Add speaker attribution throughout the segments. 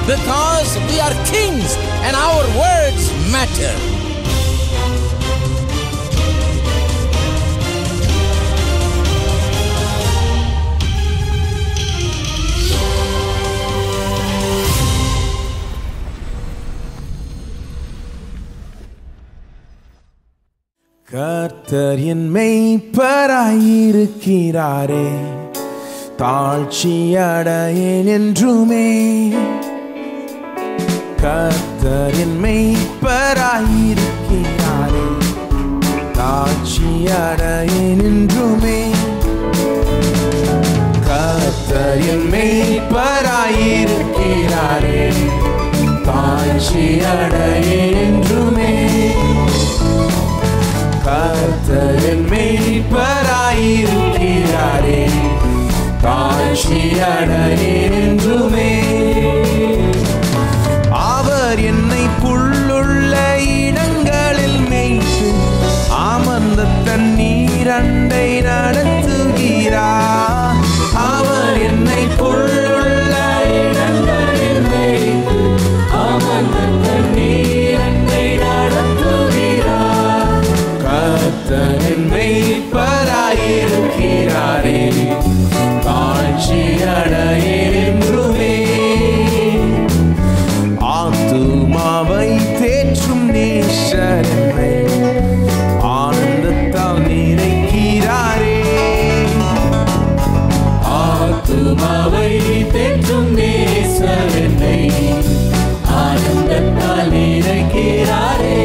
Speaker 1: because we are kings and our words matter.
Speaker 2: கர்த்தர் என் மெய்ப்பராயிருக்கிறாரே தாழ்ச்சி அடையேன் என்றுமே கர்த்தர் என் மெய்ப்பராயிருக்கிறாரே தாழ்ச்சி அடையேன் என்றுமே கர்த்தர் என் மெய்ப்பராயிருக்கிறாரே தாழ்ச்சி அடையேன் என்றுமே கர்த்தரின் மெய்ப்பராயிருக்கிறாரே தாழ்ச்சி அடையேன்றுமே அவர் என்னை புல்லுள்ள இடங்களில் மேய்த்து அமர்ந்த தண்ணீர் அண்டை நடத்துகிறார் அவர் என்னை புல்லுள்ள இடங்களில் மேய்த்து அமர்ந்த தண்ணீர் அண்டை நடத்துகிறார் கர்த்தரின் மெய்ப்பராயிருக்கிறாரே தாழ்ச்சி அடையேன்றுமே ஆத்துமாவை தேற்றும் நேசரனை ஆனந்தத்தால் நிறைக்கிறாரே ஆத்துமாவை தேற்றும் நேசரனை ஆனந்தத்தால் நிறைக்கிறாரே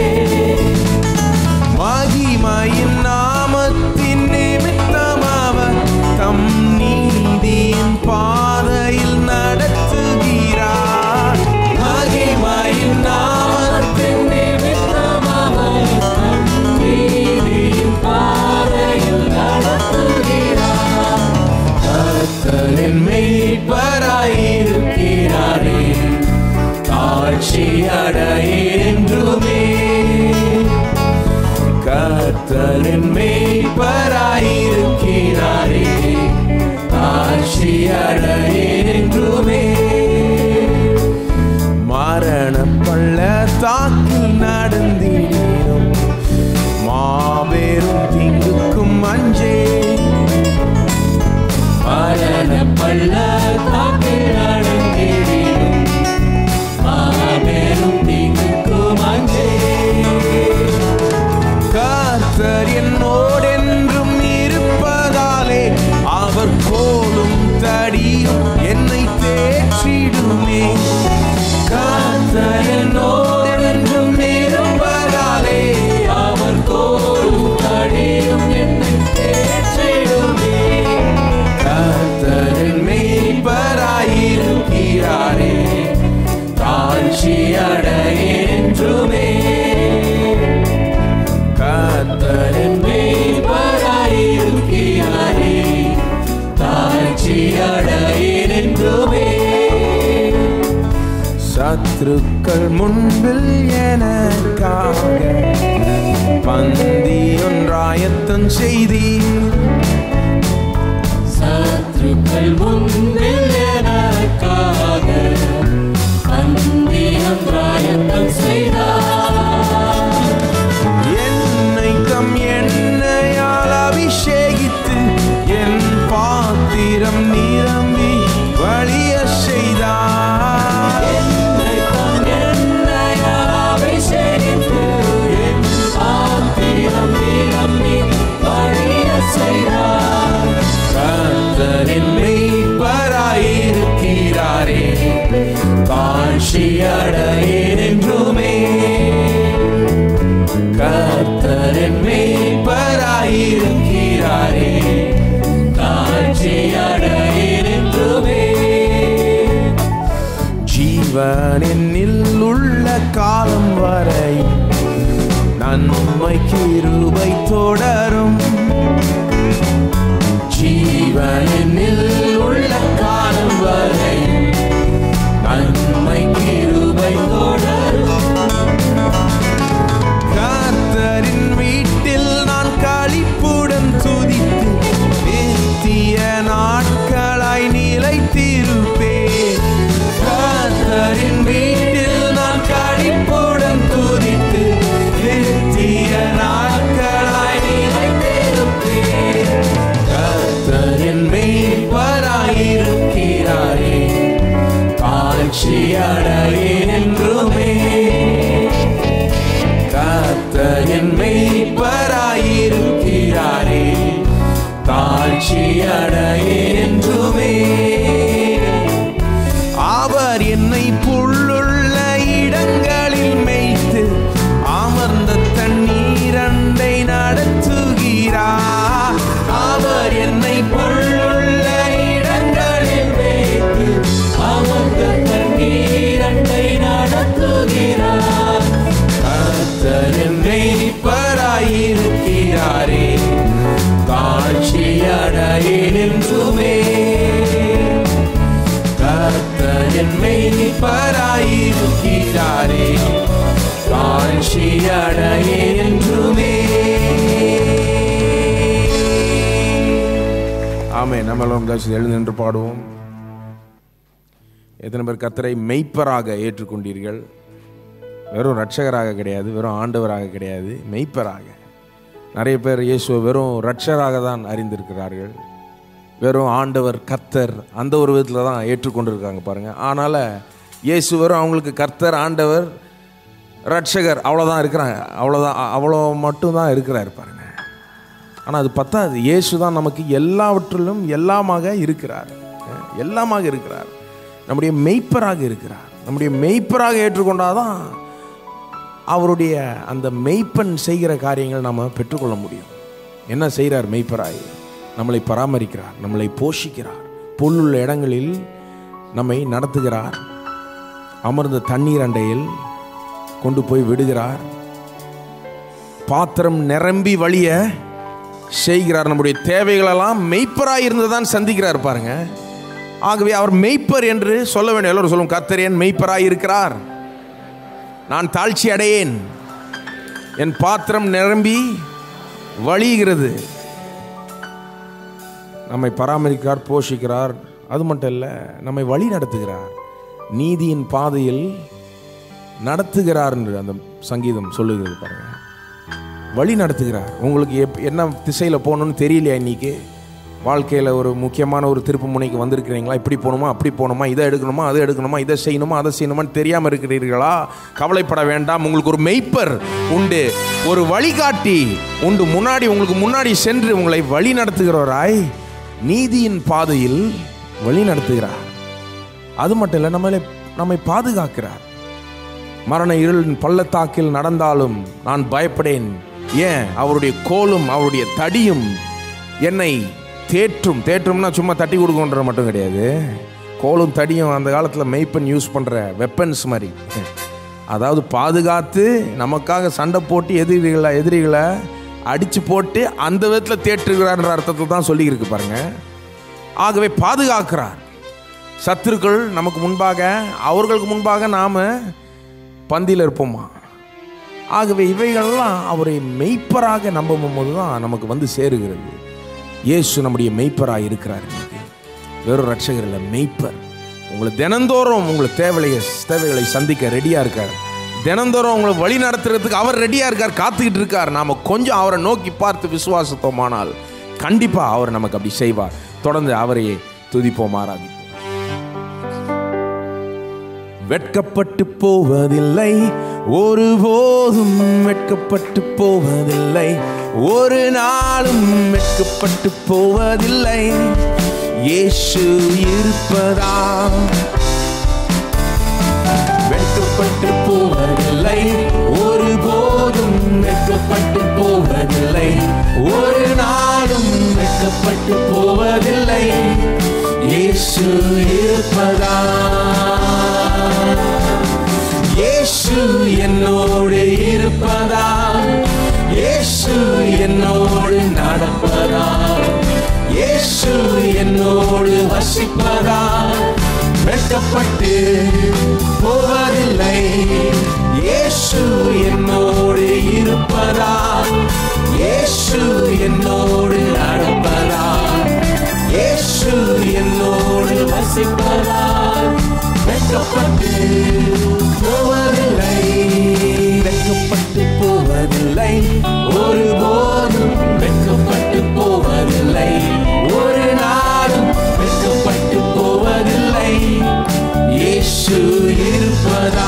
Speaker 2: மகிமையின் நாமத்தின் நிமித்தம் அவர் தம் நீதியின் பாதையில் நடத்துகிறார் மகிமையின் நாமத்தின் நிமித்தம் அவர் தம் நீதியின் பாதையில் நடத்துகிறார் கர்த்தரின் மெய்ப்பராயிருக்கிறாரே தாழ்ச்சி அடையேன்றுமே கர்த்தரின் மெய்ப்பராயிருக்கிறாரே தாழ்ச்சி அடையேன்றுமே மரண பள்ளத்தாக்கில் நடந்திடும் மாபெரும் தீங்குக்கும் அஞ்சே மரண பள்ளத்தாக்கில் நடந்திடும் மாபெரும் தீங்குக்கும் அஞ்சே கர்த்தர் என்னோடென்றும் இருப்பதாலே அவர் கோலும் தடியும் என்னை தேற்றிடுமே கர்த்தர் என்னோடென்றும் இருப்பதாலே அவர் கோலும் தடியும் என்னை தேற்றிடுமே கர்த்தரின் மெய்ப்பராயிருக்கிறாரே தாழ்ச்சி அடையேன்றுமே கர்த்தரின் மெய்ப்பராயிருக்கிறாரே தாழ்ச்சி அடையேன்றுமே சத்ருக்கள் முன்பில் எனக்காக பந்தி ஒன்றாயத்தம் செய்தீர் சத்ருக்கள் முன்பில் எனக்காக பந்தி ஒன்றாயத்தம் செய்தார் என்னை தம் எண்ணெயால் அபிஷேகித்து என் பாத்திரம் நிரம்பி வழிய செய்தார் என்னை தம் எண்ணெயால் அபிஷேகித்து என் பாத்திரம் நிரம்பி வழிய செய்தார் கர்த்தரின் மெய்ப்பராயிருக்கிறாரே காட்சி அடையேன்றுமே கர்த்தரின் மெய்ப்பராயிருக்கிறாரே காட்சி அடையேன்றுமே ஜீவன் என்னில் உள்ள காலம் வரை நன்மை கிருபை தொடரும் ஜீவனில் உள்ள காலம் வரை நன்மை கிருபை தொடரும் கர்த்தரின் வீட்டில் நான் களிப்புடன் துதித்து நித்திய நாட்களாய் நிலைத்திருப்பேன் கர்த்தர் மெய்ப்பராயிருக்கிறாரே காட்சி அடையே என்றுமே
Speaker 3: ஆமே நம்ம எல்லாம் தயவுசெய்து எழுந்து நின்று பாடுவோம் எத்தனை பேர் கர்த்தரை மெய்ப்பராக ஏற்றுக்கொண்டீர்கள் வெறும் ரட்சகராக கிடையாது வெறும் ஆண்டவராக கிடையாது மெய்ப்பராக நிறைய பேர் இயேசுவை வெறும் ரட்சகராக தான் அறிந்திருக்கிறார்கள் வெறும் ஆண்டவர் கர்த்தர் அந்த ஒரு விதத்தில் தான் ஏற்றுக்கொண்டிருக்காங்க பாருங்கள் அதனால் இயேசு வெறும் அவங்களுக்கு கர்த்தர் ஆண்டவர் ரட்சகர் அவ்வளோதான் இருக்கிறாங்க அவ்வளோதான் அவ்வளோ மட்டும்தான் இருக்கிறார் பாருங்க ஆனால் அது பத்தாது இயேசு தான் நமக்கு எல்லாவற்றிலும் எல்லாமாக இருக்கிறார் அஹ் எல்லாமாக இருக்கிறார் நம்முடைய மெய்ப்பராக இருக்கிறார் நம்முடைய மெய்ப்பராக ஏற்றுக்கொண்டாதான் அவருடைய அந்த மெய்ப்பன் செய்கிற காரியங்கள் நம்ம பெற்றுக்கொள்ள முடியும் என்ன செய்கிறார் மெய்ப்பராய் நம்மளை பராமரிக்கிறார் நம்மளை போஷிக்கிறார் புல்லுள்ள இடங்களில் நம்மை நடத்துகிறார் அமர்ந்த தண்ணீர் அண்டையில் கொண்டு போய் விடுகிறார் பாத்திரம் நிரம்பி வழிய செய்கிறார் நம்முடைய தேவைகளெல்லாம் மெய்ப்பராய் இருந்து தான் சந்திக்கிறார் பாருங்க ஆகவே அவர் மெய்ப்பர் என்று சொல்ல வேண்டிய எல்லோரும் சொல்லும் கர்த்தர் என் மெய்ப்பராய் இருக்கிறார் நான் தாழ்ச்சி அடையேன் என் பாத்திரம் நிரம்பி வழிகிறது நம்மை பராமரிக்கிறார் போஷிக்கிறார் அது மட்டும் இல்லை நம்மை வழி நடத்துகிறார் நீதியின் பாதையில் நடத்துகிறார் என்று அந்த சங்கீதம் சொல்லுகிறது பாருங்க வழி நடத்துகிறார் உங்களுக்கு எப் என்ன திசையில் போகணும்னு தெரியலையா இன்னைக்கு வாழ்க்கையில் ஒரு முக்கியமான ஒரு திருப்பு முனைக்கு வந்திருக்கிறீங்களா இப்படி போகணுமா அப்படி போகணுமா இதை எடுக்கணுமா அதை எடுக்கணுமா இதை செய்யணுமா அதை செய்யணுமான்னு தெரியாமல் இருக்கிறீர்களா கவலைப்பட வேண்டாம் உங்களுக்கு ஒரு மெய்ப்பர் உண்டு ஒரு வழிகாட்டி உண்டு முன்னாடி உங்களுக்கு முன்னாடி சென்று உங்களை வழி நடத்துகிறவராய் நீதியின் பாதையில் வழி நடத்துகிறார் அது மட்டும் இல்லை நம்மளை நம்மை பாதுகாக்கிறார் மரண இருளின் பள்ளத்தாக்கில் நடந்தாலும் நான் பயப்படேன் ஏன் அவருடைய கோலும் அவருடைய தடியும் என்னை தேற்றும் தேற்றும்னா சும்மா தட்டி கொடுக்கன்ற மட்டும் கிடையாது கோலும் தடியும் அந்த காலத்தில் மெய்ப்பன் யூஸ் பண்ணுற வெப்பன்ஸ் மாதிரி அதாவது பாதுகாத்து நமக்காக சண்டை போட்டு எதிரிகளை எதிரிகளை அடித்து போட்டு அந்த விதத்தில் தேற்றுகிறார்ன்ற அர்த்தத்தை தான் சொல்லியிருக்கு பாருங்க ஆகவே பாதுகாக்கிறார் சத்துருக்கள் நமக்கு முன்பாக அவர்களுக்கு முன்பாக நாம் பந்தியில் இருப்போமா ஆகவே இவைகள்லாம் அவரை மெய்ப்பராக நம்பும் போது தான் நமக்கு வந்து சேருகிறது இயேசு நம்முடைய மெய்ப்பராக இருக்கிறார் இன்னைக்கு வெறும் ரட்சகர் இல்லை மெய்ப்பர் உங்களை தினந்தோறும் உங்களை தேவையை தேவைகளை சந்திக்க ரெடியாக இருக்கார் தினந்தோறும் உங்களை வழி நடத்துறதுக்கு அவர் ரெடியாக இருக்கார் காத்துக்கிட்டு இருக்கார் நாம் கொஞ்சம் அவரை நோக்கி பார்த்து விசுவாசத்தோமானால் கண்டிப்பாக அவர் நமக்கு அப்படி செய்வார் தொடர்ந்து அவரையே துதிப்போம் ஆராதிப்போம் வெட்கப்பட்டு போவதில்லை ஒருபோதும் வெட்கப்பட்டு போவதில்லை ஒரு நாளும் வெட்கப்பட்டு போவதில்லை இயேசு இருப்பதா வெட்கப்பட்டு போவதில்லை ஒருபோதும் வெட்கப்பட்டு போவதில்லை ஒரு நாளும் வெட்கப்பட்டு போவதில்லை இயேசு இருப்பதா இயேசு என்னோடு இருப்பதா இயேசு என்னோடு நடப்பதா இயேசு என்னோடு வசிப்பதா வெட்கப்பட்டு போவதில்லை இயேசு என்னோடு இருப்பதா இயேசு என்னோடு நடப்பதா இயேசு என்னோடு வசிப்பதா வெட்கப்பட்டு போவதில்லை வெட்கப்பட்டு போவதில்லை ஒருபோதும் வெட்கப்பட்டு போவதில்லை ஒரு நாளும் வெட்கப்பட்டு போவதில்லை இயேசு இருப்பதா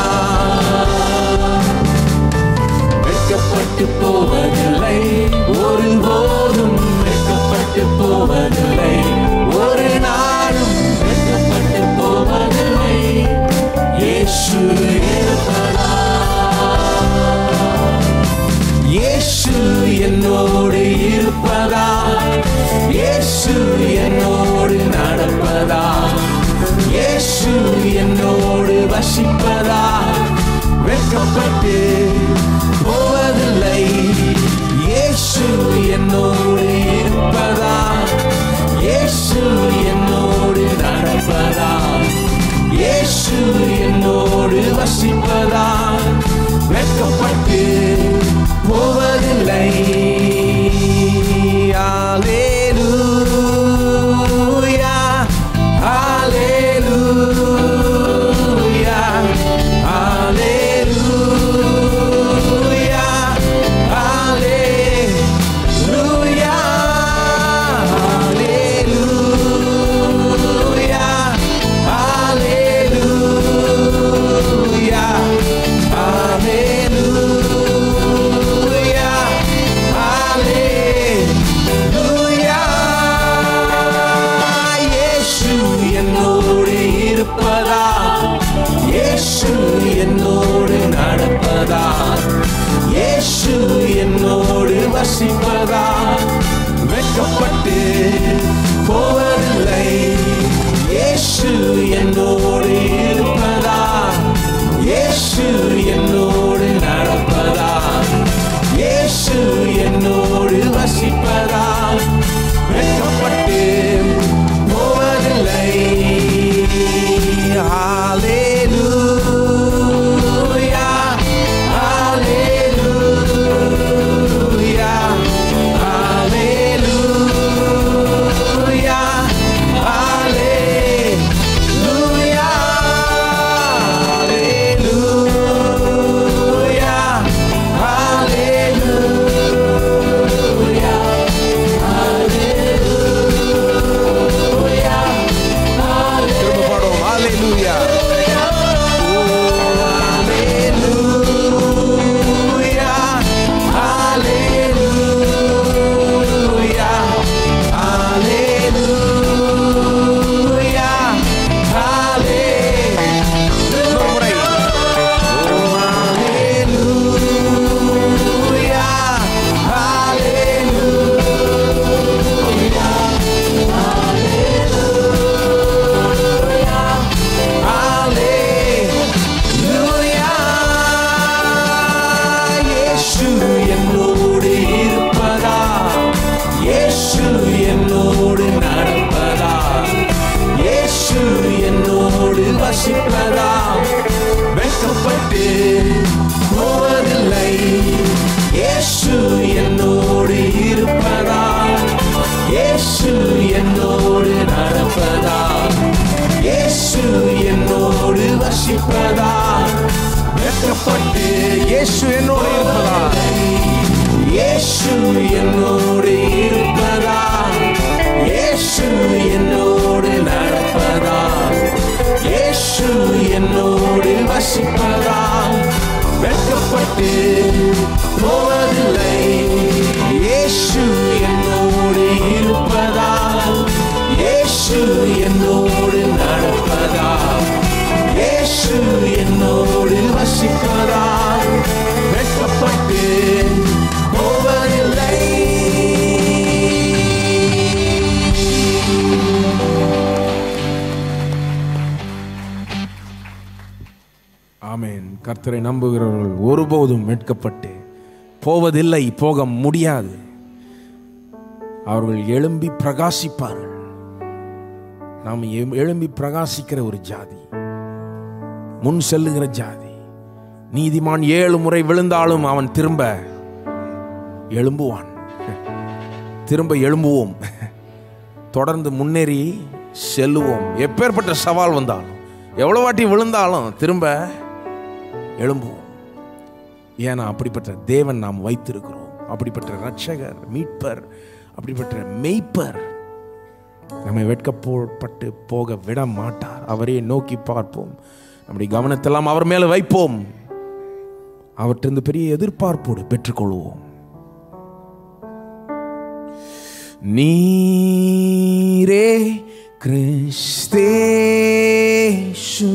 Speaker 3: வெட்கப்பட்டு போவதில்லை ஒருபோதும் வெட்கப்பட்டு போவதில்லை ஒரு நாளும் வெட்கப்பட்டு போவதில்லை இயேசு இருப்பதா இயேசு என்னோடு இருப்பதா இயேசு என்னோடு நடப்பதா இயேசு என்னோடு வசிப்பதா வெட்கப்பட்டு போவதில்லை இயேசு என்னோடு இருப்பதா இயேசு என்னோடு நடப்பதா இயேசு என்னோடு
Speaker 2: வசிப்பதா வெட்கப்பட்டு போவதில்லை இயேசு என்னோடு இருப்பதா இயேசு என்னோடு நடப்பதா இயேசு என்னோடு வசிப்பதா வெட்கப்பட்டு போவதில்லை Hallelujah, hallelujah, hallelujah, hallelujah, திரும்ப பாடுவோம் ஹalleluya இயேசு என்னோடு இருப்பதா இயேசு என்னோடு நடப்பதா இயேசு என்னோடு வசிப்பதா வெட்கப்பட்டு போவதில்லை இயேசு என்னோடு இருப்பதா இயேசு என்னோடு நடப்பதா இயேசு என்னோடு வசிப்பதா வெட்கப்பட்டு இயேசு என்னோடு இருப்பதா இயேசு என்னோடு இருப்பதா இயேசு என்னோடு நடப்பதா இயேசு என்னோடு வசிப்பதா வெட்கப்பட்டு போவதில்லை இயேசு என்னோடு இருப்பதா இயேசு என்னோடு நடப்பதா இயேசு என்னோடு வசிப்பதா வெட்கப்பட்டு போவதில்லை
Speaker 3: ஆமென் கர்த்தரை நம்புகிறவர்கள் ஒருபோதும் வெட்கப்பட்டு போவதில்லை போக முடியாது அவர்கள் எழும்பி பிரகாசிப்பார்கள் நாம் எம்- எழும்பி பிரகாசிக்கிற ஒரு ஜாதி முன் செல்லுகிற ஜாதி நீதிமான் ஏழு முறை விழுந்தாலும் அவன் திரும்ப எழும்புவான் திரும்ப எழும்புவோம் தொடர்ந்து முன்னேறி செல்லுவோம் எப்பேற்பட்ட சவால் வந்தாலும் எவ்வளவு வாட்டி விழுந்தாலும் திரும்ப எழும்புவோம் ஏன்னா அப்படிப்பட்ட தேவன் நாம் வைத்திருக்கிறோம் அப்படிப்பட்ட ரட்சகர் மீட்பர் அப்படிப்பட்ட மெய்ப்பர் நம்மை வெட்கப்பட்டு போக விட மாட்டார் அவரையே நோக்கி பார்ப்போம் நம்முடைய கவனத்தெல்லாம் அவர் மேல வைப்போம் அவற்றிருந்து பெரிய எதிர்பார்ப்போடு பெற்றுக்கொள்வோம் நீரே கிறிஸ்தேஷு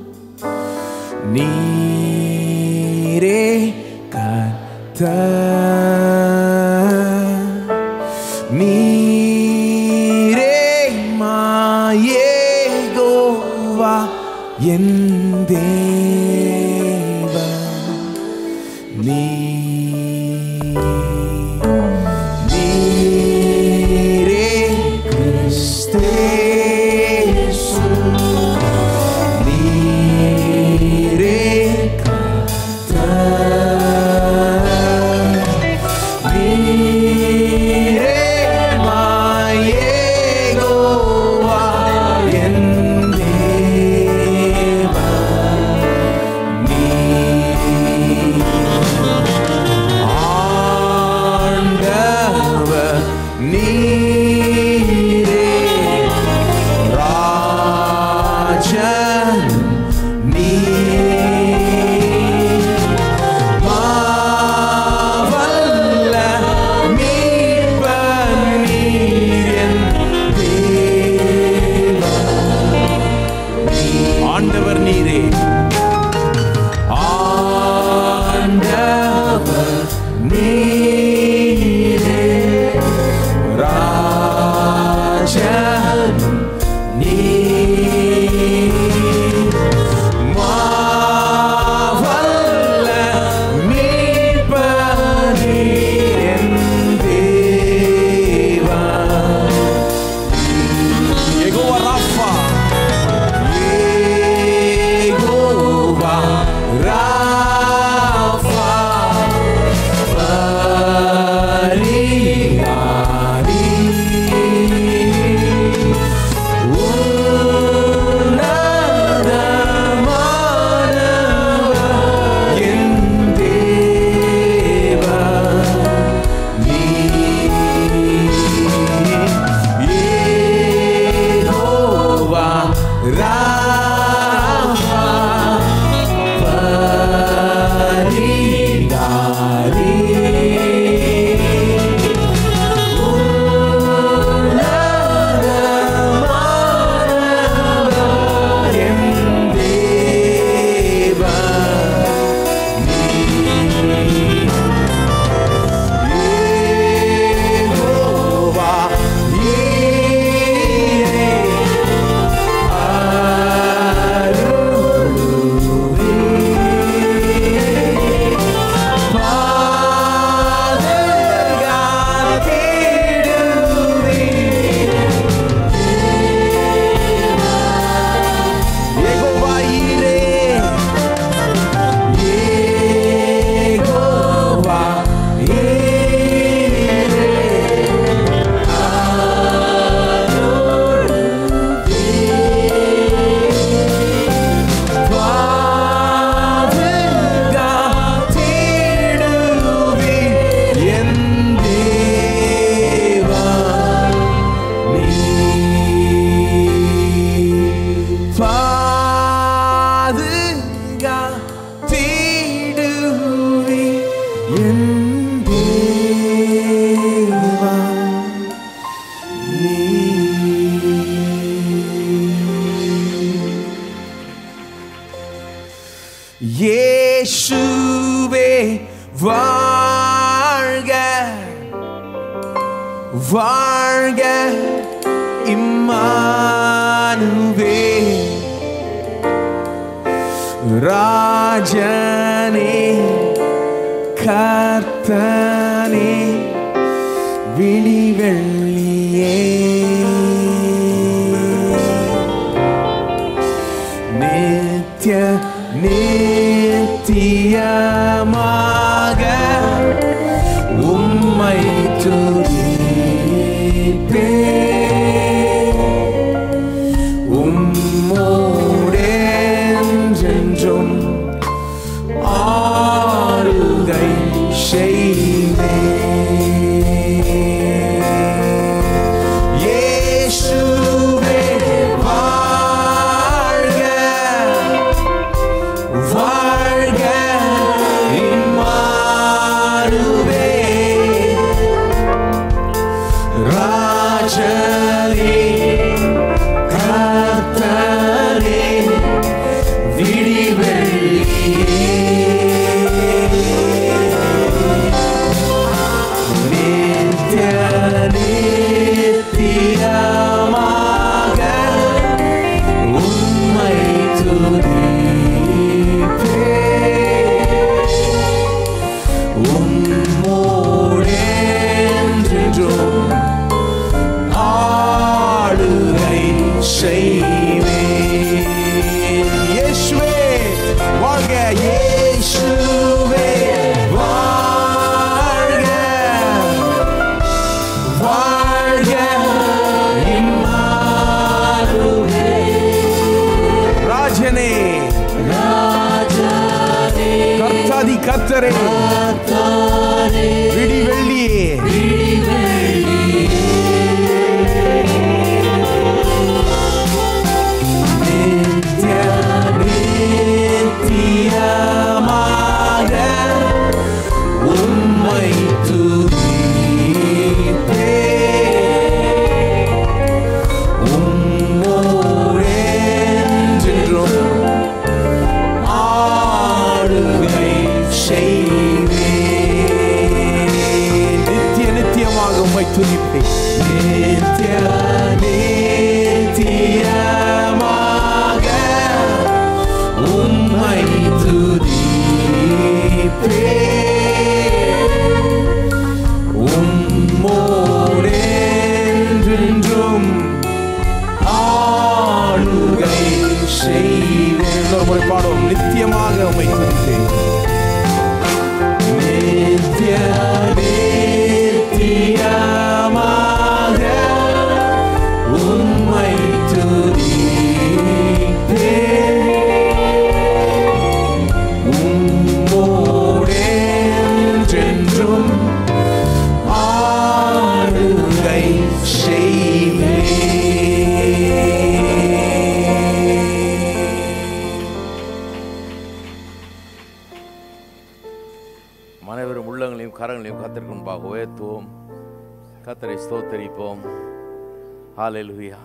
Speaker 3: நீரே கத்த நீரே மாயேகோவா என் தேவன் நீ நீரே கிறிஸ்தேசு நீரே கர்த்தர். நீரே மாயேகோவா என் தேவன்.
Speaker 2: வாழ்க இம்மானுவே ராஜனே கர்த்தனே விழிவெள்ளியே நித்ய நித்தியமாக உம்மை துதிப்பே உம்மோடென்றென்றும் ஆளுகை செய்வே இயேசுவே வாழ்க வாழ்க இம்மானுவே ராஜரே கர்த்தரே விடிவெள்ளியே நித்ய நித்தியமாக உம்மை துதிப்பே உம்மோடென்றும் ஆளுகை செய்வேன் இயேசுவே வாழ்க இயேசுவே வாழ்க வாழ்க இம்மானுவே ராஜனே கர்த்தாதி கர்த்தரே விடிவெள்ளியே நித்ய நித்தியமாக உம்மை துதிப்பே உம்மோடென்றும் ஆளுகை செய்வேன் நித்திய நித்தியமாக உம்மை துதிப்பேன் நித்திய நித்தியமாக உம்மை துதிப்பேன் உம்மோடென்றும் ஆளுகை செய்வேன் இன்னொரு முறை பாடுவோம் நித்தியமாக உம்மை துதிப்பேன் நித்திய நித்தியமாக உம்மை துதிப்பேன் உம்மோடென்றென்றும் ஆளுகை
Speaker 4: அனைவரும் உள்ளங்களையும் கரங்களையும் கத்திற்கு முன்பாக உயர்த்துவோம் கத்தரை ஸ்தோத்தரிப்போம் ஹalleluya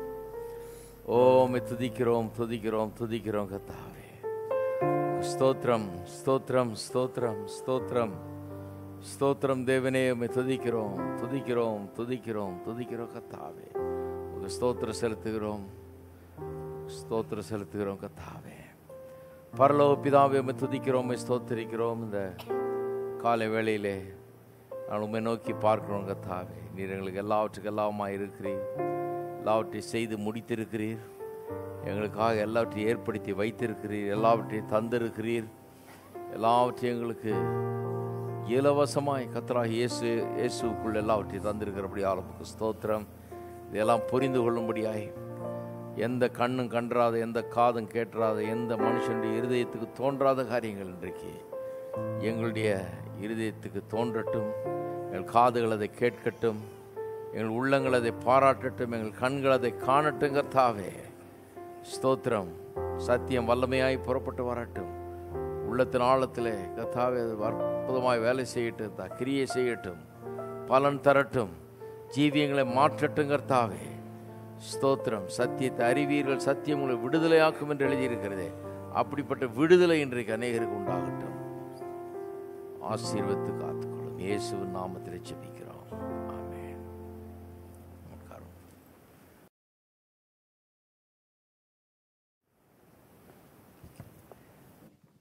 Speaker 4: ஓமை துதிக்கிறோம் துதிக்கிறோம் துதிக்கிறோம் கத்தாவே ஸ்தோத்திரம் ஸ்தோத்திரம் ஸ்தோத்திரம் ஸ்தோத்திரம் ஸ்தோத்திரம் தேவனே உம்மை துதிக்கிறோம் துதிக்கிறோம் துதிக்கிறோம் துதிக்கிறோம் கத்தாவே உங்க ஸ்தோத்திரம் செலுத்துகிறோம் ஸ்தோத்திரம் செலுத்துகிறோம் கத்தாவே பரலோக பிதாவே உம்மை துதிக்கிறோம் உம்மை ஸ்தோத்திரிக்கிறோம் இந்த காலை வேளையிலே நான் உம்மை நோக்கி பார்க்கிறோம் கத்தாவே நீர் எங்களுக்கு எல்லாவற்றுக்கும் எல்லாமா இருக்கிறீர் எல்லாவற்றையும் செய்து முடித்திருக்கிறீர் எங்களுக்காக எல்லாவற்றையும் ஏற்படுத்தி வைத்திருக்கிறீர் எல்லாவற்றையும் தந்திருக்கிறீர் எல்லாவற்றையும் எங்களுக்கு இலவசமாய் கத்தராக இயேசு இயேசுக்குள் எல்லாவற்றையும் தந்திருக்கிறபடி ஆரம்புக்கு ஸ்தோத்திரம் இதெல்லாம் புரிந்து கொள்ளும்படியாய் எந்த கண்ணும் கன்றாத எந்த காதும் கேட்டுறாத எந்த மனுஷனுடைய இருதயத்துக்கு தோன்றாத காரியங்கள் இன்றைக்கு எங்களுடைய இருதயத்துக்கு தோன்றட்டும் எங்கள் காதுகள் அதை கேட்கட்டும் எங்கள் உள்ளங்கள் அதை பாராட்டட்டும் எங்கள் கண்கள் அதை காணட்டும் கர்த்தாவே ஸ்தோத்திரம் சத்தியம் வல்லமையாய் புறப்பட்டு வரட்டும் உள்ளத்தின் ஆழத்திலே கர்த்தாவே அது அற்புதமாய் வேலை செய்யட்டும் தா கிரியை செய்யட்டும் பலன் தரட்டும் ஜீவியங்களை மாற்றட்டும் கர்த்தாவே ஸ்தோத்திரம் சத்தியத்தை அறிவீர்கள் சத்தியம் உங்களை விடுதலையாக்கும் என்று எழுதியிருக்கிறதே அப்படிப்பட்ட விடுதலை இன்றைக்கு அநேகருக்கு உண்டாகட்டும் ஆசீர்வத்து காத்துக்கொள்ளும் இயேசுவின் நாமத்தில் ஜெபிக்கிறோம் ஆமென்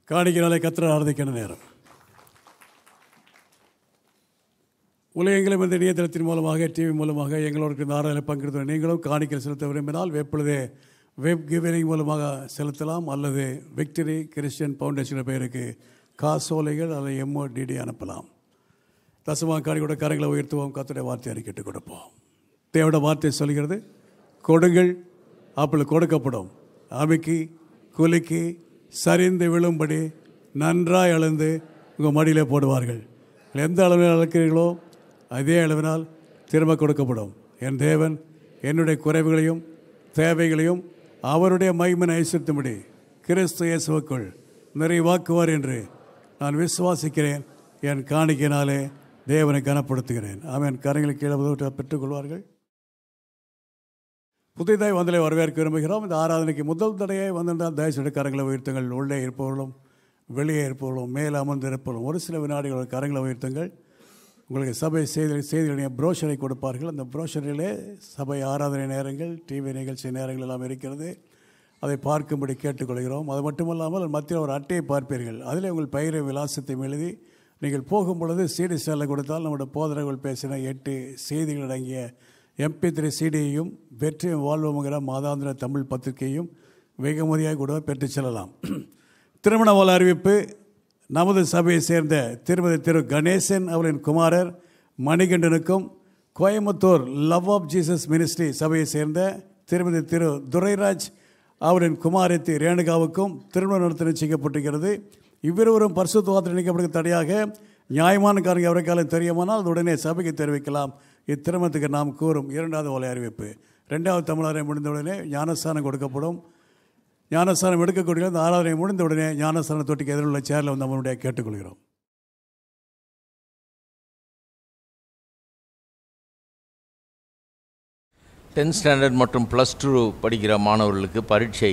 Speaker 5: காணிக்கைனாலே கத்திர ஆராதிக்கிற நேரம் உலகெங்கிலும் இந்த இணையதளத்தின் மூலமாக டிவி மூலமாக எங்களோட இந்த ஆராதனை பங்கெடுத்த நீங்களும் காணிக்கை செலுத்த விரும்பினால் எப்பொழுதே வெப் கிவினிங் மூலமாக செலுத்தலாம் அல்லது விக்டரி கிறிஸ்டியன் ஃபவுண்டேஷன் பெயருக்கு காசோலைகள் அல்லது எம்ஓடிடி அனுப்பலாம் தசமா காணிக்கூட கரங்களை உயர்த்துவோம் கத்துடைய வார்த்தை அறிக்கிட்டு கொடுப்போம் தேவோட வார்த்தை சொல்கிறது கொடுங்கள் அப்பொழுது கொடுக்கப்படும் அமைக்கி குலுக்கி சரிந்து விழும்படி நன்றாய் அளந்து உங்கள் மடியிலே போடுவார்கள் எந்த அளவில் அளக்கிறீர்களோ அதே அளவினால் திரும்ப கொடுக்கப்படும் என் தேவன் என்னுடைய குறைவுகளையும் தேவைகளையும் அவருடைய மகிமனை ஐசித்தும்படி கிறிஸ்து இயேசுவுக்குள் நிறைவாக்குவார் என்று நான் விசுவாசிக்கிறேன் என் காணிக்கையினாலே தேவனை கனப்படுத்துகிறேன் அவன் கரங்களை கீழே உதவிட்டு பெற்றுக்கொள்வார்கள் புதிதாய் வந்தலை வரவேற்க விரும்புகிறோம் இந்த ஆராதனைக்கு முதல் தடையை வந்திருந்தால் தயவுசெய்து கரங்களை உயர்த்துங்கள் உள்ளே இருப்பவர்களும் வெளியே இருப்பவர்களும் மேலே அமர்ந்து இருப்பவர்களும் ஒரு சில வினாடிகள் கரங்களை உயர்த்துங்கள் உங்களுக்கு சபை செய்தி செய்திகளுடைய புரோஷரை கொடுப்பார்கள் அந்த புரோஷரிலே சபை ஆராதனை நேரங்கள் டிவி நிகழ்ச்சி நேரங்கள் எல்லாம் இருக்கிறது அதை பார்க்கும்படி கேட்டுக்கொள்கிறோம் அது மட்டுமல்லாமல் மத்தியில் ஒரு அட்டையை பார்ப்பீர்கள் அதில் உங்கள் பெயரை விலாசத்தை எழுதி நீங்கள் போகும் பொழுது சிடி சேலை கொடுத்தால் நம்முடைய போதனைகள் பேசின எட்டு செய்திகள் அடங்கிய எம்பி த்ரீ சிடியையும் வெற்றியும் வாழ்வுங்கிற மாதாந்திர தமிழ் பத்திரிகையும் வெகுமதியாக கூட பெற்று செல்லலாம் திருமண வாழ அறிவிப்பு நமது சபையை சேர்ந்த திருமதி திரு கணேசன் அவரின் குமாரர் மணிகண்டனுக்கும் Coimbatore love of Jesus ministry சபையை சேர்ந்த திருமதி திரு துரைராஜ் அவரின் குமாரத்தி ரேணுகாவுக்கும் திருமணம் நடத்த நிச்சயிக்கப்பட்டிருக்கிறது இவ்விருவரும் பரிசுத்தவாதத்தில் நிற்கப்படுகிற தடையாக நியாயமான காரணம் அவருக்காலும் தெரியுமானால் அது உடனே சபைக்கு தெரிவிக்கலாம் இத்திருமணத்துக்கு நாம் கூறும் இரண்டாவது ஓலை அறிவிப்பு ரெண்டாவது தமிழரை முடிந்தவுடனே ஞானஸ்தானம் கொடுக்கப்படும் ஞானஸ்தானம் எடுக்கக்கூடிய அந்த ஆராதனை முடிந்த உடனே ஞானஸ்தான தொட்டிக்கு எதிரில் உள்ள சேரில் வந்து நம்மளுடைய கேட்டுக்கொள்கிறோம்
Speaker 4: டென்த் ஸ்டாண்டர்ட் மற்றும் ப்ளஸ் டூ படிக்கிற மாணவர்களுக்கு பரீட்சை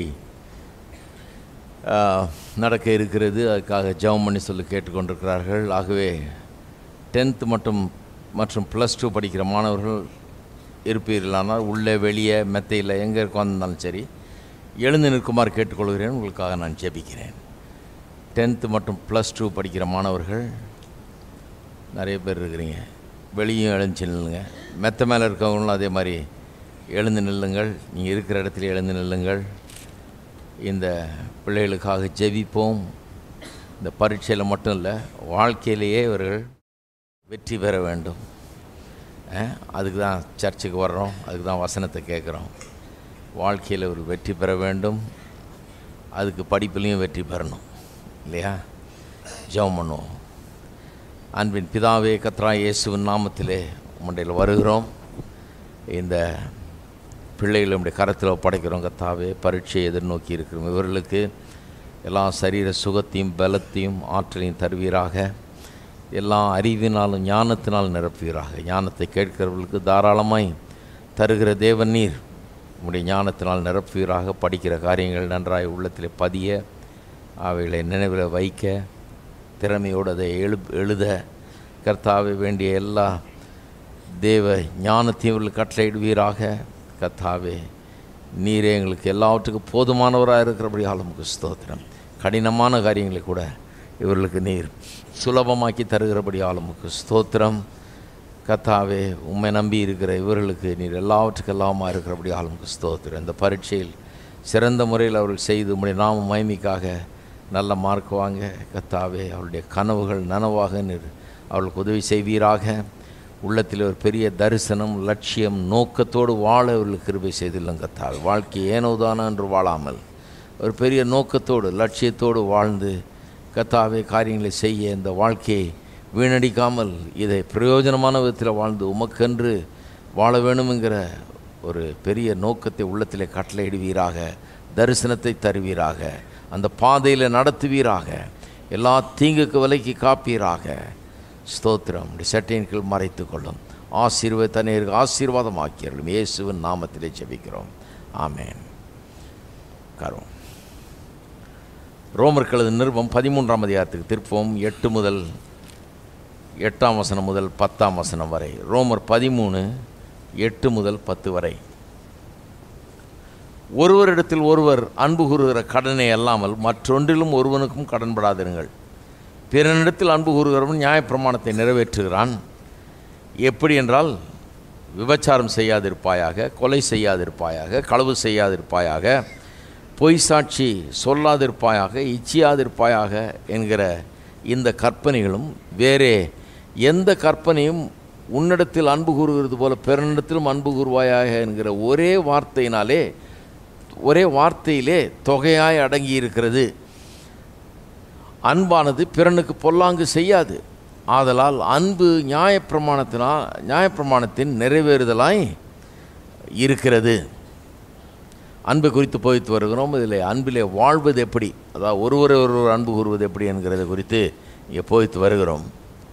Speaker 4: ஆ, நடக்க இருக்கிறது அதுக்காக ஜெபம் பண்ணி சொல்லி கேட்டுக்கொண்டிருக்கிறார்கள் ஆகவே டென்த் மற்றும் மற்றும் ப்ளஸ் டூ படிக்கிற மாணவர்கள் இருப்பீர்களானால் உள்ளே வெளியே மெத்தையில் எங்கே உட்காந்துருந்தாலும் சரி எழுந்து நிற்குமாறு கேட்டுக்கொள்கிறேன் உங்களுக்காக நான் ஜெபிக்கிறேன் டென்த்து மற்றும் ப்ளஸ் டூ படிக்கிற மாணவர்கள் நிறைய பேர் இருக்கிறீங்க வெளியும் எழுந்துச்சு நில்லுங்க மெத்த மேலே இருக்கவங்களும் அதே மாதிரி எழுந்து நில்லுங்கள் நீங்கள் இருக்கிற இடத்துல எழுந்து நில்லுங்கள் இந்த பிள்ளைகளுக்காக ஜெபிப்போம் இந்த பரீட்சையில் மட்டும் இல்லை வாழ்க்கையிலேயே இவர்கள் வெற்றி பெற வேண்டும் அஹ், அதுக்கு தான் சர்ச்சுக்கு வர்றோம் அதுக்கு தான் வசனத்தை கேட்குறோம் வாழ்க்கையில் ஒரு வெற்றி பெற வேண்டும் அதுக்கு படிப்புலேயும் வெற்றி பெறணும் இல்லையா ஜெபம் பண்ணுவோம் அன்பின் பிதாவே கத்ரா இயேசுவின் நாமத்திலே உம்முடையில் வருகிறோம் இந்த பிள்ளைகளை உடைய கரத்தில் படைக்கிறோம் கத்தாவே பரீட்சையை எதிர்நோக்கி இருக்கிறோம் இவர்களுக்கு எல்லா சரீர சுகத்தையும் பலத்தையும் ஆற்றலையும் தருவீராக எல்லா அறிவினாலும் ஞானத்தினால் நிரப்புவீராக ஞானத்தை கேட்கிறவர்களுக்கு தாராளமாய் தருகிற தேவன் நீர் உம்முடைய ஞானத்தினால் நிரப்புவீராக படிக்கிற காரியங்கள் நன்றாய் உள்ளத்திலே பதிய அவைகளை நினைவில் வைக்க திறமையோடு அதை எழு எழுத கர்த்தாவே வேண்டிய எல்லா தேவ ஞானத்தையும் இவர்களுக்கு கட்டளையிடுவீராக கர்த்தாவே நீரே எங்களுக்கு எல்லாவற்றுக்கும் போதுமானவராக இருக்கிறபடியால் உமக்கு ஸ்தோத்திரம் கடினமான காரியங்களை கூட இவர்களுக்கு நீர் சுலபமாக்கி தருகிறபடியால் உமக்கு ஸ்தோத்திரம் கத்தாவே உம்மை நம்பி இருக்கிற இவர்களுக்கு நீர் எல்லாவற்றுக்கும் எல்லாமா இருக்கிறபடியால் உமக்கு ஸ்தோத்திரம் இந்த பரீட்சையில் சிறந்த முறையில் அவர்கள் செய்து உம்முடைய நாம மகிமைக்காக நல்ல மார்க் வாங்க கத்தாவே அவளுடைய கனவுகள் நனவாக நீர் அவளுக்கு உதவி செய்வீராக உள்ளத்தில் ஒரு பெரிய தரிசனம் லட்சியம் நோக்கத்தோடு வாழ அவர்களுக்கு கிருபை செய்துள்ளோம் கத்தாவே வாழ்க்கை ஏனோதானோ என்று வாழாமல் ஒரு பெரிய நோக்கத்தோடு லட்சியத்தோடு வாழ்ந்து கத்தாவே காரியங்களை செய்ய இந்த வாழ்க்கையை வீணடிக்காமல் இதை பிரயோஜனமான விதத்தில் வாழ்ந்து உமக்கென்று வாழ வேணுமென்கிற ஒரு பெரிய நோக்கத்தை உள்ளத்திலே கட்டளையிடுவீராக தரிசனத்தை தருவீராக அந்த பாதையில் நடத்துவீராக எல்லா தீங்குக்கு விலைக்கு காப்பீராக ஸ்தோத்திரம் உம்முடைய சட்டையின் கீழ் மறைத்து கொள்ளும் ஆசீர்வாத தண்ணீருக்கு ஆசீர்வாதமாக்கியர்களும் இயேசுவின் நாமத்திலே ஜெபிக்கிறோம் ஆமென் கரும் ரோமர்களது நிருபம் பதிமூன்றாம் அதிகாரத்துக்கு திருப்பம் எட்டு முதல் எட்டாம் வசனம் முதல் பத்தாம் வசனம் வரை ரோமர் பதிமூணு எட்டு முதல் பத்து வரை ஒருவரிடத்தில் ஒருவர் அன்பு கூறுகிற கடனை அல்லாமல் மற்றொன்றிலும் ஒருவனுக்கும் கடன்படாதிருங்கள் பிறனிடத்தில் அன்பு கூறுகிறவன் நியாயப்பிரமாணத்தை நிறைவேற்றுகிறான் எப்படி என்றால் விபச்சாரம் செய்யாதிருப்பாயாக கொலை செய்யாதிருப்பாயாக களவு செய்யாதிருப்பாயாக பொய் சாட்சி சொல்லாதிருப்பாயாக இச்சியாதிருப்பாயாக என்கிற இந்த கற்பனைகளும் வேறே எந்த கற்பனையும் உன்னிடத்தில் அன்பு கூறுகிறது போல பிறனிடத்திலும் அன்பு கூறுவாயாக என்கிற ஒரே வார்த்தையினாலே ஒரே வார்த்தையிலே தொகையாய் அடங்கி இருக்கிறது அன்பானது பிறனுக்கு பொல்லாங்கு செய்யாது ஆதலால் அன்பு நியாயப்பிரமாணத்தினால் நியாயப்பிரமாணத்தின் நிறைவேறுதலாய் இருக்கிறது அன்பு குறித்து போய்த்து வருகிறோம் இதில் அன்பிலே வாழ்வது எப்படி அதாவது ஒருவரை ஒருவர் அன்பு கூறுவது எப்படி என்கிறது குறித்து இங்கே போய்த்து வருகிறோம்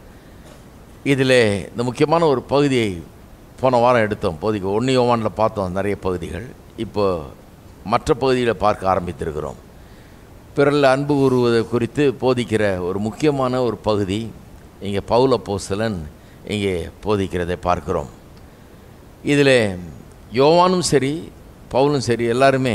Speaker 4: இதில் இந்த முக்கியமான ஒரு பகுதியை போன வாரம் எடுத்தோம் போதிக்கு ஒன்று யோவானில் பார்த்தோம் நிறைய பகுதிகள் இப்போ மற்ற பகுதிகளை பார்க்க ஆரம்பித்திருக்கிறோம் பிறரில் அன்பு கூறுவது குறித்து போதிக்கிற ஒரு முக்கியமான ஒரு பகுதி இங்கே பவுல போஸ்தலன் இங்கே போதிக்கிறதை பார்க்கிறோம் இதில் யோவானும் சரி பவுலும் சரி எல்லாருமே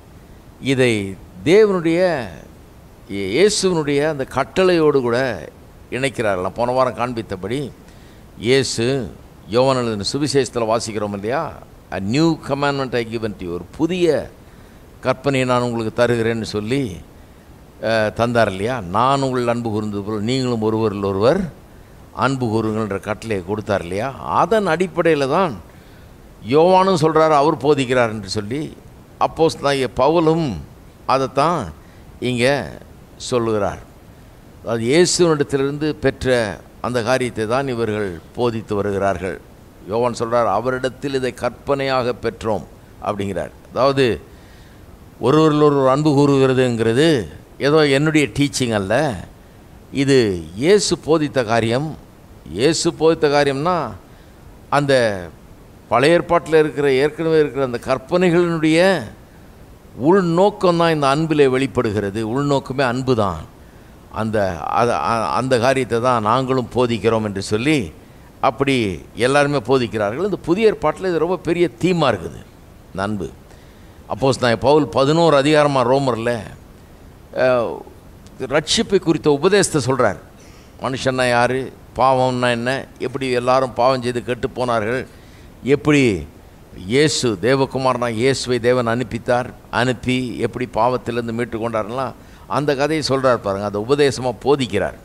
Speaker 4: இதை தேவனுடைய இயே- இயேசுவினுடைய அந்த கட்டளையோடு கூட இணைக்கிறார்களாம் போன வாரம் காண்பித்தபடி இயேசு யோவான் எழுதின சுவிசேஷத்தில் வாசிக்கிறோம் இல்லையா a new commandment I given to you ஒரு புதிய கற்பனையை நான் உங்களுக்கு தருகிறேன்னு சொல்லி அஹ், தந்தார் இல்லையா நான் உங்கள் அன்பு கூர்ந்தது போல் நீங்களும் ஒருவரில் ஒருவர் அன்பு கூறுங்கள்ன்ற கட்டளையை கொடுத்தார் இல்லையா அதன் அடிப்படையில் தான் யோவானும் சொல்கிறார் அவர் போதிக்கிறார் என்று சொல்லி அப்போஸ் தான் பவுலும் அதைத்தான் இங்கே சொல்லுகிறார் அது இயேசுவினிடத்திலிருந்து பெற்ற அந்த காரியத்தை தான் இவர்கள் போதித்து வருகிறார்கள் யோவான் சொல்றார் அவரிடத்தில் இதை கற்பனையாக பெற்றோம் அப்படிங்கிறார் அதாவது ஒருவரில் ஒருவர் அன்பு கூறுகிறதுங்கிறது ஏதோ என்னுடைய டீச்சிங் அல்ல இது இயேசு போதித்த காரியம் இயேசு போதித்த காரியம்னா அந்த பழைய ஏற்பாட்டில் இருக்கிற ஏற்கனவே இருக்கிற அந்த கற்பனைகளினுடைய உள்நோக்கம் தான் இந்த அன்பிலே வெளிப்படுகிறது உள்நோக்கமே அன்பு தான் அந்த அத- அ- அந்த காரியத்தை தான் நாங்களும் போதிக்கிறோம் என்று சொல்லி அப்படி எல்லாருமே போதிக்கிறார்கள் இந்த புதிய ஏற்பாட்டில் இது ரொம்ப பெரிய தீமாக இருக்குது இந்த அன்பு அப்போஸ் நான் பவுல் பதினோரு அதிகாரமாக ரோமரில் அஹ், ரட்சிப்பை குறித்த உபதேசத்தை சொல்கிறார் மனுஷன்னா யார் பாவம்னா என்ன எப்படி எல்லாரும் பாவம் செய்து கெட்டு போனார்கள் எப்படி இயேசு தேவகுமாரனா இயேசுவை தேவன் அனுப்பித்தார் அனுப்பி எப்படி பாவத்திலிருந்து மீட்டு கொண்டார்லாம் அந்த கதையை சொல்கிறார் பாருங்க அந்த உபதேசமாக போதிக்கிறார்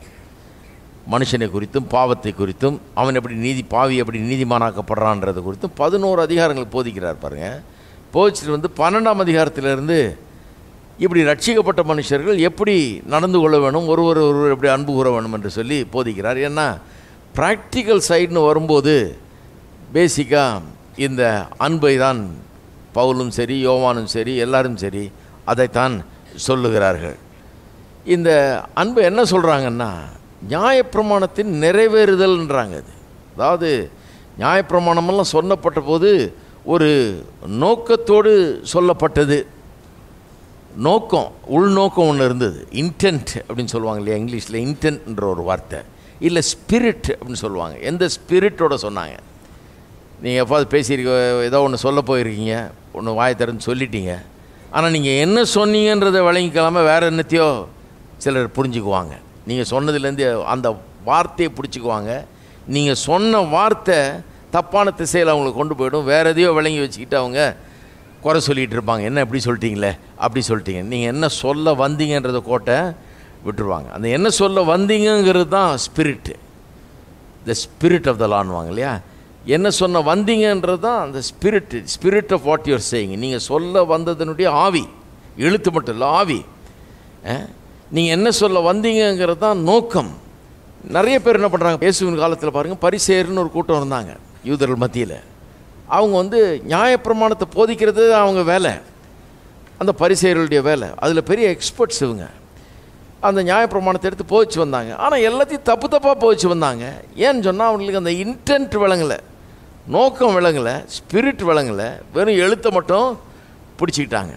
Speaker 4: மனுஷனை குறித்தும் பாவத்தை குறித்தும் அவன் எப்படி நீதி பாவி எப்படி நீதிமானாக்கப்படுறான்றது குறித்தும் பதினோரு அதிகாரங்கள் போதிக்கிறார் பாருங்க போதிச்சுட்டு வந்து பன்னெண்டாம் அதிகாரத்திலிருந்து இப்படி ரட்சிக்கப்பட்ட மனுஷர்கள் எப்படி நடந்து கொள்ள வேணும் ஒருவர் ஒருவர் எப்படி அன்பு கூற வேணும் என்று சொல்லி போதிக்கிறார் ஏன்னா ப்ராக்டிக்கல் சைடுன்னு வரும்போது பேசிக்காக இந்த அன்பை தான் பவுலும் சரி யோவானும் சரி எல்லாரும் சரி அதைத்தான் சொல்லுகிறார்கள் இந்த அன்பை என்ன சொல்கிறாங்கன்னா நியாயப்பிரமாணத்தின் நிறைவேறுதல்ன்றாங்க அது அதாவது நியாயப்பிரமாணமெல்லாம் சொல்லப்பட்ட போது ஒரு நோக்கத்தோடு சொல்லப்பட்டது நோக்கம் உள்நோக்கம் ஒன்று இருந்தது இன்டென்ட் அப்படின்னு சொல்லுவாங்க இல்லையா இங்கிலீஷில் இன்டென்ட்ன்ற ஒரு வார்த்தை இல்லை ஸ்பிரிட் அப்படின்னு சொல்லுவாங்க எந்த ஸ்பிரிட்டோட சொன்னாங்க நீங்கள் எப்பாவது பேசியிருக்க ஏதோ ஒன்று சொல்ல போயிருக்கீங்க ஒன்று வாயை திறந்து சொல்லிட்டீங்க ஆனால் நீங்கள் என்ன சொன்னீங்கன்றதை விளங்கிக்கலாமல் வேறு என்னத்தையோ சிலர் புரிஞ்சுக்குவாங்க நீங்கள் சொன்னதுலேருந்து அந்த வார்த்தையை பிடிச்சிக்குவாங்க நீங்கள் சொன்ன வார்த்தை தப்பான திசையில் அவங்களுக்கு கொண்டு போயிடும் வேறு எதையோ விளங்கி வச்சுக்கிட்டு அவங்க குறை சொல்லிகிட்டு இருப்பாங்க என்ன இப்படி சொல்லிட்டீங்களே அப்படி சொல்லிட்டீங்க நீங்கள் என்ன சொல்ல வந்தீங்கன்றத கோட்டை விட்டுருவாங்க அந்த என்ன சொல்ல வந்தீங்கங்கிறது தான் spirit the spirit of the லான்வாங்க இல்லையா என்ன சொன்ன வந்தீங்கன்றது தான் அந்த spirit spirit of what you're saying நீங்கள் சொல்ல வந்ததனுடைய ஆவி எழுத்து மட்டும் இல்லை ஆவி நீங்கள் என்ன சொல்ல வந்தீங்கங்கிறது தான் நோக்கம் நிறைய பேர் என்ன பண்ணுறாங்க இயேசுவின் காலத்தில் பாருங்கள் பரிசேர்னு ஒரு கூட்டம் இருந்தாங்க யூதர்கள் மத்தியில் அவங்க வந்து நியாயப்பிரமாணத்தை போதிக்கிறது தான் அவங்க வேலை அந்த பரிசேயர்களுடைய வேலை அதில் பெரிய எக்ஸ்பர்ட்ஸ் இவங்க அந்த நியாயப்பிரமாணத்தை எடுத்து போதிச்சு வந்தாங்க ஆனால் எல்லாத்தையும் தப்பு தப்பாக போதிச்சு வந்தாங்க ஏன்னு சொன்னால் அவங்களுக்கு அந்த இன்டென்ட் விளங்கலை நோக்கம் விளங்கலை ஸ்பிரிட் விளங்கலை வெறும் எழுத்தை மட்டும் பிடிச்சிக்கிட்டாங்க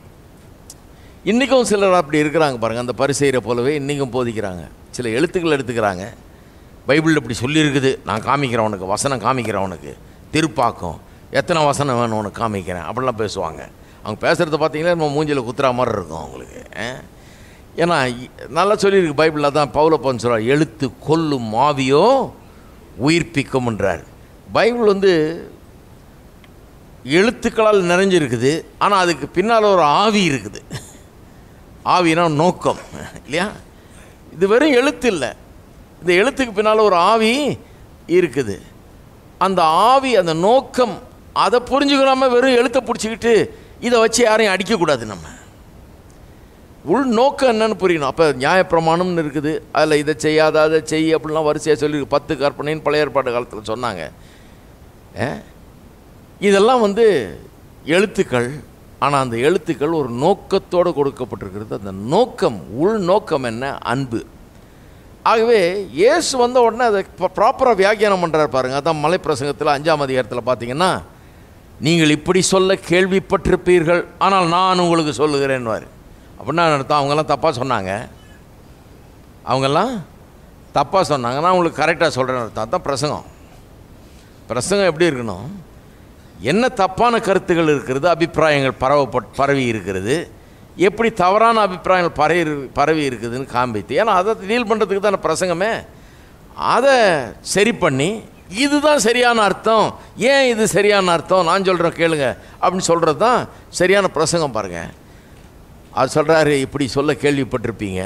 Speaker 4: இன்றைக்கும் சிலர் அப்படி இருக்கிறாங்க பாருங்கள் அந்த பரிசெய்கிற போலவே இன்றைக்கும் போதிக்கிறாங்க சில எழுத்துக்கள் எடுத்துக்கிறாங்க பைபிளில் இப்படி சொல்லியிருக்குது நான் காமிக்கிறேன் உனக்கு வசனம் காமிக்கிறேன் உனக்கு திருப்பாக்கம் எத்தனை வசனம் வேணும் உனக்கு காமிக்கிறேன் அப்படிலாம் பேசுவாங்க அவங்க பேசுகிறத பார்த்தீங்கன்னா நம்ம மூஞ்சில் குத்துற மாதிரி இருக்கும் அவங்களுக்கு அஹ். ஏன்னா இ- நல்லா சொல்லியிருக்கு பைபிளில் தான் பவுலப்பன் சொல்கிறார் எழுத்து கொல்லும் ஆவியோ உயிர்ப்பிக்கும்ன்றார் பைபிள் வந்து எழுத்துக்களால் நிறைஞ்சிருக்குது ஆனால் அதுக்கு பின்னால் ஒரு ஆவி இருக்குது ஆவினா நோக்கம் இல்லையா இது வெறும் எழுத்து இல்லை இந்த எழுத்துக்கு பின்னால் ஒரு ஆவி இருக்குது அந்த ஆவி அந்த நோக்கம் அதை புரிஞ்சுக்கிறாம வெறும் எழுத்தை பிடிச்சிக்கிட்டு இதை வச்சு யாரையும் அடிக்கக்கூடாது நம்ம உள் நோக்கம் என்னன்னு புரியணும் அப்போ நியாயப்பிரமாணம்னு இருக்குது அதில் இதை செய்யாத அதை செய் அப்படிலாம் வரிசையாக சொல்லி பத்து கற்பனைன்னு பழைய ஏற்பாடு காலத்தில் சொன்னாங்க ஏ? இதெல்லாம் வந்து எழுத்துக்கள் ஆனால் அந்த எழுத்துக்கள் ஒரு நோக்கத்தோடு கொடுக்கப்பட்டிருக்கிறது அந்த நோக்கம் உள் நோக்கம் என்ன அன்பு ஆகவே இயேசு வந்த உடனே அதை ப்ராப்பராக வியாக்கியானம் பண்ணுறாரு பாருங்க அதான் மலை பிரசங்கத்தில் அஞ்சாம் அதிகாரத்தில் பார்த்தீங்கன்னா நீங்கள் இப்படி சொல்ல கேள்விப்பட்டிருப்பீர்கள் ஆனால் நான் உங்களுக்கு சொல்லுகிறேன்வார் அப்படின்னா அர்த்தம் அவங்கெல்லாம் தப்பாக சொன்னாங்க அவங்கெல்லாம் தப்பாக சொன்னாங்க நான் உங்களுக்கு கரெக்டாக சொல்கிறேன்னு அர்த்தம் அதான் பிரசங்கம் பிரசங்கம் எப்படி இருக்கணும் என்ன தப்பான கருத்துகள் இருக்கிறது அபிப்பிராயங்கள் பரவப்பட் பரவி இருக்கிறது எப்படி தவறான அபிப்பிராயங்கள் பரவி இரு- பரவி இருக்குதுன்னு காண்பித்து ஏன்னா அதை டீல் பண்ணுறதுக்கு தானே பிரசங்கமே அதை சரி பண்ணி இதுதான் சரியான அர்த்தம் ஏன் இது சரியான அர்த்தம் நான் சொல்கிறேன் கேளுங்க அப்படின்னு சொல்கிறது தான் சரியான பிரசங்கம் பாருங்கள் அவர் சொல்கிறாரு இப்படி சொல்ல கேள்விப்பட்டிருப்பீங்க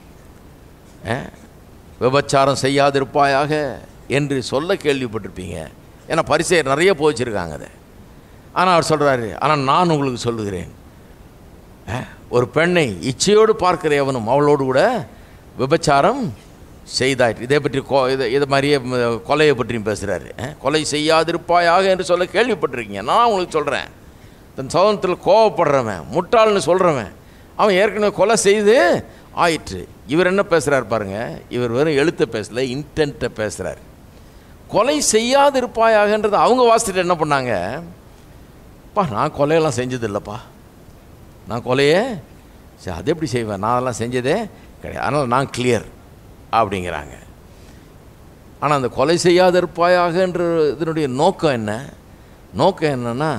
Speaker 4: அஹ், விபச்சாரம் செய்யாதிருப்பாயாக என்று சொல்ல கேள்விப்பட்டிருப்பீங்க ஏன்னா பரிசையர் நிறைய போச்சிருக்காங்க அதை ஆனால் அவர் சொல்கிறாரு ஆனால் நான் உங்களுக்கு சொல்லுகிறேன் அஹ், ஒரு பெண்ணை இச்சையோடு பார்க்கிற எவனும் அவளோடு கூட விபச்சாரம் செய்தாயிற்று இதை பற்றி கொ இதை இது மாதிரியே ம, கொலையை பற்றியும் பேசுகிறாரு கொலை செய்யாதிருப்பாயாக என்று சொல்ல கேள்விப்பட்டிருக்கீங்க நான் உங்களுக்கு சொல்கிறேன் தன் சோதனத்தில் கோவப்படுறவன் முட்டாள்னு சொல்கிறவன் அவன் ஏற்கனவே கொலை செய்து ஆயிற்று இவர் என்ன பேசுகிறார் பாருங்க இவர் வெறும் எழுத்தை பேசல இன்டென்ட்டை பேசுகிறார் கொலை செய்யாதிருப்பாயாகன்றது அவங்க வாசிட்டு என்ன பண்ணாங்க பா நான் கொலையெல்லாம் செஞ்சது இல்லைப்பா நான் கொலையே சரி அது எப்படி செய்வேன் நான் அதெல்லாம் செஞ்சதே கிடையாது அதனால் நான் கிளியர் அப்படிங்கிறாங்க ஆனால் அந்த கொலை செய்யாதிருப்பாயாகன்ற இதனுடைய நோக்கம் என்ன நோக்கம் என்னன்னா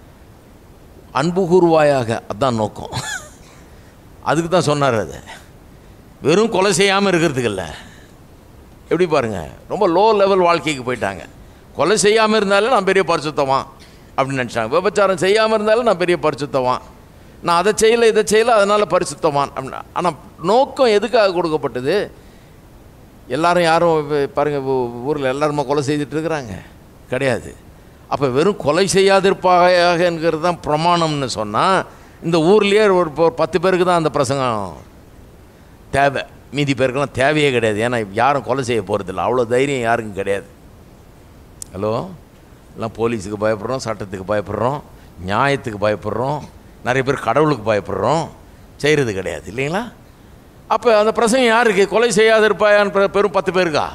Speaker 4: அன்பு கூறுவாயாக அதான் நோக்கம் அதுக்கு தான் சொன்னார் அது வெறும் கொலை செய்யாமல் இருக்கிறதுக்கு இல்லை எப்படி பாருங்க ரொம்ப லோ லெவல் வாழ்க்கைக்கு போயிட்டாங்க கொலை செய்யாமல் இருந்தாலும் நான் பெரிய பரிசுத்தவான் அப்படின்னு நினச்சாங்க விபச்சாரம் செய்யாமல் இருந்தாலும் நான் பெரிய பரிசுத்தவான் நான் அதை செய்யலை இதை செய்யலை அதனால் பரிசுத்தவான் அப்படின்னா ஆனால் நோக்கம் எதுக்காக கொடுக்கப்பட்டது எல்லாரும் யாரும் இப்ப பாருங்க ஊரில் எல்லாருமே கொலை செய்துட்டு இருக்கிறாங்க கிடையாது அப்போ வெறும் கொலை செய்யாதிருப்பாகங்கிறது தான் பிரமாணம்னு சொன்னால் இந்த ஊர்லேயே ஒரு ஒரு பத்து பேருக்கு தான் அந்த பிரசங்கம் தேவை மீதி பேருக்கெல்லாம் தேவையே கிடையாது ஏன்னா யாரும் கொலை செய்ய போகிறதில்ல அவ்வளோ தைரியம் யாருக்கும் கிடையாது ஹலோ எல்லாம் போலீஸுக்கு பயப்படுறோம் சட்டத்துக்கு பயப்படுறோம் நியாயத்துக்கு பயப்படுறோம் நிறைய பேர் கடவுளுக்கு பயப்படுறோம் செய்கிறது கிடையாது இல்லைங்களா அப்போ அந்த பிரசங்கம் யாருக்கு கொலை செய்யாத இருப்பாயான்னு பெ- பெரும் பத்து பேருக்கா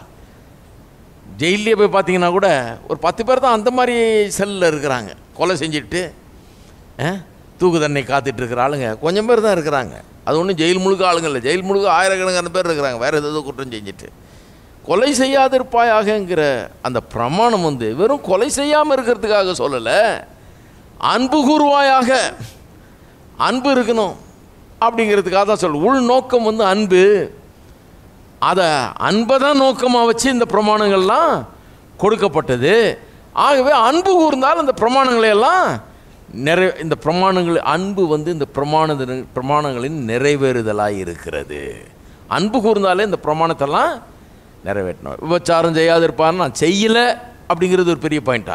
Speaker 4: ஜெயிலே போய் பார்த்தீங்கன்னா கூட ஒரு பத்து பேர் தான் அந்த மாதிரி செல்லில் இருக்கிறாங்க கொலை செஞ்சுட்டு அஹ், தூக்கு தண்டனை காத்துட்டு இருக்கிற ஆளுங்க கொஞ்சம் பேர் தான் இருக்கிறாங்க அது ஒன்றும் ஜெயில் முழுக்க ஆளுங்க இல்லை ஜெயில் முழுக்க ஆயிரக்கணக்கான பேர் இருக்கிறாங்க வேறு ஏதோ குற்றம் செஞ்சுட்டு கொலை செய்யாதிருப்பாயாகங்கிற அந்த பிரமாணம் வந்து வெறும் கொலை செய்யாமல் இருக்கிறதுக்காக சொல்லலை அன்பு கூறுவாயாக அன்பு இருக்கணும் அப்படிங்கிறதுக்காக தான் சொல்ல உள் நோக்கம் வந்து அன்பு அதை அன்பை தான் நோக்கமாக வச்சு இந்த பிரமாணங்கள்லாம் கொடுக்கப்பட்டது ஆகவே அன்பு கூர்ந்தால் இந்த பிரமாணங்களை எல்லாம் நிறை இந்த பிரமாணங்கள் அன்பு வந்து இந்த பிரமாண பிரமாணங்களின் நிறைவேறுதலாக இருக்கிறது அன்பு கூர்ந்தாலே இந்த பிரமாணத்தெல்லாம் நிறைவேற்றணும் விபச்சாரம் செய்யாதிருப்பான்னு நான் செய்யலை அப்படிங்கிறது ஒரு பெரிய பாயிண்டா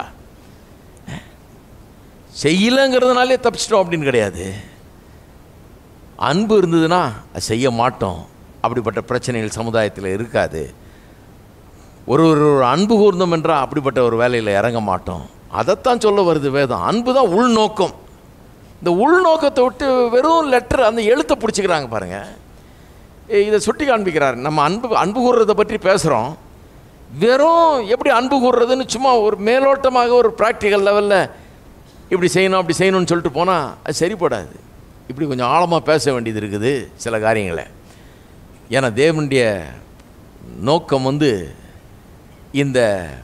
Speaker 4: செய்யலைங்கிறதுனாலே தப்பிச்சிட்டோம் அப்படின்னு கிடையாது அன்பு இருந்ததுன்னா அது செய்ய மாட்டோம் அப்படிப்பட்ட பிரச்சனைகள் சமுதாயத்தில் இருக்காது ஒரு ஒரு ஒரு அன்பு கூர்ந்தோம் என்றால் அப்படிப்பட்ட ஒரு வேலையில் இறங்க மாட்டோம் அதைத்தான் சொல்ல வருது வேதம் அன்பு தான் உள்நோக்கம் இந்த உள்நோக்கத்தை விட்டு வெறும் லெட்டர் அந்த எழுத்தை பிடிச்சிக்கிறாங்க பாருங்க ஏ, இதை சுட்டி காண்பிக்கிறார் நம்ம அன்பு அன்பு கூறுறதை பற்றி பேசுகிறோம் வெறும் எப்படி அன்பு கூறுறதுன்னு சும்மா ஒரு மேலோட்டமாக ஒரு ப்ராக்டிக்கல் லெவலில் இப்படி செய்யணும் அப்படி செய்யணும்னு சொல்லிட்டு போனால் அது சரிப்படாது இப்படி கொஞ்சம் ஆழமாக பேச வேண்டியது இருக்குது சில காரியங்களை ஏன்னா தேவனுடைய நோக்கம் வந்து இந்த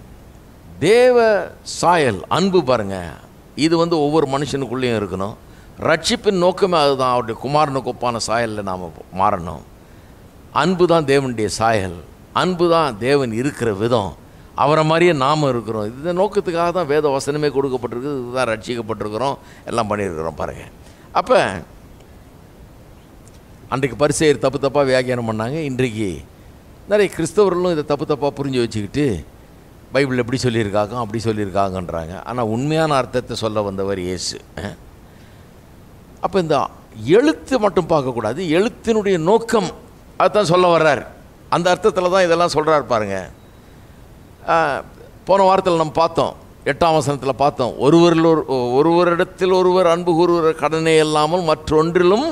Speaker 4: தேவ சாயல் அன்பு பாருங்க இது வந்து ஒவ்வொரு மனுஷனுக்குள்ளேயும் இருக்கணும் ரட்சிப்பின் நோக்கமே அதுதான் அவருடைய குமாரனுக்கு ஒப்பான சாயலில் நாம் மாறணும் அன்பு தான் தேவனுடைய சாயல் அன்பு தான் தேவன் இருக்கிற விதம் அவரை மாதிரியே நாம் இருக்கிறோம் இந்த நோக்கத்துக்காக தான் வேத வசனமே கொடுக்கப்பட்டிருக்கு இதுதான் ரட்சிக்கப்பட்டிருக்கிறோம் எல்லாம் பண்ணியிருக்கிறோம் பாருங்கள் அப்போ அன்றைக்கு பரிசெயர் தப்பு தப்பாக வியாக்கியானம் பண்ணாங்க இன்றைக்கு நிறைய கிறிஸ்தவர்களும் இதை தப்பு தப்பாக புரிஞ்சு வச்சுக்கிட்டு பைபிள் எப்படி சொல்லியிருக்காங்க அப்படி சொல்லியிருக்காங்கன்றாங்க ஆனால் உண்மையான அர்த்தத்தை சொல்ல வந்தவர் இயேசு அப்போ இந்த எழுத்து மட்டும் பார்க்கக்கூடாது எழுத்தினுடைய நோக்கம் அதுதான் சொல்ல வர்றார் அந்த அர்த்தத்தில் தான் இதெல்லாம் சொல்கிறார் பாருங்க ஆ, போன வாரத்தில் நம்ம பார்த்தோம் எட்டாம் வசனத்தில் பார்த்தோம் ஒருவரில் ஒரு ஒருவரிடத்தில் ஒருவர் அன்பு கூறுவர் கடனே இல்லாமல் மற்றொன்றிலும்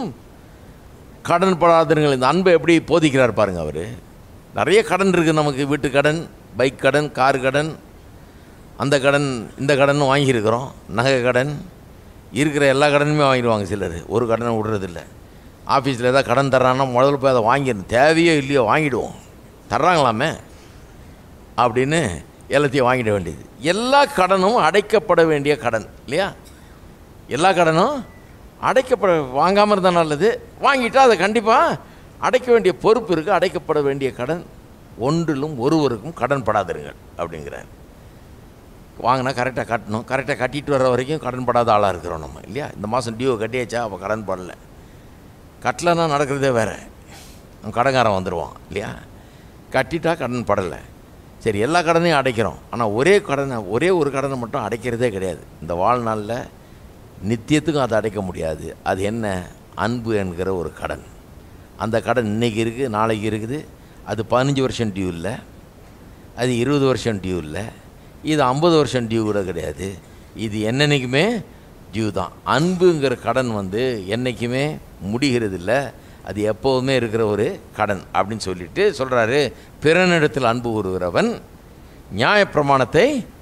Speaker 4: கடன் படாதீர்கள் இந்த அன்பை எப்படி போதிக்கிறார் பாருங்க அவர் நிறைய கடன் இருக்குது நமக்கு வீட்டு கடன் பைக் கடன் கார் கடன் அந்த கடன் இந்த கடன் வாங்கியிருக்கிறோம் நகை கடன் இருக்கிற எல்லா கடனுமே வாங்கிடுவாங்க சிலர் ஒரு கடனை விடுறதில்ல ஆஃபீஸில் ஏதாவது கடன் தர்றான்னா முதல்ல போய் அதை வாங்கிடணும் தேவையோ இல்லையோ வாங்கிடுவோம் தர்றாங்களாமே அப்படின்னு எல்லாத்தையும் வாங்கிட வேண்டியது எல்லா கடனும் அடைக்கப்பட வேண்டிய கடன் இல்லையா எல்லா கடனும் அடைக்கப்பட வாங்காமல் இருந்தால் நல்லது வாங்கிட்டா அதை கண்டிப்பாக அடைக்க வேண்டிய பொறுப்பு இருக்குது அடைக்கப்பட வேண்டிய கடன் ஒன்றிலும் ஒருவருக்கும் கடன் படாதிருங்கள் அப்படிங்கிறார் வாங்கினா கரெக்டாக கட்டணும் கரெக்டாக கட்டிட்டு வர வரைக்கும் கடன் படாத ஆளாக இருக்கிறோம் நம்ம இல்லையா இந்த மாதம் டியூ கட்டியாச்சா அப்போ கடன் படல கட்டலைன்னா நடக்கிறதே வேறு அவன் கடன்காரன் வந்துடுவான் இல்லையா கட்டிட்டா கடன் படலை சரி எல்லா கடனையும் அடைக்கிறோம் ஆனால் ஒரே கடனை ஒரே ஒரு கடனை மட்டும் அடைக்கிறதே கிடையாது இந்த வாழ்நாளில் நித்தியத்துக்கும் அதை அடைக்க முடியாது அது என்ன அன்பு என்கிற ஒரு கடன் அந்த கடன் இன்னைக்கு இருக்குது நாளைக்கு இருக்குது அது பதினஞ்சு வருஷம் டியூ இல்லை அது இருபது வருஷம் டியூ இல்லை இது ஐம்பது வருஷம் டியூ கூட கிடையாது இது என்னன்னைக்குமே டியூ தான் அன்புங்கிற கடன் வந்து என்றைக்குமே முடிகிறது இல்லை அது எப்போவுமே இருக்கிற ஒரு கடன் அப்படின்னு சொல்லிட்டு சொல்கிறாரு பிறனிடத்தில் அன்பு கூறுகிறவன் நியாயப்பிரமாணத்தை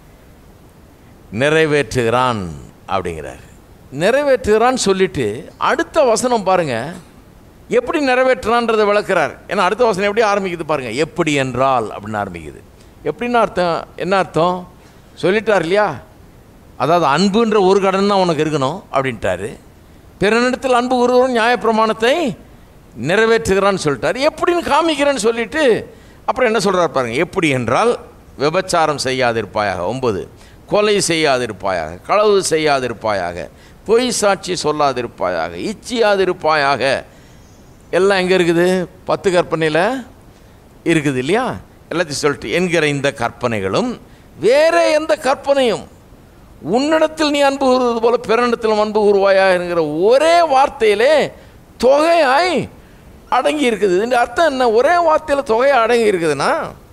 Speaker 4: நிறைவேற்றுகிறான் அப்படிங்கிறார் நிறைவேற்றுகிறான்னு சொல்லிட்டு அடுத்த வசனம் பாருங்க எப்படி நிறைவேற்றுறான்றதை விளக்குறார் ஏன்னா அடுத்த வசனம் எப்படி ஆரம்பிக்குது பாருங்க எப்படி என்றால் அப்படின்னு ஆரம்பிக்குது எப்படின்னு அர்த்தம் என்ன அர்த்தம் சொல்லிட்டார் இல்லையா அதாவது அன்புன்ற ஒரு கடன் தான் உனக்கு இருக்கணும் அப்படின்ட்டாரு பிறனிடத்தில் அன்பு கூறுகிறவன் நியாயப்பிரமாணத்தை நிறைவேற்றுகிறான்னு சொல்லிட்டார் எப்படின்னு காமிக்கிறேன்னு சொல்லிட்டு அப்புறம் என்ன சொல்கிறார் பாருங்க எப்படி என்றால் விபச்சாரம் செய்யாதிருப்பாயாக ஒன்பது கொலை செய்யாதிருப்பாயாக களவு செய்யாதிருப்பாயாக பொய் சாட்சி சொல்லாதிருப்பாயாக இச்சியாதிருப்பாயாக எல்லாம் எங்கே இருக்குது பத்து கற்பனையில் இருக்குது இல்லையா எல்லாத்தையும் சொல்லிட்டு என்கிற இந்த கற்பனைகளும் வேற எந்த கற்பனையும் உன்னிடத்தில் நீ அன்பு கூறுவது போல பிறனிடத்திலும் அன்பு கூறுவாயா என்கிற ஒரே வார்த்தையிலே தொகையாய் அடங்கி இருக்குது இந்த அர்த்தம் என்ன ஒரே வார்த்தையில் தொகையாக அடங்கி இருக்குதுன்னா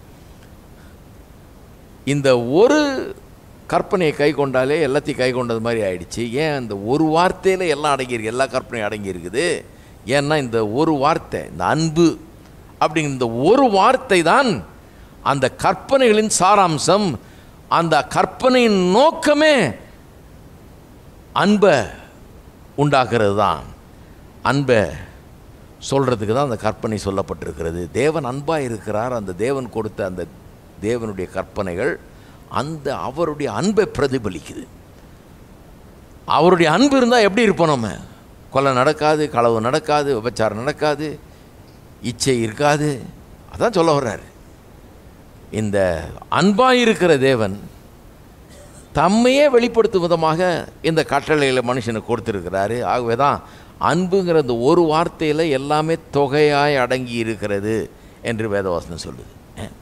Speaker 4: இந்த ஒரு கற்பனையை கை கொண்டாலே எல்லாத்தையும் கை கொண்டது மாதிரி ஆயிடுச்சு ஏன் இந்த ஒரு வார்த்தையில் எல்லாம் அடங்கியிருக்கு எல்லா கற்பனையும் அடங்கி இருக்குது ஏன்னா இந்த ஒரு வார்த்தை இந்த அன்பு அப்படிங்கிற இந்த ஒரு வார்த்தை தான் அந்த கற்பனைகளின் சாராம்சம் அந்த கற்பனையின் நோக்கமே அன்பை உண்டாக்குறது தான் அன்பை சொல்கிறதுக்கு தான் அந்த கற்பனை சொல்லப்பட்டிருக்கிறது தேவன் அன்பாக இருக்கிறார் அந்த தேவன் கொடுத்த அந்த தேவனுடைய கற்பனைகள் அந்த அவருடைய அன்பை பிரதிபலிக்குது அவருடைய அன்பு இருந்தால் எப்படி இருப்போம் நம்ம கொலை நடக்காது களவு நடக்காது விபச்சாரம் நடக்காது இச்சை இருக்காது அதான் சொல்ல வர்றாரு இந்த அன்பாக இருக்கிற தேவன் தம்மையே வெளிப்படுத்தும் விதமாக இந்த கட்டளைகளை மனுஷனுக்கு கொடுத்துருக்கிறாரு ஆகவே தான் அன்புங்கிற இந்த ஒரு வார்த்தையில் எல்லாமே தொகையாய் அடங்கி இருக்கிறது என்று வேதவாசனம் சொல்லுது அஹ்.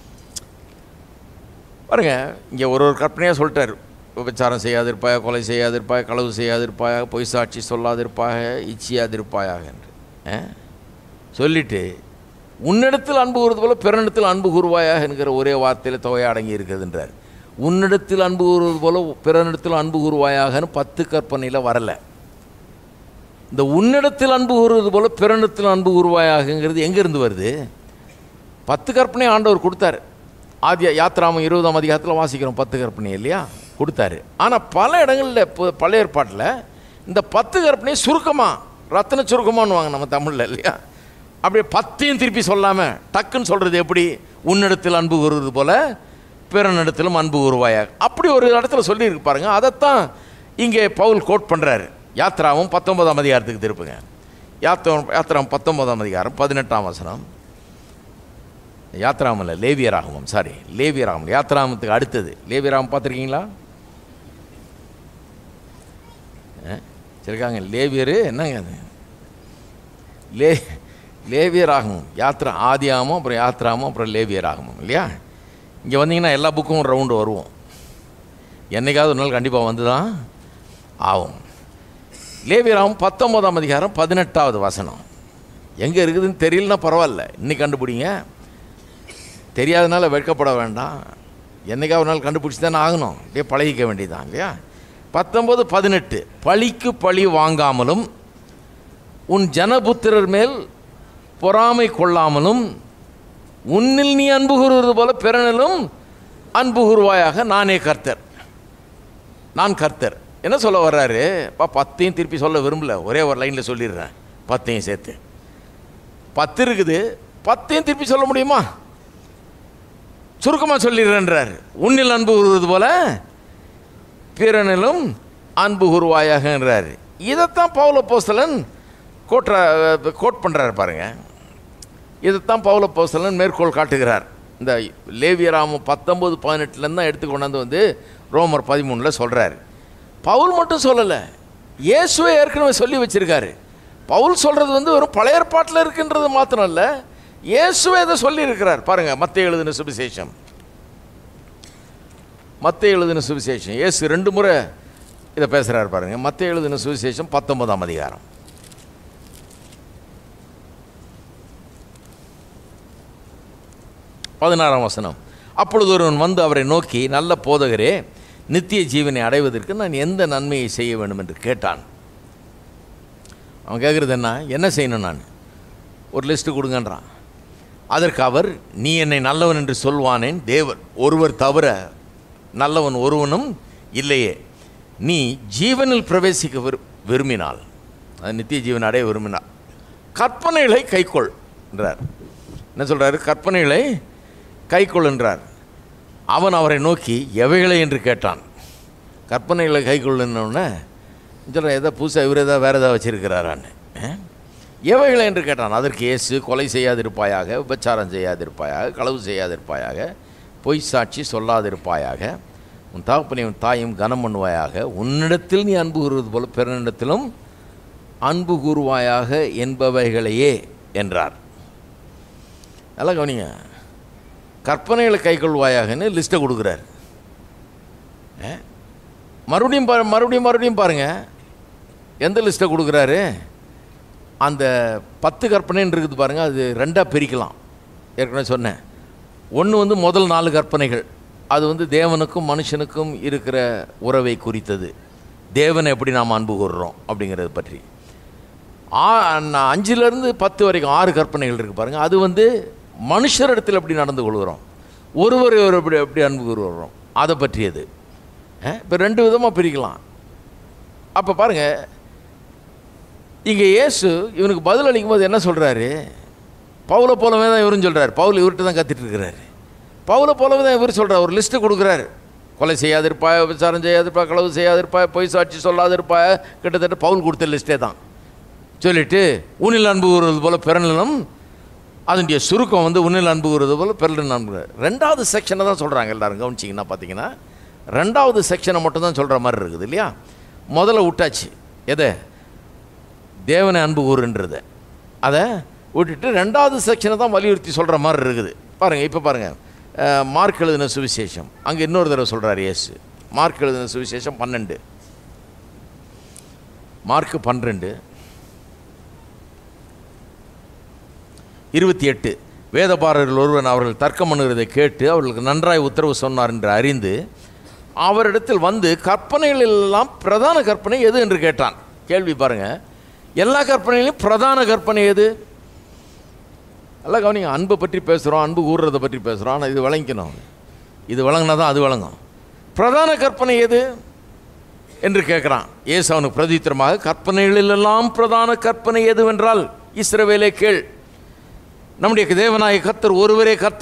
Speaker 4: பாருங்க இங்கே ஒரு ஒரு கற்பனையாக சொல்லிட்டார் விபச்சாரம் செய்யாதிருப்பாயா கொலை செய்யாதிருப்பாயா களவு செய்யாதிருப்பாயா பொய் சாட்சி சொல்லாதிருப்பாய இச்சியாதிருப்பாயாக என்று அஹ். சொல்லிட்டு உன்னிடத்தில் அன்பு கூறுவது போல பிறனிடத்தில் அன்பு கூறுவாயாக என்கிற ஒரே வார்த்தையில் தொகை அடங்கி இருக்குதுன்றார் உன்னிடத்தில் அன்பு கூறுவது போல பிறனிடத்தில் அன்பு கூறுவாயாகன்னு பத்து கற்பனையில் வரலை இந்த உன்னிடத்தில் அன்பு கூறுவது போல பிறனிடத்தில் அன்பு கூறுவாயாகங்கிறது எங்கேருந்து வருது பத்து கற்பனை ஆண்டவர் கொடுத்தாரு ஆதிய யாத்ராமம் இருபதாம் அதிகாரத்தில் வாசிக்கிறோம் பத்து கற்பனை இல்லையா கொடுத்தாரு ஆனால் பல இடங்களில் இப்போ பழைய ஏற்பாட்டில் இந்த பத்து கற்பனையை சுருக்கமாக ரத்தன சுருக்கமானுவாங்க நம்ம தமிழில் இல்லையா அப்படியே பத்தையும் திருப்பி சொல்லாமல் டக்குன்னு சொல்கிறது எப்படி உன்னிடத்தில் அன்பு கூறுவது போல பிறனிடத்திலும் அன்பு கூறுவாயாக அப்படி ஒரு இடத்துல சொல்லியிருக்கு பாருங்க அதைத்தான் இங்கே பவுல் கோட் பண்ணுறாரு யாத்ராவும் பத்தொன்பதாம் அதிகாரத்துக்கு திருப்புங்க யாத்திரம் யாத்திராம் பத்தொன்பதாம் அதிகாரம் பதினெட்டாம் வசனம் யாத்ராம் இல்லை லேவியராகமம் சாரி லேவியராகமம் யாத்ராமத்துக்கு அடுத்தது லேவியராகம் பார்த்துருக்கீங்களா சரிக்காங்க லேவியரு என்னங்க அது லே லேவியராகமம் யாத்ரா ஆதியாமம் அப்புறம் யாத்ராமம் அப்புறம் லேவியராகமம் இல்லையா இங்கே வந்தீங்கன்னா எல்லா புக்கும் ரவுண்டு வருவோம் என்னைக்காவது ஒரு நாள் கண்டிப்பாக வந்து தான் ஆகும் லேவியராகமம் பத்தொன்பதாம் அதிகாரம் பதினெட்டாவது வசனம் எங்கே இருக்குதுன்னு தெரியலனா பரவாயில்ல இன்னைக்கு கண்டுபிடிங்க தெரியாதனால வெட்கப்பட வேண்டாம் என்னைக்காவது ஒரு நாள் கண்டுபிடிச்சி தானே ஆகணும் அப்படியே பழகிக்க வேண்டியதுதான் இல்லையா பத்தொன்பது பதினெட்டு பழிக்கு பழி வாங்காமலும் உன் ஜனபுத்திரர் மேல் பொறாமை கொள்ளாமலும் உன்னில் நீ அன்பு கூறுவது போல பிறனிலும் அன்பு கூறுவாயாக நானே கர்த்தர் நான் கர்த்தர் என்ன சொல்ல வர்றாரு பா பத்தையும் திருப்பி சொல்ல விரும்பல ஒரே ஒரு லைனில் சொல்லிடுறேன் பத்தையும் சேர்த்து பத்து இருக்குது பத்தையும் திருப்பி சொல்ல முடியுமா சுருக்கமாக சொல்லிடுறேன்றார் உன்னில் அன்பு கூறுவது போல பிறனிலும் அன்பு கூறுவாயாகன்றார் இதைத்தான் பவுல போஸ்தலன் கோட்ரா கோட் பண்ணுறாரு பாருங்க இதைத்தான் பவுல போஸ்தலன் மேற்கோள் காட்டுகிறார் இந்த லேவியராமம் பத்தொம்போது பதினெட்டுலேருந்து தான் எடுத்து கொண்டாந்து வந்து ரோமர் பதிமூணில் சொல்கிறார் பவுல் மட்டும் சொல்லலை இயேசுவை ஏற்கனவே சொல்லி வச்சிருக்காரு பவுல் சொல்கிறது வந்து வெறும் பழைய ஏற்பாட்டில் இருக்குன்றது மாத்திரம் இல்லை இயேசுவே இதை சொல்லியிருக்கிறார் பாருங்கள் மத்திய எழுதின சுவிசேஷம் மத்திய எழுதின சுவிசேஷம் இயேசு ரெண்டு முறை இதை பேசுகிறார் பாருங்க மத்திய எழுதின சுவிசேஷம் பத்தொன்பதாம் அதிகாரம் பதினாறாம் வசனம் அப்பொழுது ஒருவன் வந்து அவரை நோக்கி நல்ல போதகரே நித்திய ஜீவனை அடைவதற்கு நான் எந்த நன்மையை செய்ய வேண்டும் என்று கேட்டான் அவன் கேட்குறது என்ன என்ன செய்யணும் நான் ஒரு லிஸ்ட்டு கொடுங்கன்றான் அதற்கு அவர் நீ என்னை நல்லவன் என்று சொல்வானேன் தேவன் ஒருவர் தவிர நல்லவன் ஒருவனும் இல்லையே நீ ஜீவனில் பிரவேசிக்க விரு விரும்பினால் அது நித்திய ஜீவன் அடைய விரும்பினார் கற்பனைகளை கைக்கொள் என்றார் என்ன சொல்கிறாரு கற்பனைகளை கைக்கொள் என்றார் அவன் அவரை நோக்கி எவைகளை என்று கேட்டான் கற்பனைகளை கைக்கொள்ளுன்னொன்னே சொல்கிறேன் எதோ புதுசாக இவர் ஏதாவது வேறு ஏதாவது வச்சுருக்கிறாரான்னு எவைகளை என்று கேட்டான் அதற்கு இயேசு கொலை செய்யாதிருப்பாயாக உபச்சாரம் செய்யாதிருப்பாயாக களவு செய்யாதிருப்பாயாக பொய் சாட்சி சொல்லாதிருப்பாயாக உன் தகப்பனை உன் தாயும் கனம் பண்ணுவாயாக உன்னிடத்தில் நீ அன்பு கூறுவது போல பிறனிடத்திலும் அன்பு கூறுவாயாக என்பவைகளையே என்றார் நல்லா கவனிங்க கற்பனைகளை கைக்கொள்வாயாகன்னு லிஸ்ட்டை கொடுக்குறார் ஏ? மறுபடியும் பா மறுபடியும் மறுபடியும் பாருங்கள் எந்த லிஸ்ட்டை கொடுக்குறாரு அந்த பத்து கற்பனைன்னு இருக்குது பாருங்கள் அது ரெண்டாக பிரிக்கலாம் ஏற்கனவே சொன்னேன் ஒன்று வந்து முதல் நாலு கற்பனைகள் அது வந்து தேவனுக்கும் மனுஷனுக்கும் இருக்கிற உறவை குறித்தது தேவனை எப்படி நாம் அன்பு கூறுறோம் அப்படிங்கிறத பற்றி ஆ ந- அஞ்சுலேருந்து பத்து வரைக்கும் ஆறு கற்பனைகள் இருக்குது பாருங்கள் அது வந்து மனுஷரிடத்தில் எப்படி நடந்து கொள்கிறோம் ஒருவரை ஒரு எப்படி எப்படி அன்பு கூறுகிறோம் அதை பற்றியது இப்போ ரெண்டு விதமாக பிரிக்கலாம் அப்போ பாருங்கள் இங்கே இயேசு இவனுக்கு பதில் அளிக்கும் போது என்ன சொல்கிறாரு பவுலை போலவே தான் இவரும் சொல்கிறார் பவுல் இவர்கிட்ட தான் கத்திட்டு இருக்கிறாரு பவுலை போலவே தான் இவர் சொல்கிறார் ஒரு லிஸ்ட்டு கொடுக்குறாரு கொலை செய்யாதிருப்பாய் விசாரம் செய்யாதிருப்பாய் களவு செய்யாதிருப்பாய் பொய் சாட்சி சொல்லாதிருப்பாய் கிட்டத்தட்ட பவுல் கொடுத்த லிஸ்ட்டே தான் சொல்லிட்டு உன்னில் அன்பு கூறுவது போல பிறனிலும் அதனுடைய சுருக்கம் வந்து உன்னில் அன்பு கூறுவது போல பிறனில் அன்பு ரெண்டாவது செக்ஷனை தான் சொல்கிறாங்க எல்லாரும் கவனிச்சிங்கன்னா பார்த்தீங்கன்னா ரெண்டாவது செக்ஷனை மட்டும் தான் சொல்கிற மாதிரி இருக்குது இல்லையா முதல்ல விட்டாச்சு எதை தேவனை அன்பு கூறுன்றது அதை விட்டுட்டு ரெண்டாவது செக்ஷனை தான் வலியுறுத்தி சொல்கிற மாதிரி இருக்குது பாருங்கள் இப்போ பாருங்கள் அஹ், மார்க் எழுதின சுவிசேஷம் அங்கே இன்னொரு தடவை சொல்கிறார் இயேசு மார்க் எழுதின சுவிசேஷம் பன்னெண்டு மார்க் பன்னிரெண்டு இருபத்தி எட்டு வேதபாரர்கள் ஒருவன் அவர்கள் தர்க்கம் பண்ணுகிறதை கேட்டு அவர்களுக்கு நன்றாய் உத்தரவு சொன்னார் என்று அறிந்து அவரிடத்தில் வந்து கற்பனைகள் எல்லாம் பிரதான கற்பனை எது என்று கேட்டான் கேள்வி பாருங்க எல்லா கற்பனையிலும் பிரதான கற்பனை எது எல்லாம் கவனிங்க அன்பை பற்றி பேசுகிறோம் அன்பு கூறுறதை பற்றி பேசுகிறோம் ஆனால் இது விளங்கிக்கணும் இது விளங்கினா தான் அது விளங்கும் பிரதான கற்பனை எது என்று கேட்குறான் ஏசு அவனுக்கு பிரதித்திரமாக கற்பனைகளிலெல்லாம் பிரதான கற்பனை எதுவென்றால் இஸ்ரவேலே கேள் நம்முடைய தேவனாய கர்த்தர் ஒருவரே கர்த்தர்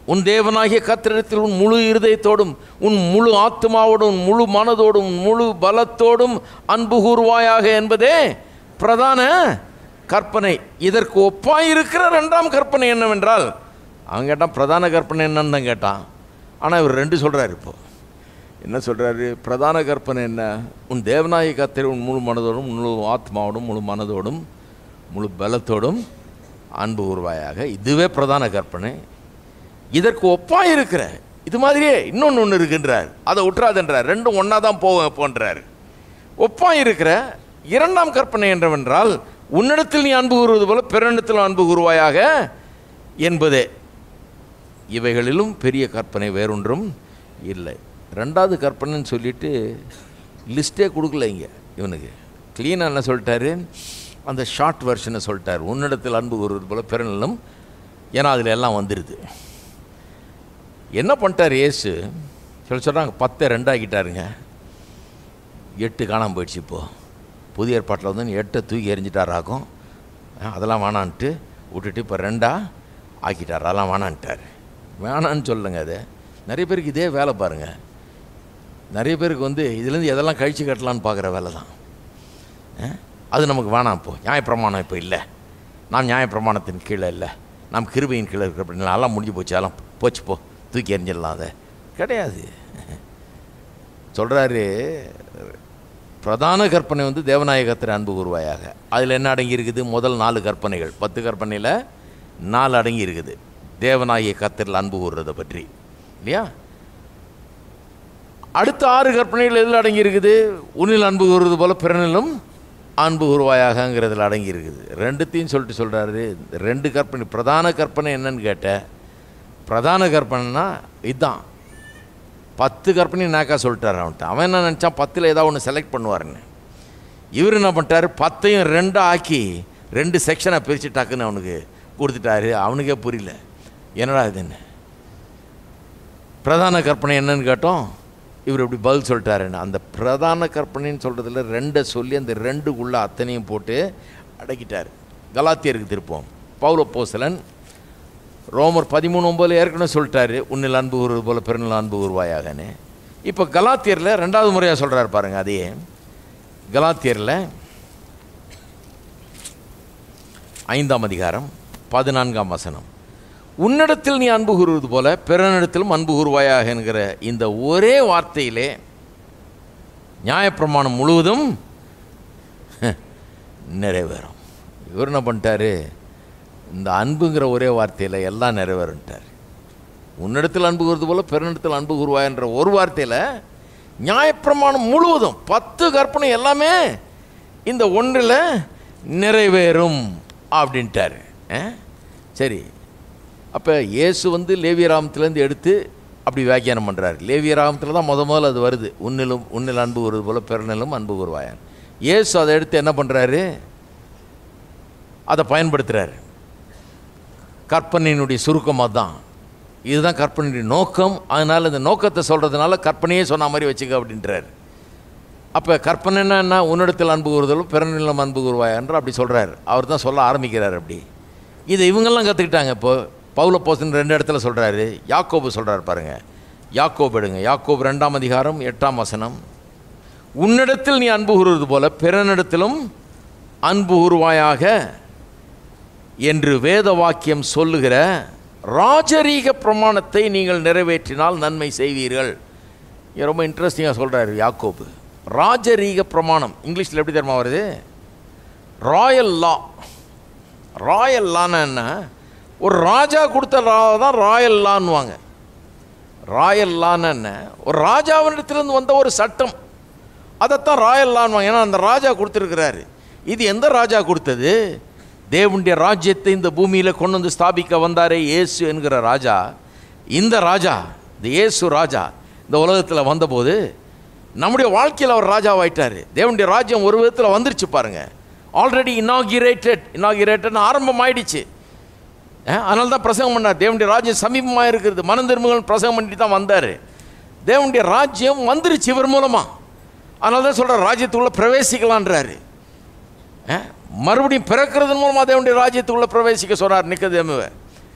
Speaker 4: உன் தேவனாகிய கத்திரத்தில் உன் முழு இருதயத்தோடும் உன் முழு ஆத்மாவோடும் உன் முழு மனதோடும் உன் முழு பலத்தோடும் அன்பு கூறுவாயாக என்பதே பிரதான கற்பனை இதற்கு ஒப்பாயிருக்கிற ரெண்டாம் கற்பனை என்னவென்றால் அவன் கேட்டான் பிரதான கற்பனை என்னன்னு தான் கேட்டான் ஆனால் இவர் ரெண்டு சொல்கிறார் இப்போ என்ன சொல்கிறாரு பிரதான கற்பனை என்ன உன் தேவநாயக கத்திர உன் முழு மனதோடும் முழு ஆத்மாவோடும் முழு மனதோடும் முழு பலத்தோடும் அன்பு உருவாயாக இதுவே பிரதான கற்பனை இதற்கு ஒப்பாக இருக்கிற இது மாதிரியே இன்னொன்று ஒன்று இருக்குன்றார் அதை விட்டுறாதுன்றார் ரெண்டும் ஒன்றா தான் போகும் போன்றார் ஒப்பாக இருக்கிற இரண்டாம் கற்பனை என்றவென்றால் உன்னிடத்தில் நீ அன்பு கூறுவது போல பிறனிடத்தில் அன்பு கூறுவாயாக என்பதே இவைகளிலும் பெரிய கற்பனை வேறொன்றும் இல்லை ரெண்டாவது கற்பனைன்னு சொல்லிட்டு லிஸ்ட்டே கொடுக்கல இங்கே இவனுக்கு க்ளீனாக என்ன சொல்லிட்டாரு அந்த ஷார்ட் வெர்ஷனை சொல்லிட்டார் உன்னிடத்தில் அன்பு கூறுவது போல பிறனிலும் ஏன்னா அதில் எல்லாம் வந்துடுது என்ன பண்ணிட்டார் இயேசு சொல்லி சொல்கிறாங்க பத்தை ரெண்டாக்கிட்டாருங்க எட்டு காணாமல் போயிடுச்சு இப்போது புதிய ஏற்பாட்டில் வந்து எட்டை தூக்கி எறிஞ்சிட்டாராக்கும் அஹ், அதெல்லாம் வேணான்ட்டு விட்டுட்டு இப்போ ரெண்டா ஆக்கிட்டார் அதெல்லாம் வேணான்ட்டார் வேணான்னு சொல்லுங்க அது நிறைய பேருக்கு இதே வேலை பாருங்கள் நிறைய பேருக்கு வந்து இதுலேருந்து எதெல்லாம் கழிச்சு கட்டலான்னு பார்க்குற வேலை தான் அஹ், அது நமக்கு வேணாம் இப்போ நியாயப்பிரமாணம் இப்போ இல்லை நாம் நியாயப்பிரமாணத்தின் கீழே இல்லை நாம் கிருபையின் கீழே இருக்கிற அப்படின்னா எல்லாம் முடிஞ்சு போச்சு அதெல்லாம் போச்சு போ தூக்கி எறிஞ்சிடலாம் அதை கிடையாது சொல்கிறாரு பிரதான கற்பனை வந்து தேவநாயகத்தின் அன்பு கூறுவாயாக அதில் என்ன அடங்கி இருக்குது முதல் நாலு கற்பனைகள் பத்து கற்பனையில் நாலு அடங்கி இருக்குது தேவநாயக கத்திரில் அன்பு கூறுறதை பற்றி இல்லையா அடுத்த ஆறு கற்பனைகள் எதில் அடங்கி இருக்குது உன்னில் அன்பு கூறுறது போல பிறனிலும் அன்பு கூறுவாயாகங்கிறதுல அடங்கி இருக்குது ரெண்டுத்தையும் சொல்லிட்டு சொல்கிறாரு ரெண்டு கற்பனை பிரதான கற்பனை என்னன்னு கேட்ட பிரதான கற்பனைனா இதுதான் பத்து கற்பனை நாக்கா சொல்லிட்டார் அவன்கிட்ட அவன் என்ன நினச்சான் பத்தில் ஏதாவது ஒன்று செலக்ட் பண்ணுவாருன்னு இவர் என்ன பண்ணிட்டாரு பத்தையும் ரெண்டாக ஆக்கி ரெண்டு செக்ஷனை பிரித்து டக்குன்னு அவனுக்கு கொடுத்துட்டாரு அவனுக்கே புரியல என்னடா இது என்ன பிரதான கற்பனை என்னன்னு கேட்டோம் இவர் இப்படி பதில் சொல்லிட்டாருன்னு அந்த பிரதான கற்பனைன்னு சொல்கிறதுல ரெண்டை சொல்லி அந்த ரெண்டுக்குள்ளே அத்தனையும் போட்டு அடக்கிட்டார் கலாத்தியருக்கு திருப்போம் பவுல போசலன் ரோமர் பதிமூணு ஒம்பதுல ஏற்கனவே சொல்லிட்டாரு உன்னில் அன்பு கூறுவது போல பிறனில் அன்பு கூறுவாயாகன்னு இப்போ கலாத்தியரில் ரெண்டாவது முறையாக சொல்கிறாரு பாருங்க அதையே கலாத்தியரில் ஐந்தாம் அதிகாரம் பதினான்காம் வசனம் உன்னிடத்தில் நீ அன்பு கூறுவது போல பிறனிடத்திலும் அன்பு கூறுவாயாக என்கிற இந்த ஒரே வார்த்தையிலே நியாயப்பிரமாணம் முழுவதும் நிறைவேறும் இவர் என்ன பண்ணிட்டாரு இந்த அன்புங்கிற ஒரே வார்த்தையில் எல்லாம் நிறைவேறுன்ட்டார் உன்னிடத்தில் அன்பு கூறுவது போல பிறனிடத்தில் அன்பு கூறுவாய் என்ற ஒரு வார்த்தையில் நியாயப்பிரமாணம் முழுவதும் பத்து கற்பனை எல்லாமே இந்த ஒன்றில் நிறைவேறும் அப்படின்ட்டார் ஆ? சரி அப்போ இயேசு வந்து லேவியராமத்திலேருந்து எடுத்து அப்படி வியாக்கியானம் பண்ணுறாரு லேவியராமத்தில் தான் முத முதல்ல அது வருது உன்னிலும் உன்னில் அன்பு கூறுவது போல பிறனிலும் அன்பு கூறுவாயான் இயேசு அதை எடுத்து என்ன பண்ணுறாரு அதை பயன்படுத்துகிறாரு கற்பனையினுடைய சுருக்கம் அதுதான் இதுதான் கற்பனையுடைய நோக்கம் அதனால் இந்த நோக்கத்தை சொல்கிறதுனால கற்பனையே சொன்ன மாதிரி வச்சுக்க அப்படின்றார் அப்போ கற்பனைன்னா என்ன உன்னிடத்தில் அன்பு கூறுதலும் பிறனிலம் அன்பு கூறுவாய் என்று அப்படி சொல்கிறார் அவர் தான் சொல்ல ஆரம்பிக்கிறார் அப்படி இதை இவங்கெல்லாம் கற்றுக்கிட்டாங்க இப்போ பவுல போசன் ரெண்டு இடத்துல சொல்கிறாரு யாக்கோபு சொல்கிறார் பாருங்க யாக்கோபு எடுங்க யாக்கோபு ரெண்டாம் அதிகாரம் எட்டாம் வசனம் உன்னிடத்தில் நீ அன்பு கூறுவது போல பிறனிடத்திலும் அன்பு கூறுவாயாக என்று வேத வாக்கியம் சொல்லுகிற ராஜரீக பிரமாணத்தை நீங்கள் நிறைவேற்றினால் நன்மை செய்வீர்கள் இங்க ரொம்ப இன்ட்ரெஸ்டிங்காக சொல்கிறாரு யாக்கோபு ராஜரீக பிரமாணம் இங்கிலீஷில் எப்படி தெரியுமா வருது ராயல் லா ராயல் லான்னா என்ன ஒரு ராஜா கொடுத்த லா தான் ராயல் லான்னுவாங்க ராயல் லான்னு என்ன ஒரு ராஜாவினிடத்திலிருந்து வந்த ஒரு சட்டம் அதைத்தான் ராயல் லான்வாங்க ஏன்னா அந்த ராஜா கொடுத்துருக்கிறாரு இது எந்த ராஜா கொடுத்தது தேவனுடைய ராஜ்யத்தை இந்த பூமியில் கொண்டு வந்து ஸ்தாபிக்க வந்தாரே இயேசு என்கிற ராஜா இந்த ராஜா இந்த இயேசு ராஜா இந்த உலகத்தில் வந்தபோது நம்முடைய வாழ்க்கையில் அவர் ராஜாவாயிட்டார் தேவனுடைய ராஜ்யம் ஒரு விதத்தில் வந்துருச்சு பாருங்க ஆல்ரெடி இனாகிரேட்டட் இனாகிரேட்டட்னு ஆரம்பம் ஆயிடுச்சு அதனால தான் பிரசங்கம் பண்ணார் தேவனுடைய ராஜ்யம் சமீபமாக இருக்கிறது மனம் திரும்புகள் பிரசங்கம் பண்ணிட்டு தான் வந்தார் தேவனுடைய ராஜ்யம் வந்துருச்சு இவர் மூலமாக அதனால தான் சொல்கிறார் ராஜ்யத்துக்குள்ளே பிரவேசிக்கலான்றாரு அஹ், மறுபடியும் பிறக்கிறதன் மூலமாக தேவனுடைய ராஜ்யத்துக்குள்ளே பிரவேசிக்க சொன்னார் நிக்கதேமுவை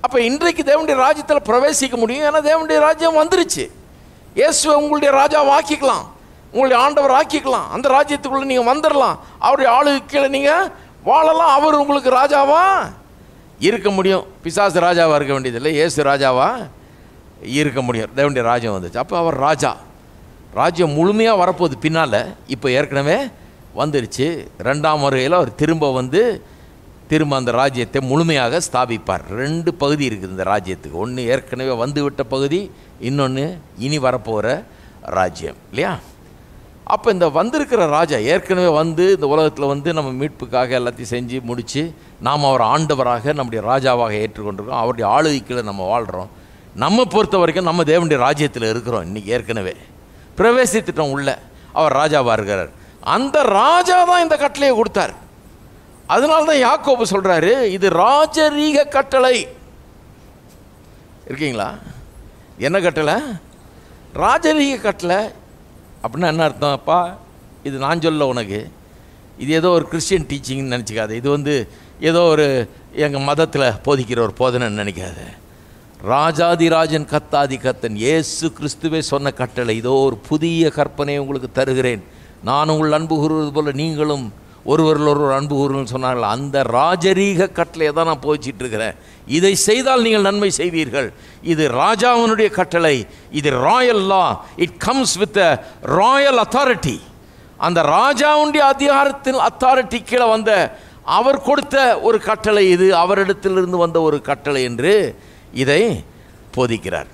Speaker 4: அப்போ இன்றைக்கு தேவனுடைய ராஜ்யத்தில் பிரவேசிக்க முடியும் ஏன்னா தேவனுடைய ராஜ்யம் வந்துருச்சு இயேசுவை உங்களுடைய ராஜாவை ஆக்கிக்கலாம் உங்களுடைய ஆண்டவர் ஆக்கிக்கலாம் அந்த ராஜ்யத்துக்குள்ளே நீங்கள் வந்துடலாம் அவருடைய ஆளுக்கு கீழே நீங்கள் வாழலாம் அவர் உங்களுக்கு ராஜாவா இருக்க முடியும் பிசாசு ராஜாவாக இருக்க வேண்டியதில்லை இயேசு ராஜாவா இருக்க முடியும் தேவனுடைய ராஜ்யம் வந்துச்சு அப்போ அவர் ராஜா ராஜ்யம் முழுமையாக வரப்போகுது பின்னால் இப்போ ஏற்கனவே வந்துருச்சு ரெண்டாம் முறையில் அவர் திரும்ப வந்து திரும்ப அந்த ராஜ்யத்தை முழுமையாக ஸ்தாபிப்பார் ரெண்டு பகுதி இருக்குது இந்த ராஜ்யத்துக்கு ஒன்று ஏற்கனவே வந்துவிட்ட பகுதி இன்னொன்று இனி வரப்போகிற ராஜ்யம் இல்லையா அப்போ இந்த வந்திருக்கிற ராஜா ஏற்கனவே வந்து இந்த உலகத்தில் வந்து நம்ம மீட்புக்காக எல்லாத்தையும் செஞ்சு முடித்து நாம் அவர் ஆண்டவராக நம்முடைய ராஜாவாக ஏற்றுக்கொண்டிருக்கோம் அவருடைய ஆளுகைக்கில் நம்ம வாழ்கிறோம் நம்ம பொறுத்த வரைக்கும் நம்ம தேவனுடைய ராஜ்யத்தில் இருக்கிறோம் இன்றைக்கி ஏற்கனவே பிரவேசித்துட்டோம் உள்ள அவர் ராஜாவாக இருக்கிறார் அந்த ராஜா தான் இந்த கட்டளையை கொடுத்தார் அதனால தான் யாக்கோபு சொல்கிறாரு இது ராஜரீக கட்டளை இருக்கீங்களா என்ன கட்டளை ராஜரீக கட்டளை அப்படின்னா என்ன அர்த்தம் அப்பா இது நான் சொல்ல உனக்கு இது ஏதோ ஒரு கிறிஸ்டியன் டீச்சிங்னு நினச்சிக்காத இது வந்து ஏதோ ஒரு எங்கள் மதத்தில் போதிக்கிற ஒரு போதனைன்னு நினைக்காத ராஜாதிராஜன் கத்தாதி கத்தன் இயேசு கிறிஸ்துவே சொன்ன கட்டளை இதோ ஒரு புதிய கற்பனை உங்களுக்கு தருகிறேன் நான் உங்கள் அன்பு கூறுவது போல நீங்களும் ஒருவரில் ஒருவர் அன்பு கூறுங்கள் சொன்னார்கள் அந்த ராஜரீக கட்டளையை தான் நான் போச்சிட்டு இருக்கிறேன் இதை செய்தால் நீங்கள் நன்மை செய்வீர்கள் இது ராஜாவினுடைய கட்டளை இது royal law it comes with royal authority அந்த ராஜாவுடைய அதிகாரத்தில் அத்தாரிட்டி கீழே வந்த அவர் கொடுத்த ஒரு கட்டளை இது அவரிடத்திலிருந்து வந்த ஒரு கட்டளை என்று இதை போதிக்கிறார்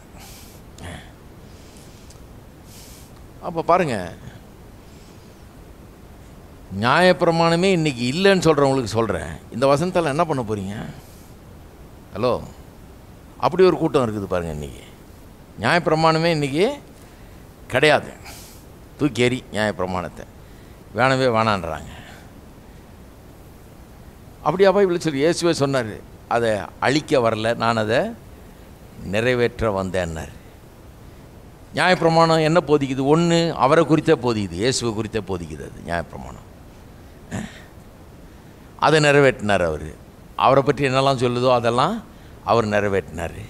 Speaker 4: அப்போ பாருங்க நியாயப்பிரமாணமே இன்னைக்கு இல்லைன்னு சொல்கிறவங்களுக்கு சொல்கிறேன் இந்த வசனத்தில் என்ன பண்ண போகிறீங்க ஹலோ அப்படி ஒரு கூட்டம் இருக்குது பாருங்கள் இன்றைக்கி நியாயப்பிரமாணமே இன்றைக்கி கிடையாது தூக்கி எறி நியாயப்பிரமாணத்தை வேணவே வேணான்றாங்க அப்படியா பைபிள் சொல்லி இயேசுவே சொன்னார் அதை அழிக்க வரல நான் அதை நிறைவேற்ற வந்தேன்னார் நியாயப்பிரமாணம் என்ன போதிக்குது ஒன்று அவரை குறித்தே போதிக்குது இயேசுவை குறித்தே போதிக்குது அது நியாயப்பிரமாணம் அதை நிறைவேற்றினார் அவர் அவரை பற்றி என்னெல்லாம் சொல்லுதோ அதெல்லாம் அவர் நிறைவேற்றினார்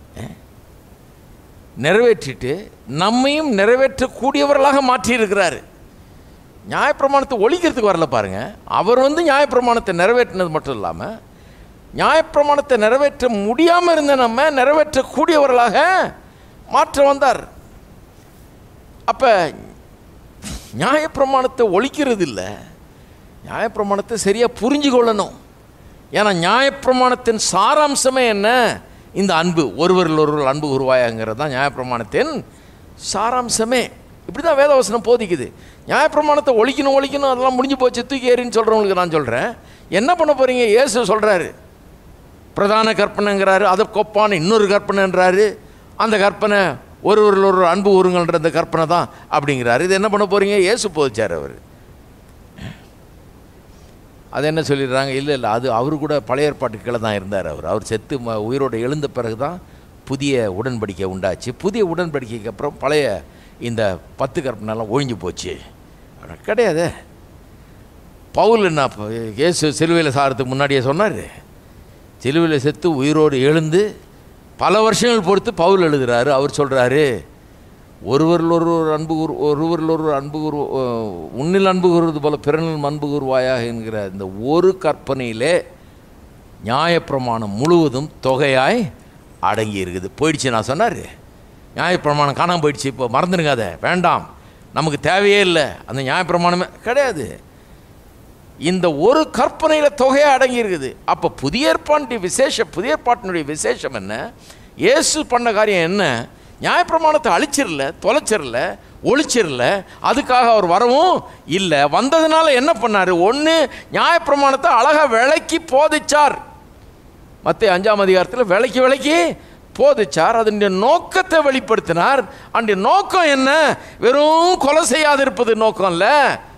Speaker 4: நிறைவேற்றிட்டு நம்மையும் நிறைவேற்றக்கூடியவர்களாக மாற்றியிருக்கிறார் நியாயப்பிரமாணத்தை ஒழிக்கிறதுக்கு வரல பாருங்க அவர் வந்து நியாயப்பிரமாணத்தை நிறைவேற்றினது மட்டும் இல்லாமல் நியாயப்பிரமாணத்தை நிறைவேற்ற முடியாமல் இருந்த நம்ம நிறைவேற்றக்கூடியவர்களாக மாற்ற வந்தார் அப்போ நியாயப்பிரமாணத்தை ஒழிக்கிறது இல்லை நியாயப்பிரமாணத்தை சரியாக புரிஞ்சு கொள்ளணும் ஏன்னா நியாயப்பிரமாணத்தின் சாராம்சமே என்ன இந்த அன்பு ஒருவரில் ஒருவர் அன்பு உருவாயங்கிறது தான் நியாயப்பிரமாணத்தின் சாராம்சமே இப்படி தான் வேதவசனம் போதிக்குது நியாயப்பிரமாணத்தை ஒழிக்கணும் ஒழிக்கணும் அதெல்லாம் முடிஞ்சு போச்சு தூக்கி ஏறின்னு சொல்கிறவங்களுக்கு நான் சொல்கிறேன் என்ன பண்ண போகிறீங்க இயேசு சொல்கிறாரு பிரதான கற்பனைங்கிறாரு அதை கொப்பான இன்னொரு கற்பனைன்றாரு அந்த கற்பனை ஒருவரில் ஒரு அன்பு ஊருங்கள்ன்ற அந்த கற்பனை தான் அப்படிங்கிறாரு இது என்ன பண்ண போகிறீங்க இயேசு போதிச்சார் அவர் அது என்ன சொல்லிடுறாங்க இல்லை இல்லை அது அவர் கூட பழைய ஏற்பாட்டு கீழே தான் இருந்தார் அவர் அவர் செத்து ம- உயிரோடு எழுந்த பிறகு தான் புதிய உடன்படிக்கை உண்டாச்சு புதிய உடன்படிக்கைக்கு அப்புறம் பழைய இந்த பத்து கற்பனைலாம் ஒழிஞ்சு போச்சு அட, கிடையாதே பவுல் என்ன அப்ப இயேசு சிலுவையில் சாகிறதுக்கு முன்னாடியே சொன்னார் சிலுவையில் செத்து உயிரோடு எழுந்து பல வருஷங்கள் பொறுத்து பவுல் எழுதுறாரு அவர் சொல்கிறாரு ஒருவரில் ஒருவர் அன்பு கூறு ஒருவரில் ஒருவர் அன்பு கூறு உன்னில் அன்பு கூறுவது போல பிறனில் அன்பு கூறுவாயாக என்கிற இந்த ஒரு கற்பனையிலே நியாயப்பிரமாணம் முழுவதும் தொகையாய் அடங்கி இருக்குது போயிடுச்சு நான் சொன்னார் நியாயப்பிரமாணம் காணாமல் போயிடுச்சு இப்போ மறந்துடுங்க அதை வேண்டாம் நமக்கு தேவையே இல்லை அந்த நியாயப்பிரமாணமே கிடையாது இந்த ஒரு கற்பனையில் தொகையாக அடங்கி இருக்குது அப்போ புதிய ஏற்பாட்டுடைய விசேஷம் புதிய ஏற்பாட்டினுடைய விசேஷம் என்ன இயேசு பண்ண காரியம் என்ன நியாயப்பிரமாணத்தை அழிச்சிரல தொலைச்சிரல ஒழிச்சிரல அதுக்காக அவர் வரவும் இல்லை வந்ததுனால என்ன பண்ணார் ஒன்று நியாயப்பிரமாணத்தை அழகாக விளக்கி போதிச்சார் மற்ற அஞ்சாம் அதிகாரத்தில் விளக்கி விளக்கி போதிச்சார் அதனுடைய நோக்கத்தை வெளிப்படுத்தினார் அந்த நோக்கம் என்ன வெறும் கொலை செய்யாதிருப்பது நோக்கம் இல்லை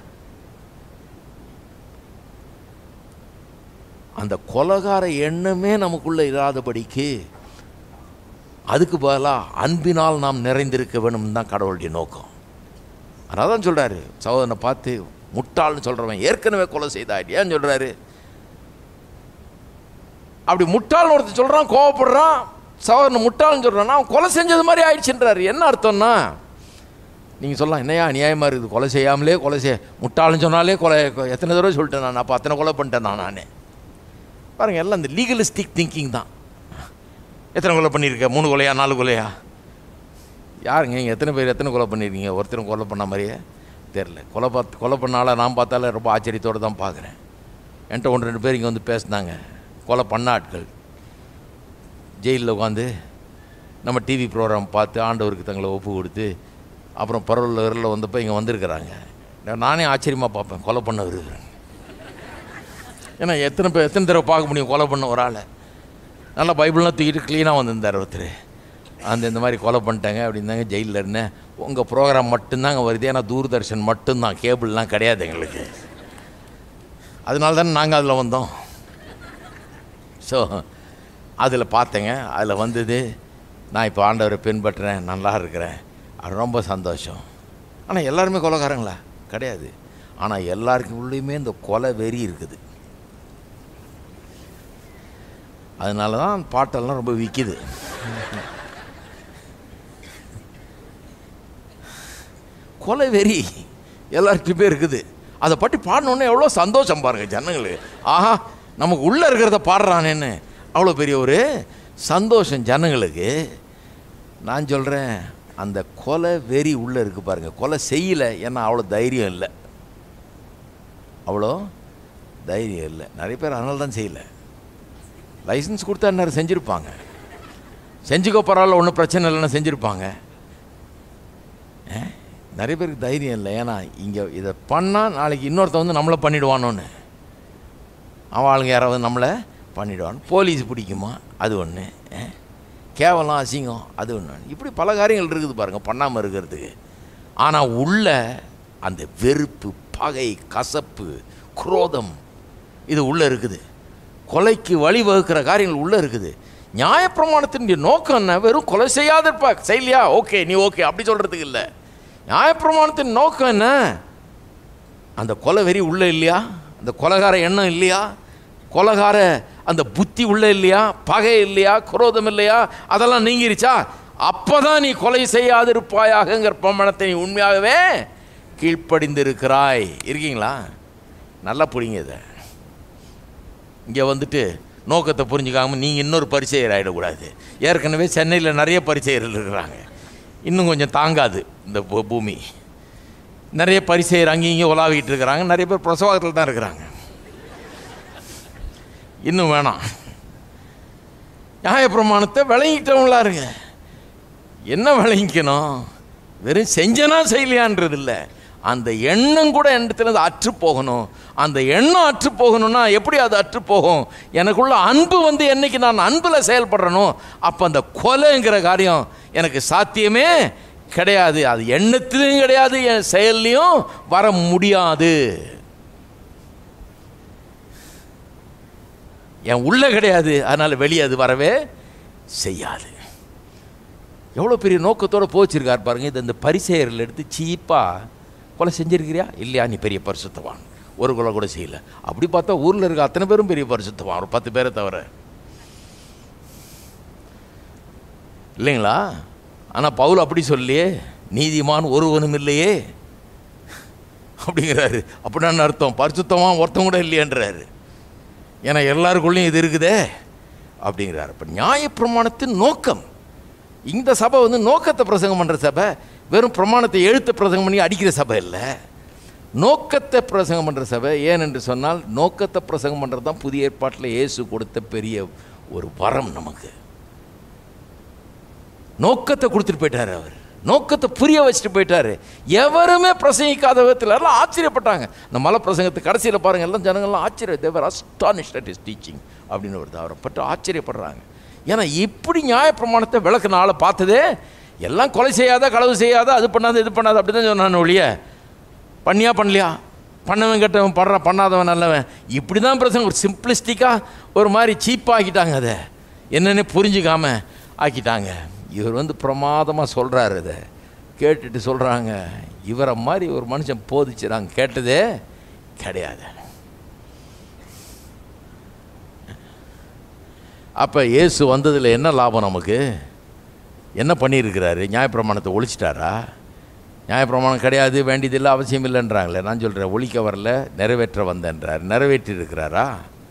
Speaker 4: அந்த கொலகார எண்ணமே நமக்குள்ள இராதபடிக்கு அதுக்கு பதிலாக அன்பினால் நாம் நிறைந்திருக்க வேணும் தான் கடவுளுடைய நோக்கம் அதனால தான் சொல்கிறாரு சகோதரனை பார்த்து முட்டாள்னு சொல்கிறவன் ஏற்கனவே கொலை செய்தாடி ஏன் சொல்கிறாரு அப்படி முட்டாள்னு ஒருத்தர் சொல்கிறான் கோவப்படுறான் சகோதரன் முட்டாள்னு சொல்கிறான்னா அவன் கொலை செஞ்சது மாதிரி ஆயிடுச்சுன்றாரு என்ன அர்த்தம்னா நீங்கள் சொல்லலாம் என்னையா நியாயமாக இருக்குது கொலை செய்யாமலே கொலை செய்ய முட்டாள்னு சொன்னாலே கொலை எத்தனை தடவை சொல்லிட்டேன் நான் அப்போ அத்தனை கொலை பண்ணிட்டேன் நான் நானே பாருங்கள் எல்லாம் இந்த லீகலிஸ்டிக் திங்கிங் தான் எத்தனை கொலை பண்ணியிருக்க மூணு கொலையா நாலு கொலையா யாருங்க இங்கே எத்தனை பேர் எத்தனை கொலை பண்ணியிருக்கீங்க ஒருத்தரும் கொலை பண்ண மாதிரியே தெரில கொலை பார்த்து கொலை பண்ணால நான் பார்த்தாலே ரொம்ப ஆச்சரியத்தோடு தான் பார்க்குறேன் என்கிட்ட ஒன்று ரெண்டு பேர் இங்கே வந்து பேசினாங்க கொலை பண்ண ஆட்கள் ஜெயிலில் உட்காந்து நம்ம டிவி ப்ரோக்ராம் பார்த்து ஆண்டவருக்கு தங்களை ஒப்பு கொடுத்து அப்புறம் பரவலில் வந்தப்போ இங்கே வந்திருக்கிறாங்க நானே ஆச்சரியமாக பார்ப்பேன் கொலை பண்ண இருக்கிறேன் ஏன்னா எத்தனை பேர் எத்தனை தடவை பார்க்க முடியும் கொலை பண்ண ஒரு ஆளை நல்லா பைபிள்லாம் தூக்கிட்டு க்ளீனாக வந்திருந்தார் ஒருத்தர் அந்த இந்த மாதிரி கொலை பண்ணிட்டாங்க அப்படின்னாங்க ஜெயிலில் இருந்தேன் உங்கள் ப்ரோக்ராம் மட்டும்தாங்க வருது ஏன்னா தூர்தர்ஷன் மட்டும்தான் கேபிள்லாம் கிடையாது எங்களுக்கு அதனால தானே நாங்கள் அதில் வந்தோம் ஸோ அதில் பார்த்தேங்க அதில் வந்தது நான் இப்போ ஆண்டவரை பின்பற்றுறேன் நல்லா இருக்கிறேன் அது ரொம்ப சந்தோஷம் ஆனால் எல்லாருமே கொலைக்காரங்களா கிடையாது ஆனால் எல்லாருக்கும் உள்ளேயுமே இந்த கொலை வெறி இருக்குது அதனால தான் பாட்டெல்லாம் ரொம்ப விற்கிது கொலை வெறி எல்லாருக்குமே இருக்குது அதை பற்றி பாடினோடனே எவ்வளோ சந்தோஷம் பாருங்க ஜனங்களுக்கு ஆஹா நமக்கு உள்ளே இருக்கிறத பாடுறானேன்னு அவ்வளோ பெரிய ஒரு சந்தோஷம் ஜனங்களுக்கு நான் சொல்கிறேன் அந்த கொலை வெறி உள்ளே இருக்குது பாருங்கள் கொலை செய்யலை ஏன்னா அவ்வளோ தைரியம் இல்லை அவ்வளோ தைரியம் இல்லை நிறைய பேர் அதனால தான் செய்யலை லைசன்ஸ் கொடுத்தா என்ன செஞ்சுருப்பாங்க செஞ்சுக்கோ பரவாயில்ல ஒன்றும் பிரச்சனை இல்லைன்னு செஞ்சுருப்பாங்க நிறைய பேருக்கு தைரியம் இல்லை ஏன்னா இங்கே இதை பண்ணால் நாளைக்கு இன்னொருத்த வந்து நம்மளை பண்ணிடுவானோன்னு அவன் ஆளுங்க யாராவது நம்மளை பண்ணிடுவான் போலீஸ் பிடிக்குமா அது ஒன்று கேவலம் அசிங்கம் அது ஒன்று இப்படி பல காரியங்கள் இருக்குது பாருங்கள் பண்ணாமல் இருக்கிறதுக்கு ஆனால் உள்ள அந்த வெறுப்பு பகை கசப்பு குரோதம் இது உள்ளே இருக்குது கொலைக்கு வழிவகுக்கிற காரியங்கள் உள்ளே இருக்குது நியாயப்பிரமாணத்தினுடைய நோக்கம் என்ன வெறும் கொலை செய்யாத இருப்பா செய்யலையா ஓகே நீ ஓகே அப்படி சொல்கிறதுக்கு இல்லை நியாயப்பிரமாணத்தின் நோக்கம் என்ன அந்த கொலை வெறி உள்ள இல்லையா அந்த கொலகார எண்ணம் இல்லையா கொலகார அந்த புத்தி உள்ள இல்லையா பகை இல்லையா குரோதம் இல்லையா அதெல்லாம் நீங்கிருச்சா அப்பதான் நீ கொலை செய்யாதிருப்பாயாகங்கிற பிரமாணத்தை நீ உண்மையாகவே கீழ்ப்படிந்திருக்கிறாய் இருக்கீங்களா நல்லா புரியுங்க இதை இங்கே வந்துட்டு நோக்கத்தை புரிஞ்சுக்காம நீங்கள் இன்னொரு பரிச்சையர் ஆகிடக்கூடாது ஏற்கனவே சென்னையில் நிறைய பரிச்சையர்கள் இருக்கிறாங்க இன்னும் கொஞ்சம் தாங்காது இந்த பூ- பூமி நிறைய பரிசெயர் அங்கேயும் இங்கேயும் உலாவிட்டு இருக்கிறாங்க நிறைய பேர் பிரசவாகத்தில் தான் இருக்கிறாங்க இன்னும் வேணாம் நியாயப்பிரமாணத்தை விளங்கிட்டவங்களா இருங்க என்ன விளங்கிக்கணும் வெறும் செஞ்சனா செய்யலையான்றது இல்லை அந்த எண்ணம் கூட இடத்துல அற்று போகணும் அந்த எண்ணம் அற்று போகணும்னா எப்படி அது அற்று போகும் எனக்குள்ள அன்பு வந்து என்னைக்கு நான் அன்பில் செயல்படுறனோ அப்போ அந்த கொலைங்கிற காரியம் எனக்கு சாத்தியமே கிடையாது அது எண்ணத்திலையும் கிடையாது என் செயல்லையும் வர முடியாது என் உள்ள கிடையாது அதனால் வெளியே அது வரவே செய்யாது எவ்வளோ பெரிய நோக்கத்தோடு போச்சிருக்கார் பாருங்க இது இந்த பரிசெயரில் எடுத்து சீப்பாக கொலை செஞ்சிருக்கிறியா இல்லையா நீ பெரிய பரிசுத்தவான் ஒரு கொலை கூட செய்யல அப்படி பார்த்தா ஊரில் இருக்க அத்தனை பேரும் பெரிய பரிசுத்தவான் ஒரு பத்து பேரை தவிர இல்லைங்களா ஆனால் பவுல் அப்படி சொல்லியே நீதிமான் ஒருவனும் இல்லையே அப்படிங்கிறாரு அப்படின்னு அர்த்தம் பரிசுத்தமாக ஒருத்தன் கூட இல்லையன்றாரு ஏன்னா எல்லாருக்குள்ளேயும் இது இருக்குதே அப்படிங்கிறார் இப்போ நியாயப்பிரமாணத்தின் நோக்கம் இந்த சபை வந்து நோக்கத்தை பிரசங்கம் பண்ணுற சபை வெறும் பிரமாணத்தை எழுத்து பிரசங்கம் பண்ணி அடிக்கிற சபை இல்லை நோக்கத்தை பிரசங்கம் பண்ணுற சபை ஏன் என்று சொன்னால் நோக்கத்தை பிரசங்கம் பண்ணுறது தான் புதிய ஏற்பாட்டில் இயேசு கொடுத்த பெரிய ஒரு வரம் நமக்கு நோக்கத்தை கொடுத்துட்டு போயிட்டார் அவர் நோக்கத்தை புரிய வச்சுட்டு போயிட்டாரு எவருமே பிரசங்கிக்காத விதத்தில் எல்லாம் ஆச்சரியப்பட்டாங்க இந்த மலை பிரசங்கத்து கடைசியில் பாருங்க எல்லாம் ஜனங்கள்லாம் ஆச்சரிய தேவர் அஸ்டானிஷ்ட் அட் இஸ் டீச்சிங் அப்படின்னு வருது அவரை பற்றி ஆச்சரியப்படுறாங்க ஏன்னா இப்படி நியாயப்பிரமாணத்தை விளக்குன ஆளை பார்த்ததே எல்லாம் கொலை செய்யாத களவு செய்யாத அது பண்ணாத இது பண்ணாத அப்படி தான் சொன்னான் ஒழிய பண்ணியா பண்ணலையா பண்ணவன் கெட்டவன் படுறான் பண்ணாதவன் நல்லவன் இப்படி தான் பிரசங்க ஒரு சிம்பிளிஸ்டிக்காக ஒரு மாதிரி சீப்பாக்கிட்டாங்க அதை என்னென்னு புரிஞ்சுக்காம ஆக்கிட்டாங்க இவர் வந்து பிரமாதமாக சொல்கிறாரு இதை கேட்டுட்டு சொல்கிறாங்க இவரை மாதிரி ஒரு மனுஷன் போதிச்சு நாங்கள் கேட்டதே கிடையாது அப்போ இயேசு வந்ததில் என்ன லாபம் நமக்கு என்ன பண்ணியிருக்கிறாரு நியாயப்பிரமாணத்தை ஒழிச்சிட்டாரா நியாயப்பிரமாணம் கிடையாது வேண்டியதில்லை அவசியம் இல்லைன்றாங்களே நான் சொல்கிறேன் ஒழிக்க வரல நிறைவேற்ற வந்தேன்றார் நிறைவேற்றி இருக்கிறாரா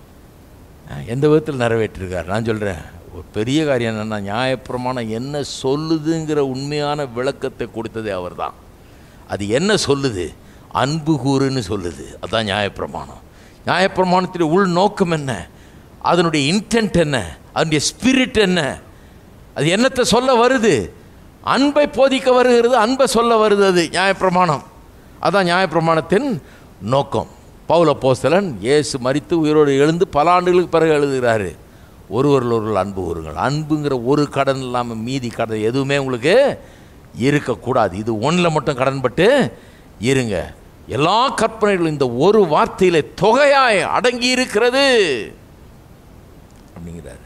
Speaker 4: எந்த விதத்தில் நிறைவேற்றிருக்கார் நான் சொல்கிறேன் ஒரு பெரிய காரியம் என்னென்னா நியாயப்பிரமாணம் என்ன சொல்லுதுங்கிற உண்மையான விளக்கத்தை கொடுத்ததே அவர்தான் அது என்ன சொல்லுது அன்பு கூறுன்னு சொல்லுது அதான் நியாயப்பிரமாணம் நியாயப்பிரமாணத்துடைய உள் நோக்கம் என்ன அதனுடைய இன்டென்ட் என்ன அதனுடைய ஸ்பிரிட் என்ன அது என்னத்தை சொல்ல வருது அன்பை போதிக்க வருகிறது அன்பை சொல்ல வருது அது நியாயப்பிரமாணம் அதான் நியாயப்பிரமாணத்தின் நோக்கம் பவுல போஸ்தலன் இயேசு மரித்து உயிரோடு எழுந்து பல ஆண்டுகளுக்கு பிறகு எழுதுகிறாரு ஒருவரில் ஒருவர் அன்பு கூறுங்கள் அன்புங்கிற ஒரு கடன் இல்லாமல் மீதி கடன் எதுவுமே உங்களுக்கு இருக்கக்கூடாது இது ஒன்றில் மட்டும் கடன்பட்டு இருங்க எல்லா கற்பனைகளும் இந்த ஒரு வார்த்தையிலே தொகையாய் அடங்கி இருக்கிறது அப்படிங்கிறாரு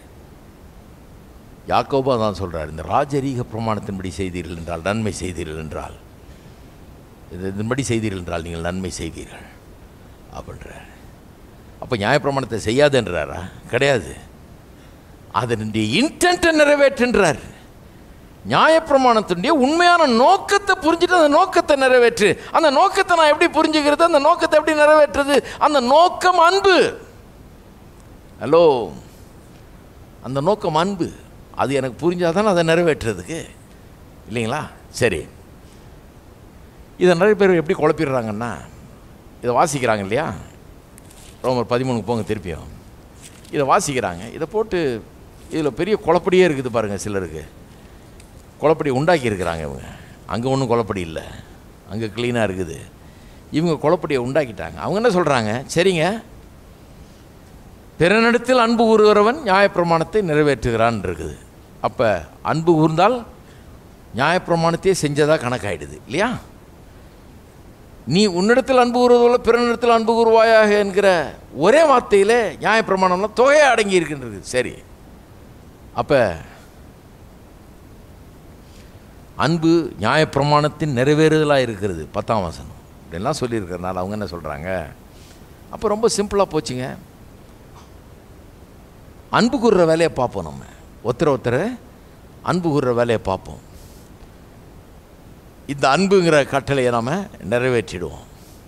Speaker 4: யாக்கோபா தான் சொல்றார் இந்த ராஜரீக பிரமாணத்தின்படி செய்தீர்கள் என்றால் நன்மை செய்தீர்கள் என்றால் இது இதன்படி செய்தீர்கள் என்றால் நீங்கள் நன்மை செய்வீர்கள் அப்படின்றார் அப்போ நியாயப்பிரமாணத்தை செய்யாதுன்றாரா கிடையாது அதனுடைய இன்டென்ட்டை நிறைவேற்றுன்றார் நியாயப்பிரமாணத்தினுடைய உண்மையான நோக்கத்தை புரிஞ்சுட்டு அந்த நோக்கத்தை நிறைவேற்று அந்த நோக்கத்தை நான் எப்படி புரிஞ்சுக்கிறது அந்த நோக்கத்தை எப்படி நிறைவேற்றுறது அந்த நோக்கம் அன்பு ஹலோ அந்த நோக்கம் அன்பு அது எனக்கு புரிஞ்சாதான் அதை நிறைவேற்றுறதுக்கு இல்லைங்களா சரி இதை நிறைய பேர் எப்படி குழப்பிடுறாங்கன்னா இதை வாசிக்கிறாங்க இல்லையா ரோமர் பதிமூணுக்கு போங்க திருப்பியும் இதை வாசிக்கிறாங்க இதை போட்டு இதில் பெரிய குழப்படியே இருக்குது பாருங்கள் சிலருக்கு குழப்படி உண்டாக்கி இருக்கிறாங்க இவங்க அங்கே ஒன்றும் குழப்படி இல்லை அங்கே க்ளீனாக இருக்குது இவங்க குழப்படியை உண்டாக்கிட்டாங்க அவங்க என்ன சொல்கிறாங்க சரிங்க பிறனிடத்தில் அன்பு கூறுகிறவன் நியாயப்பிரமாணத்தை நிறைவேற்றுகிறான் இருக்குது அப்போ அன்பு கூர்ந்தால் நியாயப்பிரமாணத்தையே செஞ்சதாக கணக்காயிடுது இல்லையா நீ உன்னிடத்தில் அன்பு கூறுவதில்லை பிறனிடத்தில் அன்பு கூறுவாயாக என்கிற ஒரே வார்த்தையில் நியாயப்பிரமாணம்லாம் தொகையை அடங்கி இருக்கின்றது சரி அப்போ அன்பு நியாயப்பிரமாணத்தின் நிறைவேறுதலாக இருக்கிறது பத்தாம் வசனம் இப்படிலாம் சொல்லியிருக்கிறனால அவங்க என்ன சொல்கிறாங்க அப்போ ரொம்ப சிம்பிளாக போச்சுங்க அன்பு கூறுற வேலையை பார்ப்போம் நம்ம ஒருத்தர ஒருத்தர அன்பு கூறுற வேலையை பார்ப்போம் இந்த அன்புங்கிற கட்டளையை நாம் நிறைவேற்றிடுவோம்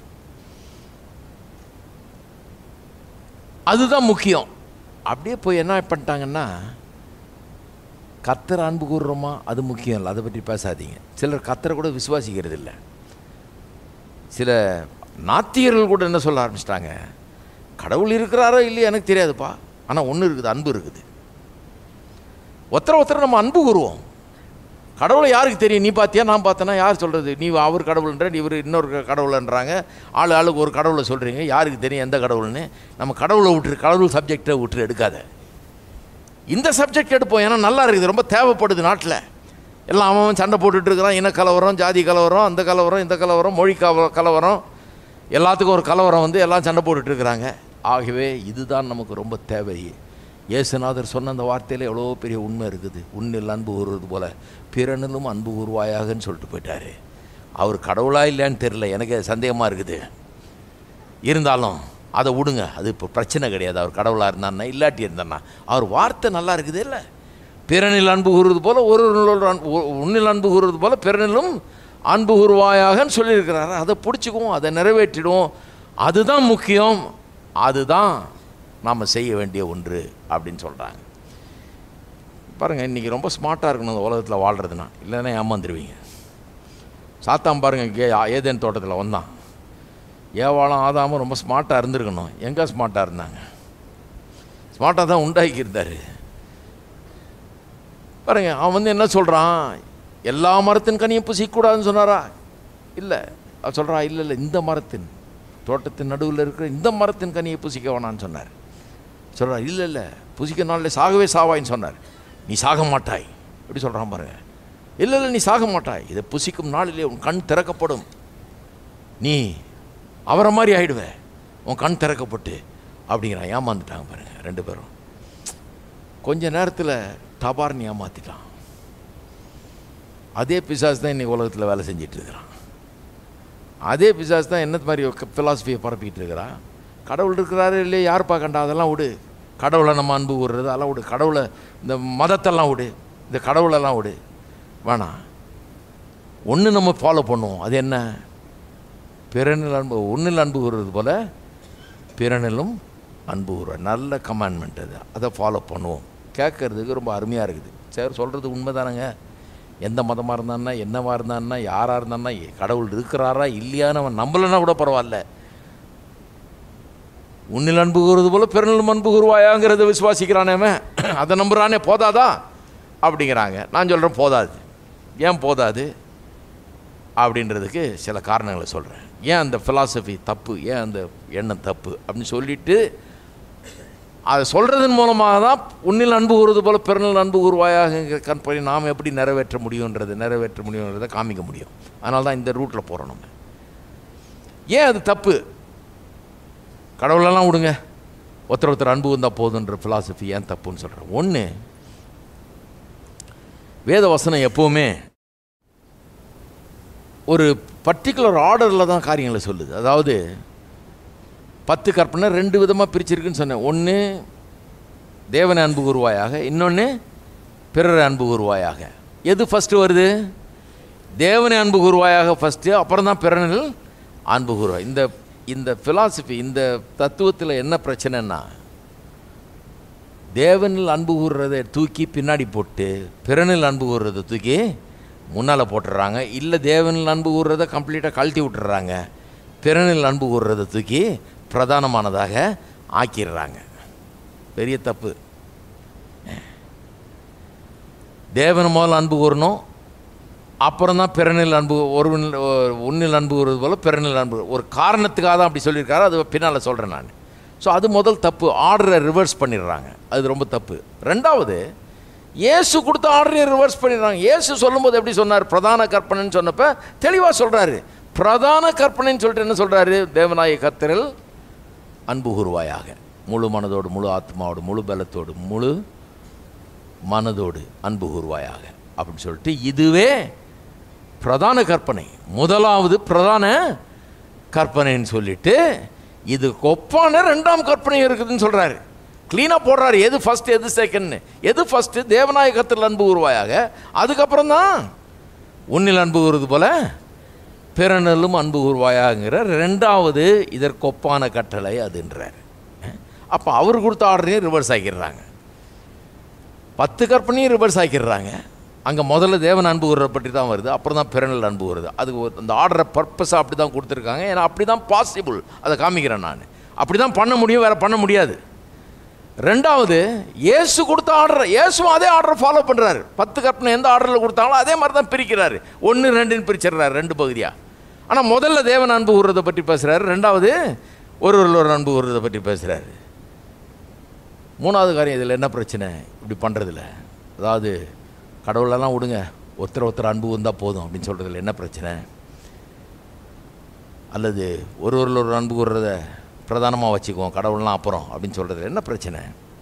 Speaker 4: அதுதான் முக்கியம் அப்படியே போய் என்ன பண்ணிட்டாங்கன்னா கத்தரை அன்பு கூறுறோமா அது முக்கியம் இல்லை அதை பற்றி பேசாதீங்க சிலர் கத்தரை கூட விசுவாசிக்கிறது இல்லை சில நாத்திகர்கள் கூட என்ன சொல்ல ஆரம்பிச்சிட்டாங்க கடவுள் இருக்கிறாரோ இல்லையோ எனக்கு தெரியாதுப்பா ஆனால் ஒன்று இருக்குது அன்பு இருக்குது ஒருத்தர ஒருத்தர் நம்ம அன்பு கூறுவோம் கடவுளை யாருக்கு தெரியும் நீ பார்த்தியா நான் பார்த்தேன்னா யார் சொல்கிறது நீ அவர் கடவுள்ன்ற நீ இவர் இன்னொரு கடவுள்ன்றாங்க ஆள் ஆளுக்கு ஒரு கடவுளை சொல்கிறீங்க யாருக்கு தெரியும் எந்த கடவுள்னு நம்ம கடவுளை விட்டுரு கடவுள் சப்ஜெக்டை விட்டுரு எடுக்காத இந்த சப்ஜெக்ட் எடுப்போம் ஏன்னா நல்லா இருக்குது ரொம்ப தேவைப்படுது நாட்டில் எல்லாம் அவன் அவன் சண்டை போட்டுட்டு இருக்கிறான் இன கலவரம் ஜாதி கலவரம் அந்த கலவரம் இந்த கலவரம் மொழி கல கலவரம் எல்லாத்துக்கும் ஒரு கலவரம் வந்து எல்லாம் சண்டை போட்டுட்டு இருக்கிறாங்க ஆகவே இதுதான் நமக்கு ரொம்ப தேவை இயேசுநாதர் சொன்ன அந்த வார்த்தையில் எவ்வளோ பெரிய உண்மை இருக்குது உன்னில் அன்பு கூறுவது போல பிறனிலும் அன்பு கூறுவாயாகன்னு சொல்லிட்டு போயிட்டாரு அவர் கடவுளா இல்லையான்னு தெரில எனக்கு சந்தேகமாக இருக்குது இருந்தாலும் அதை விடுங்க அது இப்போ பிரச்சனை கிடையாது அவர் கடவுளாக இருந்தான்னா இல்லாட்டி இருந்தான்னா அவர் வார்த்தை நல்லா இருக்குது இல்லை பிறனில் அன்பு கூறுவது போல ஒரு உன்னில் அன்பு கூறுவது போல பிறனிலும் அன்பு கூறுவாயாகன்னு சொல்லியிருக்கிறாரு அதை பிடிச்சிக்குவோம் அதை நிறைவேற்றிடுவோம் அதுதான் முக்கியம் அதுதான் நாம் செய்ய வேண்டிய ஒன்று அப்படின்னு சொல்கிறாங்க பாருங்கள் இன்றைக்கி ரொம்ப ஸ்மார்ட்டாக இருக்கணும் இந்த உலகத்தில் வாழ்கிறதுனா இல்லைன்னா ஏமாந்துருவீங்க சாத்தாம் பாருங்கள் கே ஏதேன் தோட்டத்தில் வந்தான் ஏவாளும் ஆதாமும் ரொம்ப ஸ்மார்ட்டாக இருந்திருக்கணும் எங்கே ஸ்மார்ட்டாக இருந்தாங்க ஸ்மார்ட்டாக தான் உண்டாக்கி இருந்தார் பாருங்க அவன் வந்து என்ன சொல்கிறான் எல்லா மரத்தின் கனியும் புசிக்கூடாதுன்னு சொன்னாரா இல்லை அவன் சொல்கிறான் இல்லை இல்லை இந்த மரத்தின் தோட்டத்தின் நடுவில் இருக்கிற இந்த மரத்தின் கனியை புசிக்க வேணான்னு சொன்னார் சொல்கிறார் இல்லை இல்லை புசிக்க நாளில் சாகவே சாவாயின்னு சொன்னார் நீ சாக மாட்டாய் எப்படி சொல்கிறான் பாருங்க இல்லை இல்லை நீ சாக மாட்டாய் இதை புசிக்கும் நாளிலே உன் கண் திறக்கப்படும் நீ அவரை மாதிரி ஆயிடுவே உன் கண் திறக்கப்பட்டு அப்படிங்கிறான் ஏமாந்துட்டாங்க பாருங்க ரெண்டு பேரும் கொஞ்ச நேரத்தில் டபார்னு ஏமாத்திட்டான் அதே பிசாஸ் தான் இன்னைக்கு உலகத்தில் வேலை செஞ்சிட்டு இருக்கிறான் அதே பிசாஸ் தான் என்ன மாதிரி ஃபிலாசபியை பரப்பிக்கிட்டு இருக்கிறான் கடவுள் இருக்கிறாரு இல்லையா யாருப்பா கண்டா அதெல்லாம் விடு கடவுளை நம்ம அன்பு கூறுறது அதெல்லாம் விடு கடவுளை இந்த மதத்தெல்லாம் விடு இந்த கடவுளெல்லாம் விடு வேணாம் ஒன்று நம்ம ஃபாலோ பண்ணுவோம் அது என்ன பிறனில் அன்பு ஒன்றில் அன்பு கூறுறது போல் பிறனிலும் அன்பு கூறுவார் நல்ல கமாண்ட்மெண்ட் அது அதை ஃபாலோ பண்ணுவோம் கேட்கறதுக்கு ரொம்ப அருமையாக இருக்குது சரி சொல்கிறது உண்மைதானங்க எந்த மதமாக இருந்தான்னா என்னவாக இருந்தான்னா யாராக இருந்தான்னா கடவுள் இருக்கிறாரா இல்லையான்னு அவன் நம்பலைன்னா கூட பரவாயில்ல உன்னில் அன்பு கூறுவது போல பிறனிலும் அன்பு கூறுவாயாங்கிறத விசுவாசிக்கிறானே அவன் அதை நம்புறானே போதாதா அப்படிங்கிறாங்க நான் சொல்கிறேன் போதாது ஏன் போதாது அப்படின்றதுக்கு சில காரணங்களை சொல்கிறேன் ஏன் அந்த philosophy தப்பு ஏன் அந்த எண்ணம் தப்பு அப்படின்னு சொல்லிட்டு அதை சொல்கிறதன் மூலமாக தான் உன்னில் அன்பு கூறுவது போல பிறனில் அன்பு கூறுவாயாக கற்பனை நாம் எப்படி நிறைவேற்ற முடியுன்றது நிறைவேற்ற முடியுன்றதை காமிக்க முடியும் அதனால தான் இந்த ரூட்டில் போகிறோம் நம்ம ஏன் அது தப்பு கடவுளெல்லாம் விடுங்க ஒருத்தர் ஒருத்தர் அன்பு வந்தால் போதுன்ற philosophy ஏன் தப்புன்னு சொல்கிறேன் ஒன்று வேத வசனம் எப்போவுமே ஒரு பர்டிகுலர் ஆர்டரில் தான் காரியங்களை சொல்லுது அதாவது பத்து கற்பனை ரெண்டு விதமாக பிரிச்சிருக்குன்னு சொன்னேன் ஒன்று தேவனை அன்பு கூறுவாயாக இன்னொன்று பிறரை அன்பு கூறுவாயாக எது ஃபஸ்ட்டு வருது தேவனை அன்பு கூறுவாயாக ஃபஸ்ட்டு அப்புறம் தான் பிறனில் அன்பு கூறுவாய் இந்த இந்த philosophy இந்த தத்துவத்தில் என்ன பிரச்சனைன்னா தேவனில் அன்பு கூறுறதை தூக்கி பின்னாடி போட்டு பிறனில் அன்பு கூறுறதை தூக்கி முன்னால் போட்டுடுறாங்க இல்லை தேவனில் அன்பு கூறுறதை கம்ப்ளீட்டாக கழட்டி விட்டுறாங்க பிறனில் அன்பு கூறுறதை தூக்கி பிரதானமானதாக ஆக்கிடுறாங்க பெரிய தப்பு தேவன் முதல்ல அன்பு கூறணும் அப்புறம் தான் பிறனில் அன்பு ஒரு உன்னில் அன்பு கூறுவது போல் பிறனில் அன்பு ஒரு காரணத்துக்காக தான் அப்படி சொல்லியிருக்காரு அது பின்னால் சொல்கிறேன் நான் ஸோ அது முதல் தப்பு ஆர்டரை ரிவர்ஸ் பண்ணிடுறாங்க அது ரொம்ப தப்பு ரெண்டாவது இயேசு கொடுத்த ஆர்டரை ரிவர்ஸ் பண்ணிடுறாங்க இயேசு சொல்லும்போது எப்படி சொன்னார் பிரதான கற்பனைன்னு சொன்னப்ப தெளிவாக சொல்கிறாரு பிரதான கற்பனைன்னு சொல்லிட்டு என்ன சொல்கிறாரு தேவநாய கர்த்தரில் அன்பு கூறுவாயாக முழு மனதோடு முழு ஆத்மாவோடு முழு பலத்தோடு முழு மனதோடு அன்பு கூறுவாயாக அப்படின்னு சொல்லிட்டு இதுவே பிரதான கற்பனை முதலாவது பிரதான கற்பனைன்னு சொல்லிட்டு இது கொப்பான ரெண்டாம் கற்பனை இருக்குதுன்னு சொல்கிறாரு க்ளீனாக போடுறாரு எது ஃபஸ்ட் எது செகண்ட்னு எது ஃபஸ்ட்டு தேவநாயகத்தில் அன்பு கூறுவாயாக அதுக்கப்புறம் தான் உன்னில் அன்பு கூறுவது போல பிறனிலும் அன்பு கூறுவாயாங்கிற ரெண்டாவது இதற்கொப்பான கட்டளை அதுன்றார் அப்போ அவர் கொடுத்த ஆர்டரையும் ரிவர்ஸ் ஆக்கிடுறாங்க பத்து கற்பனையும் ரிவர்ஸ் ஆக்கிடுறாங்க அங்கே முதல்ல தேவன் அன்பு கூறுற பற்றி தான் வருது அப்புறம் தான் பிறனில் அன்பு கூறுது அது ஒரு- அந்த ஆர்டரை பர்பஸாக அப்படி தான் கொடுத்துருக்காங்க ஏன்னா அப்படி தான் பாசிபிள் அதை காமிக்கிறேன் நான் அப்படி தான் பண்ண முடியும் வேறு பண்ண முடியாது ரெண்டாவது இயேசு கொடுத்த ஆர்டர் இயேசுவும் அதே ஆர்டரை ஃபாலோ பண்ணுறாரு பத்து கற்பனை எந்த ஆர்டரில் கொடுத்தாங்களோ அதே மாதிரி தான் பிரிக்கிறாரு ஒன்று ரெண்டுன்னு பிரிச்சிடுறாரு ரெண்டு பகுதியாக ஆனால் முதல்ல தேவன் அன்பு கூறுறதை பற்றி பேசுகிறாரு ரெண்டாவது ஒரு ஒரு அன்பு கூறுறதை பற்றி பேசுகிறாரு மூணாவது காரியம் இதில் என்ன பிரச்சனை இப்படி பண்ணுறதில்ல அதாவது கடவுளெல்லாம் விடுங்க ஒருத்தர் ஒருத்தர் அன்பு வந்தால் போதும் அப்படின்னு சொல்கிறதுல என்ன பிரச்சனை அல்லது ஒரு ஒரு ஒரு அன்பு கூறுறத பிரதானமாக வச்சுக்குவோம் கடவுள்லாம் அப்புறம் அப்படின்னு சொல்கிறதுல என்ன பிரச்சனை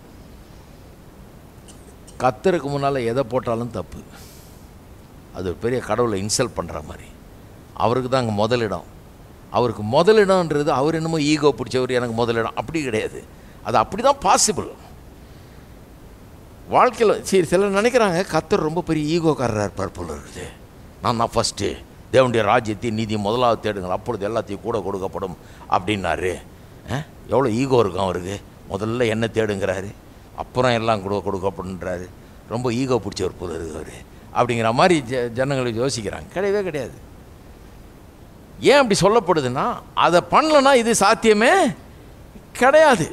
Speaker 4: கத்தருக்கு முன்னால் எதை போட்டாலும் தப்பு அது ஒரு பெரிய கடவுளை இன்சல்ட் பண்ணுற மாதிரி அவருக்கு தான் அங்கே முதலிடம் அவருக்கு முதலிடம்ன்றது அவர் என்னமோ ஈகோ பிடிச்சவர் எனக்கு முதலிடம் அப்படி கிடையாது அது அப்படி தான் பாசிபிள் வாழ்க்கையில் சரி சிலர் நினைக்கிறாங்க கத்தர் ரொம்ப பெரிய ஈகோக்காரராக இருப்பார் போல இருக்குது நான் தான் ஃபஸ்ட்டு தேவனுடைய ராஜ்யத்தையும் நீதி முதலாவது தேடுங்கள் அப்பொழுது எல்லாத்தையும் கூட கொடுக்கப்படும் அப்படின்னாரு அஹ், எவ்வளோ ஈகோ இருக்கும் அவருக்கு முதல்ல என்ன தேடுங்கிறாரு அப்புறம் எல்லாம் கூட கொடுக்கப்படுன்றாரு ரொம்ப ஈகோ பிடிச்சவர் போல இருக்குது அவர் அப்படிங்கிற மாதிரி ஜ ஜனங்கள் யோசிக்கிறாங்க கிடையவே கிடையாது ஏன் அப்படி சொல்லப்படுதுன்னா அதை பண்ணலன்னா இது சாத்தியமே கிடையாது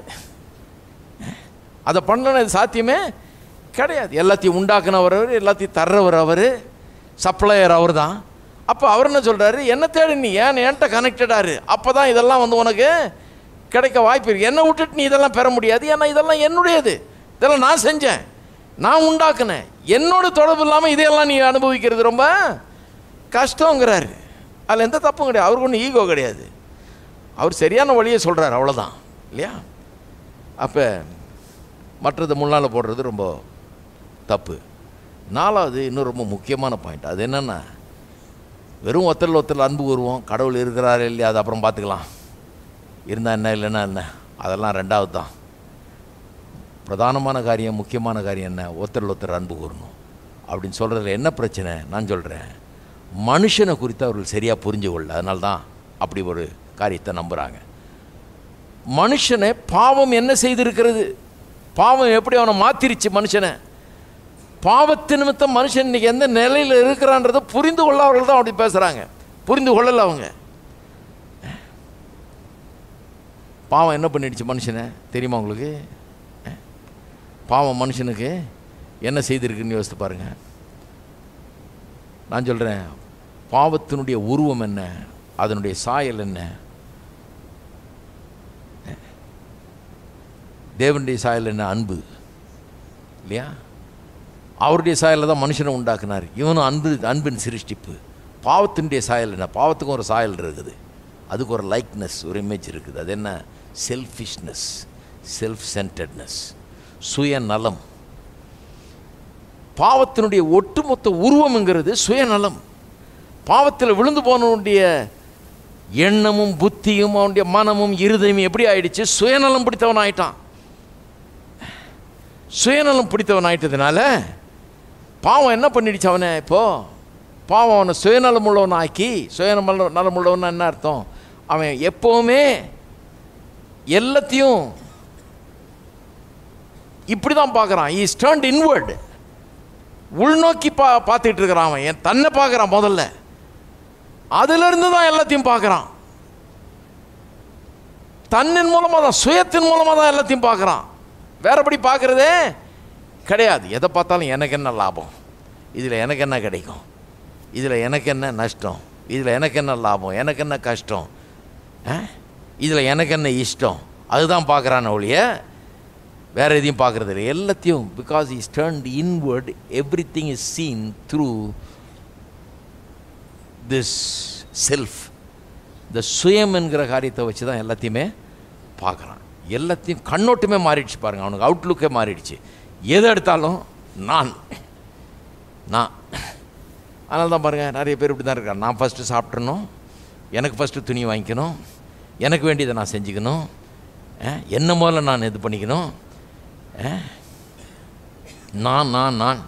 Speaker 4: அதை பண்ணலன்னா இது சாத்தியமே கிடையாது எல்லாத்தையும் உண்டாக்குனவர் அவர் எல்லாத்தையும் தர்றவர் அவர் சப்ளையர் அவர் தான் அப்போ அவர் என்ன சொல்கிறாரு என்ன தேடு நீ ஏன் என்கிட்ட கனெக்டடாரு அப்போ தான் இதெல்லாம் வந்து உனக்கு கிடைக்க வாய்ப்பு இருக்கு என்னை விட்டுட்டு நீ இதெல்லாம் பெற முடியாது ஏன்னா இதெல்லாம் என்னுடையது இதெல்லாம் நான் செஞ்சேன் நான் உண்டாக்குனேன் என்னோட தொடர்பு இல்லாமல் இதையெல்லாம் நீ அனுபவிக்கிறது ரொம்ப கஷ்டங்கிறாரு அதில் எந்த தப்பும் கிடையாது அவருக்கு ஒன்றும் ஈகோ கிடையாது அவர் சரியான வழியை சொல்கிறார் அவ்வளோதான் இல்லையா அப்போ மற்றதை முன்னால் போடுறது ரொம்ப தப்பு நாலாவது இன்னும் ரொம்ப முக்கியமான பாயிண்ட் அது என்னென்னா வெறும் ஒத்தரில் ஒத்தரில் அன்பு கூறுவோம் கடவுள் இருக்கிறாரு இல்லையா அது அப்புறம் பார்த்துக்கலாம் இருந்தால் என்ன இல்லைன்னா என்ன அதெல்லாம் ரெண்டாவது தான் பிரதானமான காரியம் முக்கியமான காரியம் என்ன ஒருத்தர் ஒருத்தர் அன்பு கூறணும் அப்படின்னு சொல்கிறதுல என்ன பிரச்சனை நான் சொல்கிறேன் மனுஷனை குறித்து அவர்கள் சரியாக புரிஞ்சு கொள்ள அதனால தான் அப்படி ஒரு காரியத்தை நம்புகிறாங்க மனுஷனை பாவம் என்ன செய்திருக்கிறது பாவம் எப்படி அவனை மாத்திருச்சு மனுஷனை பாவத்து நிமித்தம் மனுஷன் இன்னைக்கு எந்த நிலையில் இருக்கிறான்றதை புரிந்து கொள்ளாதவர்கள் தான் அப்படி பேசுகிறாங்க புரிந்து கொள்ளல அவங்க பாவம் என்ன பண்ணிடுச்சு மனுஷனை தெரியுமா உங்களுக்கு அஹ்? பாவம் மனுஷனுக்கு என்ன செய்திருக்குன்னு யோசித்து பாருங்க நான் சொல்கிறேன் பாவத்தினுடைய உருவம் என்ன அதனுடைய சாயல் என்ன அஹ்? தேவனுடைய சாயல் என்ன அன்பு இல்லையா அவருடைய சாயலில் தான் மனுஷனை உண்டாக்குனார் இவனும் அன்பு அன்பின் சிருஷ்டிப்பு பாவத்தினுடைய சாயல் என்ன பாவத்துக்கும் ஒரு சாயல் இருக்குது அதுக்கு ஒரு லைக்னஸ் ஒரு இமேஜ் இருக்குது அது என்ன செல்ஃபிஷ்னஸ் செல்ஃப் சென்டர்ட்னஸ் சுயநலம் பாவத்தினுடைய ஒட்டுமொத்த உருவம்ங்கிறது சுயநலம் பாவத்தில் விழுந்து போனவனுடைய எண்ணமும் புத்தியும் அவனுடைய மனமும் இருதயமும் எப்படி ஆயிடுச்சு சுயநலம் பிடித்தவன் ஆயிட்டான் சுயநலம் பிடித்தவன் ஆயிட்டதுனால பாவம் என்ன பண்ணிடுச்சு அவனை இப்போ பாவம் அவனை சுயநலம் உள்ளவன் ஆக்கி சுயநல நலம் உள்ளவன் என்ன அர்த்தம் அவன் எப்போவுமே எல்லாத்தையும் இப்படி தான் பார்க்குறான் இஸ் டேர்ன்ட் இன்வர்டு உள்நோக்கி பா பார்த்துக்கிட்டு இருக்கிறான் அவன் என் தன்னை பார்க்குறான் முதல்ல அதிலிருந்து தான் எல்லாத்தையும் பார்க்குறான் தன்னின் மூலமாக தான் சுயத்தின் மூலமாக தான் எல்லாத்தையும் பார்க்குறான் வேறபடி பார்க்குறதே கிடையாது எதை பார்த்தாலும் எனக்கு என்ன லாபம் இதில் எனக்கு என்ன கிடைக்கும் இதில் எனக்கு என்ன நஷ்டம் இதில் எனக்கு என்ன லாபம் எனக்கு என்ன கஷ்டம் இதில் எனக்கு என்ன இஷ்டம் அதுதான் பார்க்குறான ஒழிய வேறு எதையும் பார்க்குறது இல்லை எல்லாத்தையும் because is turned inward everything is seen through this self இந்த சுயம் என்கிற காரியத்தை வச்சு தான் எல்லாத்தையுமே பார்க்குறான் எல்லாத்தையும் கண்ணோட்டமே மாறிடுச்சு பாருங்கள் அவனுக்கு அவுட்லுக்கே மாறிடுச்சு எதை எடுத்தாலும் நான் நான் அதனால தான் பாருங்கள் நிறைய பேர் இப்படி தான் இருக்காங்க நான் ஃபஸ்ட்டு சாப்பிட்றணும் எனக்கு ஃபஸ்ட்டு துணி வாங்கிக்கணும் எனக்கு வேண்டியதை நான் செஞ்சுக்கணும் அஹ், என்ன முதல்ல நான் இது பண்ணிக்கணும் அஹ், நான் நான் நான்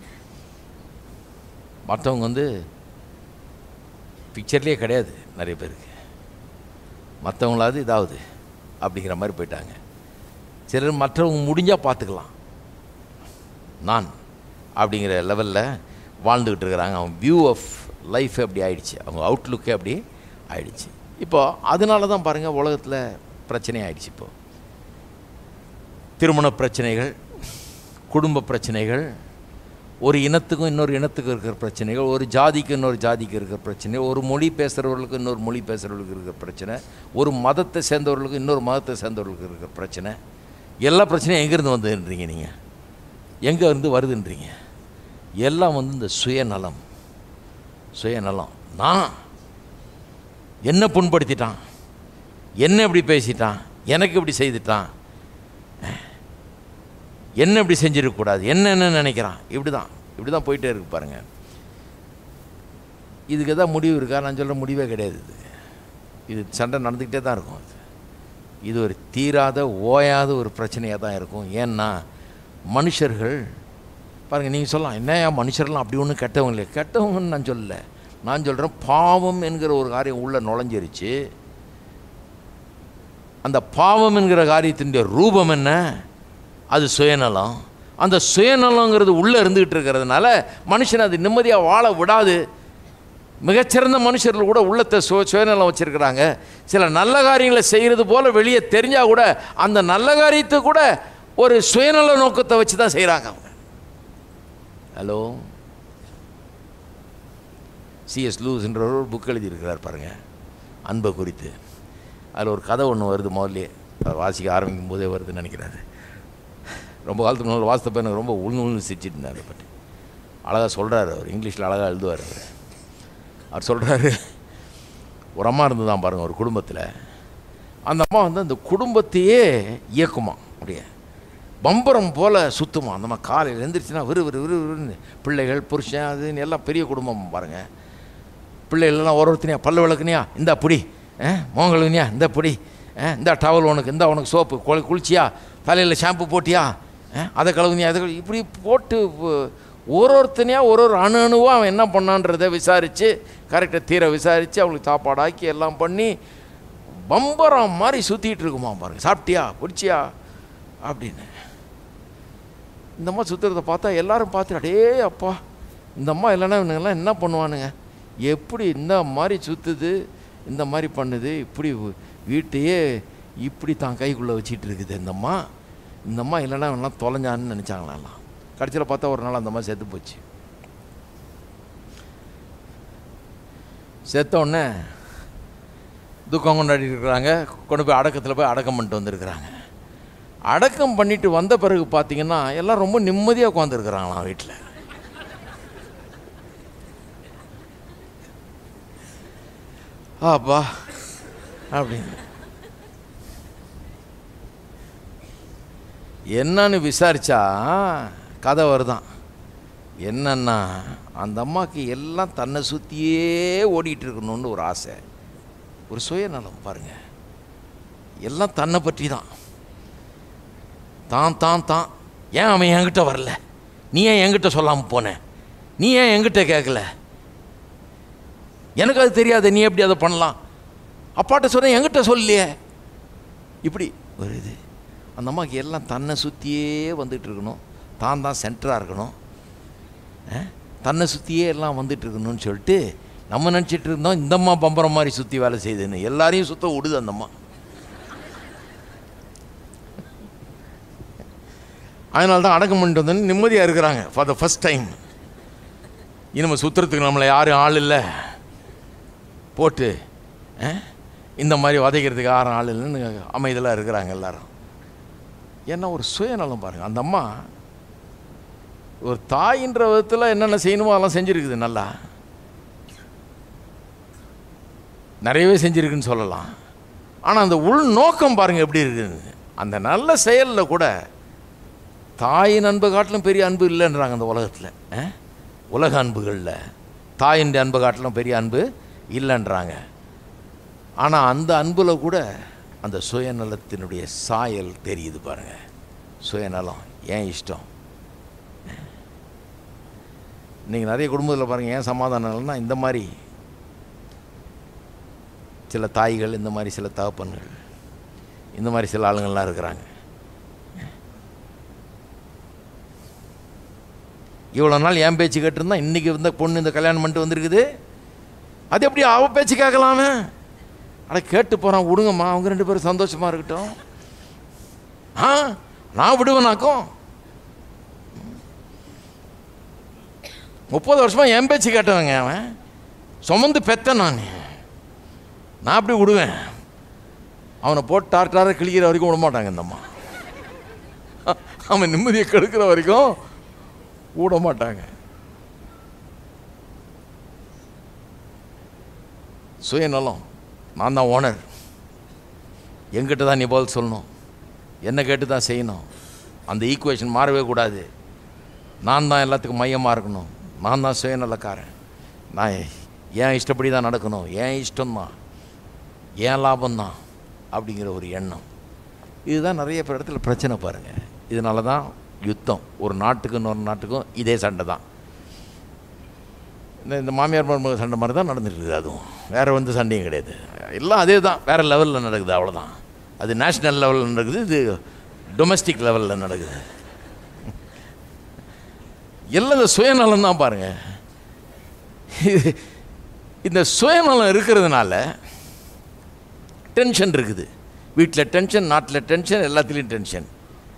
Speaker 4: மற்றவங்க வந்து பிக்சர்லேயே கிடையாது நிறைய பேருக்கு மற்றவங்களாவது இதாவது அப்படிங்கிற மாதிரி போயிட்டாங்க சிலர் மற்றவங்க முடிஞ்சால் பார்த்துக்கலாம் நான் அப்படிங்கிற லெவலில் வாழ்ந்துக்கிட்டு இருக்கிறாங்க அவங்க வியூ ஆஃப் லைஃப் அப்படி ஆயிடுச்சு அவங்க அவுட்லுக்கே அப்படி ஆயிடுச்சு இப்போ அதனால தான் பாருங்கள் உலகத்தில் பிரச்சனை ஆயிடுச்சு இப்போ திருமண பிரச்சனைகள் குடும்ப பிரச்சனைகள் ஒரு இனத்துக்கும் இன்னொரு இனத்துக்கும் இருக்கிற பிரச்சனைகள் ஒரு ஜாதிக்கு இன்னொரு ஜாதிக்கு இருக்கிற பிரச்சனை ஒரு மொழி பேசுகிறவர்களுக்கு இன்னொரு மொழி பேசுகிறவர்களுக்கு இருக்கிற பிரச்சனை ஒரு மதத்தை சேர்ந்தவர்களுக்கு இன்னொரு மதத்தை சேர்ந்தவர்களுக்கு இருக்கிற பிரச்சனை எல்லா பிரச்சனையும் எங்கேருந்து வந்துன்றீங்க நீங்கள் எங்கே இருந்து வருதுன்றீங்க எல்லாம் வந்து இந்த சுயநலம் சுயநலம் நான் என்ன புண்படுத்திட்டான் என்ன இப்படி பேசிட்டான் எனக்கு இப்படி செய்துட்டான் என்ன இப்படி செஞ்சிருக்கக்கூடாது என்ன என்ன நினைக்கிறான் இப்படி தான் இப்படி தான் போயிட்டே இருக்கு பாருங்க இதுக்கு எதாவது முடிவு இருக்கா நான் சொல்கிற முடிவே கிடையாது இது இது சண்டை நடந்துக்கிட்டே தான் இருக்கும் இது இது ஒரு தீராத ஓயாத ஒரு பிரச்சனையாக தான் இருக்கும் ஏன்னா மனுஷர்கள் பாருங்கள் நீங்கள் சொல்லலாம் என்னையா மனுஷர்லாம் அப்படி ஒன்றும் கெட்டவங்க இல்லையா கெட்டவங்கன்னு நான் சொல்லலை நான் சொல்கிறேன் பாவம் என்கிற ஒரு காரியம் உள்ளே நுழைஞ்சிருச்சு அந்த பாவம் என்கிற காரியத்தினுடைய ரூபம் என்ன அது சுயநலம் அந்த சுயநலங்கிறது உள்ளே இருந்துக்கிட்டு இருக்கிறதுனால மனுஷன் அது நிம்மதியாக வாழ விடாது மிகச்சிறந்த மனுஷர்கள் கூட உள்ளத்தை சு சுயநலம் வச்சுருக்கிறாங்க சில நல்ல காரியங்களை செய்கிறது போல் வெளியே தெரிஞ்சால் கூட அந்த நல்ல காரியத்தை கூட ஒரு சுயநல நோக்கத்தை வச்சு தான் செய்கிறாங்க அவங்க ஹலோ சிஎஸ் லூஸ்ன்றவர் ஒரு புக் எழுதியிருக்கிறார் பாருங்கள் அன்பை குறித்து அதில் ஒரு கதை ஒன்று வருது முதல்லே அதை வாசிக்க ஆரம்பிக்கும் போதே வருதுன்னு நினைக்கிறாரு ரொம்ப காலத்துக்கு முன்னாடி வாசித்தப்ப எனக்கு ரொம்ப உள்னு உள்னு சிரிச்சிட்டு இருந்தேன் அதை பற்றி அழகாக சொல்கிறாரு அவர் இங்கிலீஷில் அழகாக எழுதுவார் அவர் அவர் சொல்கிறாரு ஒரு அம்மா இருந்து தான் பாருங்கள் ஒரு குடும்பத்தில் அந்த அம்மா வந்து அந்த குடும்பத்தையே இயக்குமா அப்படியே பம்பரம் போல் சுற்றுமா அந்த மாதிரி காலையில் எழுந்திரிச்சுன்னா விறு விறு விறு விறுன்னு பிள்ளைகள் புருஷன் அதுன்னு எல்லாம் பெரிய குடும்பம் பாருங்கள் பிள்ளைகளெல்லாம் ஒரு ஒருத்தனையா பல்லு விளக்குனியா இந்த புடி மோங்கலுனியா இந்த புடி இந்த டவல் உனக்கு இந்த உனக்கு சோப்பு குளி குளிச்சியா தலையில் ஷாம்பு போட்டியா அஹ், அதை கழுவு நீ அதை கழுவு இப்படி போட்டு ஒ- ஒரு ஒருத்தனையாக ஒரு ஒரு அணு அணுவாக அவன் என்ன பண்ணான்றதை விசாரித்து கரெக்டாக தீர விசாரித்து அவளுக்கு சாப்பாடாக்கி எல்லாம் பண்ணி பம்பரம் மாதிரி சுற்றிட்டு இருக்குமா பாருங்க சாப்பிட்டியா பிடிச்சியா அப்படின்னு இந்த அம்மா சுற்றுறத பார்த்தா எல்லாரும் பார்த்து அடே அப்பா இந்த அம்மா இல்லைன்னா இவனுங்கெல்லாம் என்ன பண்ணுவானுங்க எப்படி இந்த மாதிரி சுற்றுது இந்த மாதிரி பண்ணுது இப்படி வு- வீட்டையே இப்படி தான் கைக்குள்ளே வச்சிட்டு இருக்குது இந்த அம்மா இந்த அம்மா இல்லைன்னா இவனெல்லாம் தொலைஞ்சான்னு நினச்சாங்களாம் கடைசியில் பார்த்தா ஒரு நாள் அந்த அம்மா செத்து போச்சு செத்த உடனே துக்கம் கொண்டாடி இருக்கிறாங்க கொண்டு போய் அடக்கத்தில் போய் அடக்கம் பண்ணிட்டு வந்திருக்கிறாங்க அடக்கம் பண்ணிட்டு வந்த பிறகு பார்த்தீங்கன்னா எல்லாம் ரொம்ப நிம்மதியாக உட்காந்துருக்குறாங்களாம் வீட்டில் ஆப்பா அப்படின்னு என்னன்னு விசாரிச்சா கதை வருதான் என்னன்னா அந்த அம்மாவுக்கு எல்லாம் தன்னை சுற்றியே ஓடிட்டு இருக்கணும்னு ஒரு ஆசை ஒரு சுயநலம் பாருங்க எல்லாம் தன்னை பற்றி தான் தான் தான் தான் ஏன் அவன் என்கிட்ட வரல நீ ஏன் என்கிட்ட சொல்லாமல் போன நீ ஏன் என்கிட்ட கேட்கல எனக்கு அது தெரியாது நீ எப்படி அதை பண்ணலாம் அப்பாட்ட சொன்ன என்கிட்ட சொல்லியே இப்படி ஒரு இது அந்த அம்மாவுக்கு எல்லாம் தன்னை சுற்றியே வந்துட்டு இருக்கணும் தான் தான் சென்டராக இருக்கணும் அஹ், தன்னை சுற்றியே எல்லாம் வந்துட்டு இருக்கணும்னு சொல்லிட்டு நம்ம நினச்சிட்டு இருந்தோம் இந்த அம்மா பம்பரம் மாதிரி சுற்றி வேலை செய்யுதுன்னு எல்லாரையும் சுத்த விடுது அந்த அம்மா அதனால தான் அடக்கம் பண்ணிட்டு வந்து நிம்மதியாக இருக்கிறாங்க ஃபார் த ஃபஸ்ட் டைம் இனிமே சுற்றுறதுக்கு நம்மளை யாரும் ஆள் இல்லை போட்டு அஹ், இந்த மாதிரி வதைக்கிறதுக்கு யாரும் ஆள் இல்லைன்னு அமைதியாக இருக்கிறாங்க எல்லாரும் ஏன்னா ஒரு சுயநலம் பாருங்கள் அந்த அம்மா ஒரு தாயின்ற விதத்தில் என்னென்ன செய்யணுமோ அதெல்லாம் செஞ்சுருக்குது நல்லா நிறையவே செஞ்சுருக்குன்னு சொல்லலாம் ஆனால் அந்த உள் நோக்கம் பாருங்கள் எப்படி இருக்குது அந்த நல்ல செயலில் கூட தாயின் அன்பு காட்டிலும் பெரிய அன்பு இல்லைன்றாங்க அந்த உலகத்தில் உலக அன்புகளில் தாயின் அன்பு காட்டிலும் பெரிய அன்பு இல்லைன்றாங்க ஆனால் அந்த அன்பில் கூட அந்த சுயநலத்தினுடைய சாயல் தெரியுது பாருங்க சுயநலம் ஏன் இஷ்டம் இன்றைக்கி நிறைய குடும்பத்தில் பாருங்கள் ஏன் சமாதானம் இல்லைன்னா இந்த மாதிரி சில தாய்கள் இந்த மாதிரி சில தகப்பன்கள் இந்த மாதிரி சில ஆளுங்கள்லாம் இருக்கிறாங்க இவ்வளோ நாள் என் பேச்சு கேட்டிருந்தா இன்றைக்கி இருந்த பொண்ணு இந்த கல்யாணம் பண்ணிட்டு வந்திருக்குது அது எப்படி அவ பேச்சு கேட்கலாமே அட கேட்டு போகிறான் விடுங்கம்மா அவங்க ரெண்டு பேரும் சந்தோஷமாக இருக்கட்டும் ஆ நான் விடுவேனாக்கும் முப்பது வருஷமாக என் பேச்சு கேட்டவங்க அவன் சுமந்து பெத்தேன் நான் நான் அப்படி விடுவேன் அவனை போட்டு டார் டார கிழிக்கிற வரைக்கும் விட மாட்டாங்க இந்த அம்மா அவன் நிம்மதியை கெடுக்கிற வரைக்கும் விட மாட்டாங்க சுயநலம் நான் தான் ஓனர் எங்கிட்ட தான் நீ பதில் சொல்லணும் என்ன கேட்டு தான் செய்யணும் அந்த ஈக்குவேஷன் மாறவே கூடாது நான் தான் எல்லாத்துக்கும் மையமாக இருக்கணும் நான் தான் சுயநலக்காரன் நான் ஏன் இஷ்டப்படி தான் நடக்கணும் ஏன் இஷ்டம்தான் ஏன் லாபம்தான் அப்படிங்கிற ஒரு எண்ணம் இதுதான் நிறைய பேர் இடத்துல பிரச்சனை பாருங்கள் இதனால தான் யுத்தம் ஒரு நாட்டுக்கும் இன்னொரு நாட்டுக்கும் இதே சண்டை தான் இந்த இந்த மாமியார் மருமக சண்டை மாதிரி தான் நடந்துட்டு இருக்குது அதுவும் வேறு வந்து சண்டையும் கிடையாது எல்லாம் அதே தான் வேறு லெவலில் நடக்குது அவ்வளோதான் அது நேஷ்னல் லெவலில் நடக்குது இது டொமஸ்டிக் லெவலில் நடக்குது எல்லாம் இந்த சுயநலம் தான் பாருங்கள் இந்த சுயநலம் இருக்கிறதுனால டென்ஷன் இருக்குது வீட்டில் டென்ஷன் நாட்டில் டென்ஷன் எல்லாத்துலேயும் டென்ஷன்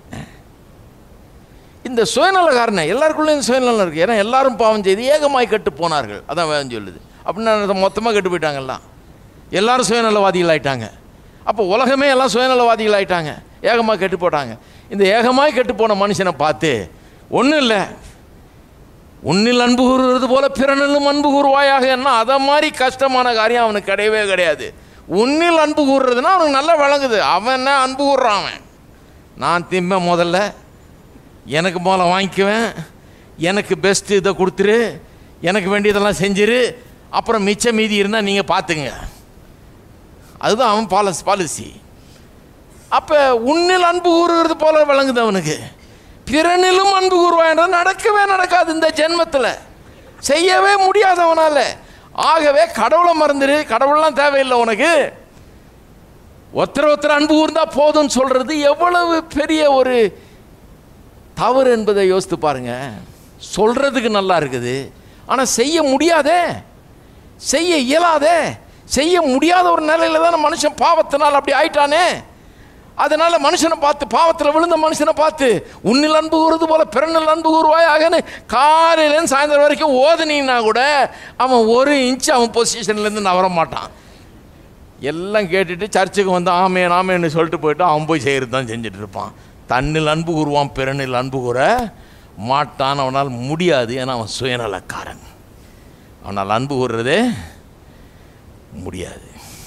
Speaker 4: இந்த சுயநலக்காரனை எல்லாருக்குள்ளேயும் சுயநலம் இருக்குது ஏன்னா எல்லாரும் பாவம் செய்து ஏகமாய் கெட்டு போனார்கள் அதான் வேதம் சொல்லுது அப்படின்னா மொத்தமாக கெட்டு போயிட்டாங்கல்லாம் எல்லாரும் சுயநலவாதிகள் ஆயிட்டாங்க அப்போ உலகமே எல்லாம் சுயநலவாதிகள் ஆயிட்டாங்க ஏகமாக கெட்டு போட்டாங்க இந்த ஏகமாய் கெட்டு போன மனுஷனை பார்த்து ஒன்றும் இல்லை உன்னில் அன்பு கூறுவது போல பிறனிலும் அன்பு கூறுவாயாக என்ன அதை மாதிரி கஷ்டமான காரியம் அவனுக்கு கிடையவே கிடையாது உன்னில் அன்பு கூறுறதுன்னா அவனுக்கு நல்லா விளங்குது அவன் என்ன அன்பு கூறுறான் அவன் நான் திம்ப முதல்ல எனக்கு முதல்ல வாங்கிக்குவேன் எனக்கு பெஸ்ட்டு இதை கொடுத்துரு எனக்கு வேண்டியதெல்லாம் செஞ்சிரு அப்புறம் மிச்ச மீதி இருந்தால் நீங்கள் பார்த்துங்க அதுதான் அவன் பாலஸ் பாலிசி அப்போ உன்னில் அன்பு கூறுகிறது போல விளங்குது அவனுக்கு பிறனிலும் அன்பு கூறுவாய் என்றால் நடக்கவே நடக்காது இந்த ஜென்மத்தில் செய்யவே முடியாதவனால ஆகவே கடவுளை மறந்துடு கடவுள்லாம் தேவையில்லை உனக்கு ஒருத்தர் ஒருத்தர் அன்பு கூர்ந்தா போதும்னு சொல்றது எவ்வளவு பெரிய ஒரு தவறு என்பதை யோசித்து பாருங்க சொல்றதுக்கு நல்லா இருக்குது ஆனால் செய்ய முடியாதே செய்ய இயலாதே செய்ய முடியாத ஒரு நிலையில தான் மனுஷன் பாவத்தினால் அப்படி ஆயிட்டானே அதனால மனுஷனை பார்த்து பாவத்தில் விழுந்த மனுஷனை பார்த்து உன்னில் அன்பு கூறுவது போல பிறனில் அன்பு கூறுவாயாகன்னு காலையிலேருந்து சாயந்தரம் வரைக்கும் ஓதுனீங்கன்னா கூட அவன் ஒரு இன்ச் அவன் பொசிஷன்லேருந்து நவர மாட்டான் எல்லாம் கேட்டுட்டு சர்ச்சுக்கு வந்து ஆமேன் ஆமேன்னு சொல்லிட்டு போயிட்டு அவன் போய் செய்கிறது தான் செஞ்சுட்டு இருப்பான் தன்னில் அன்பு கூறுவான் பிறனில் அன்பு கூற மாட்டான் அவனால் முடியாது ஏன்னா அவன் சுயநலக்காரன் அவனால் அன்பு கூறுறதே முடியாது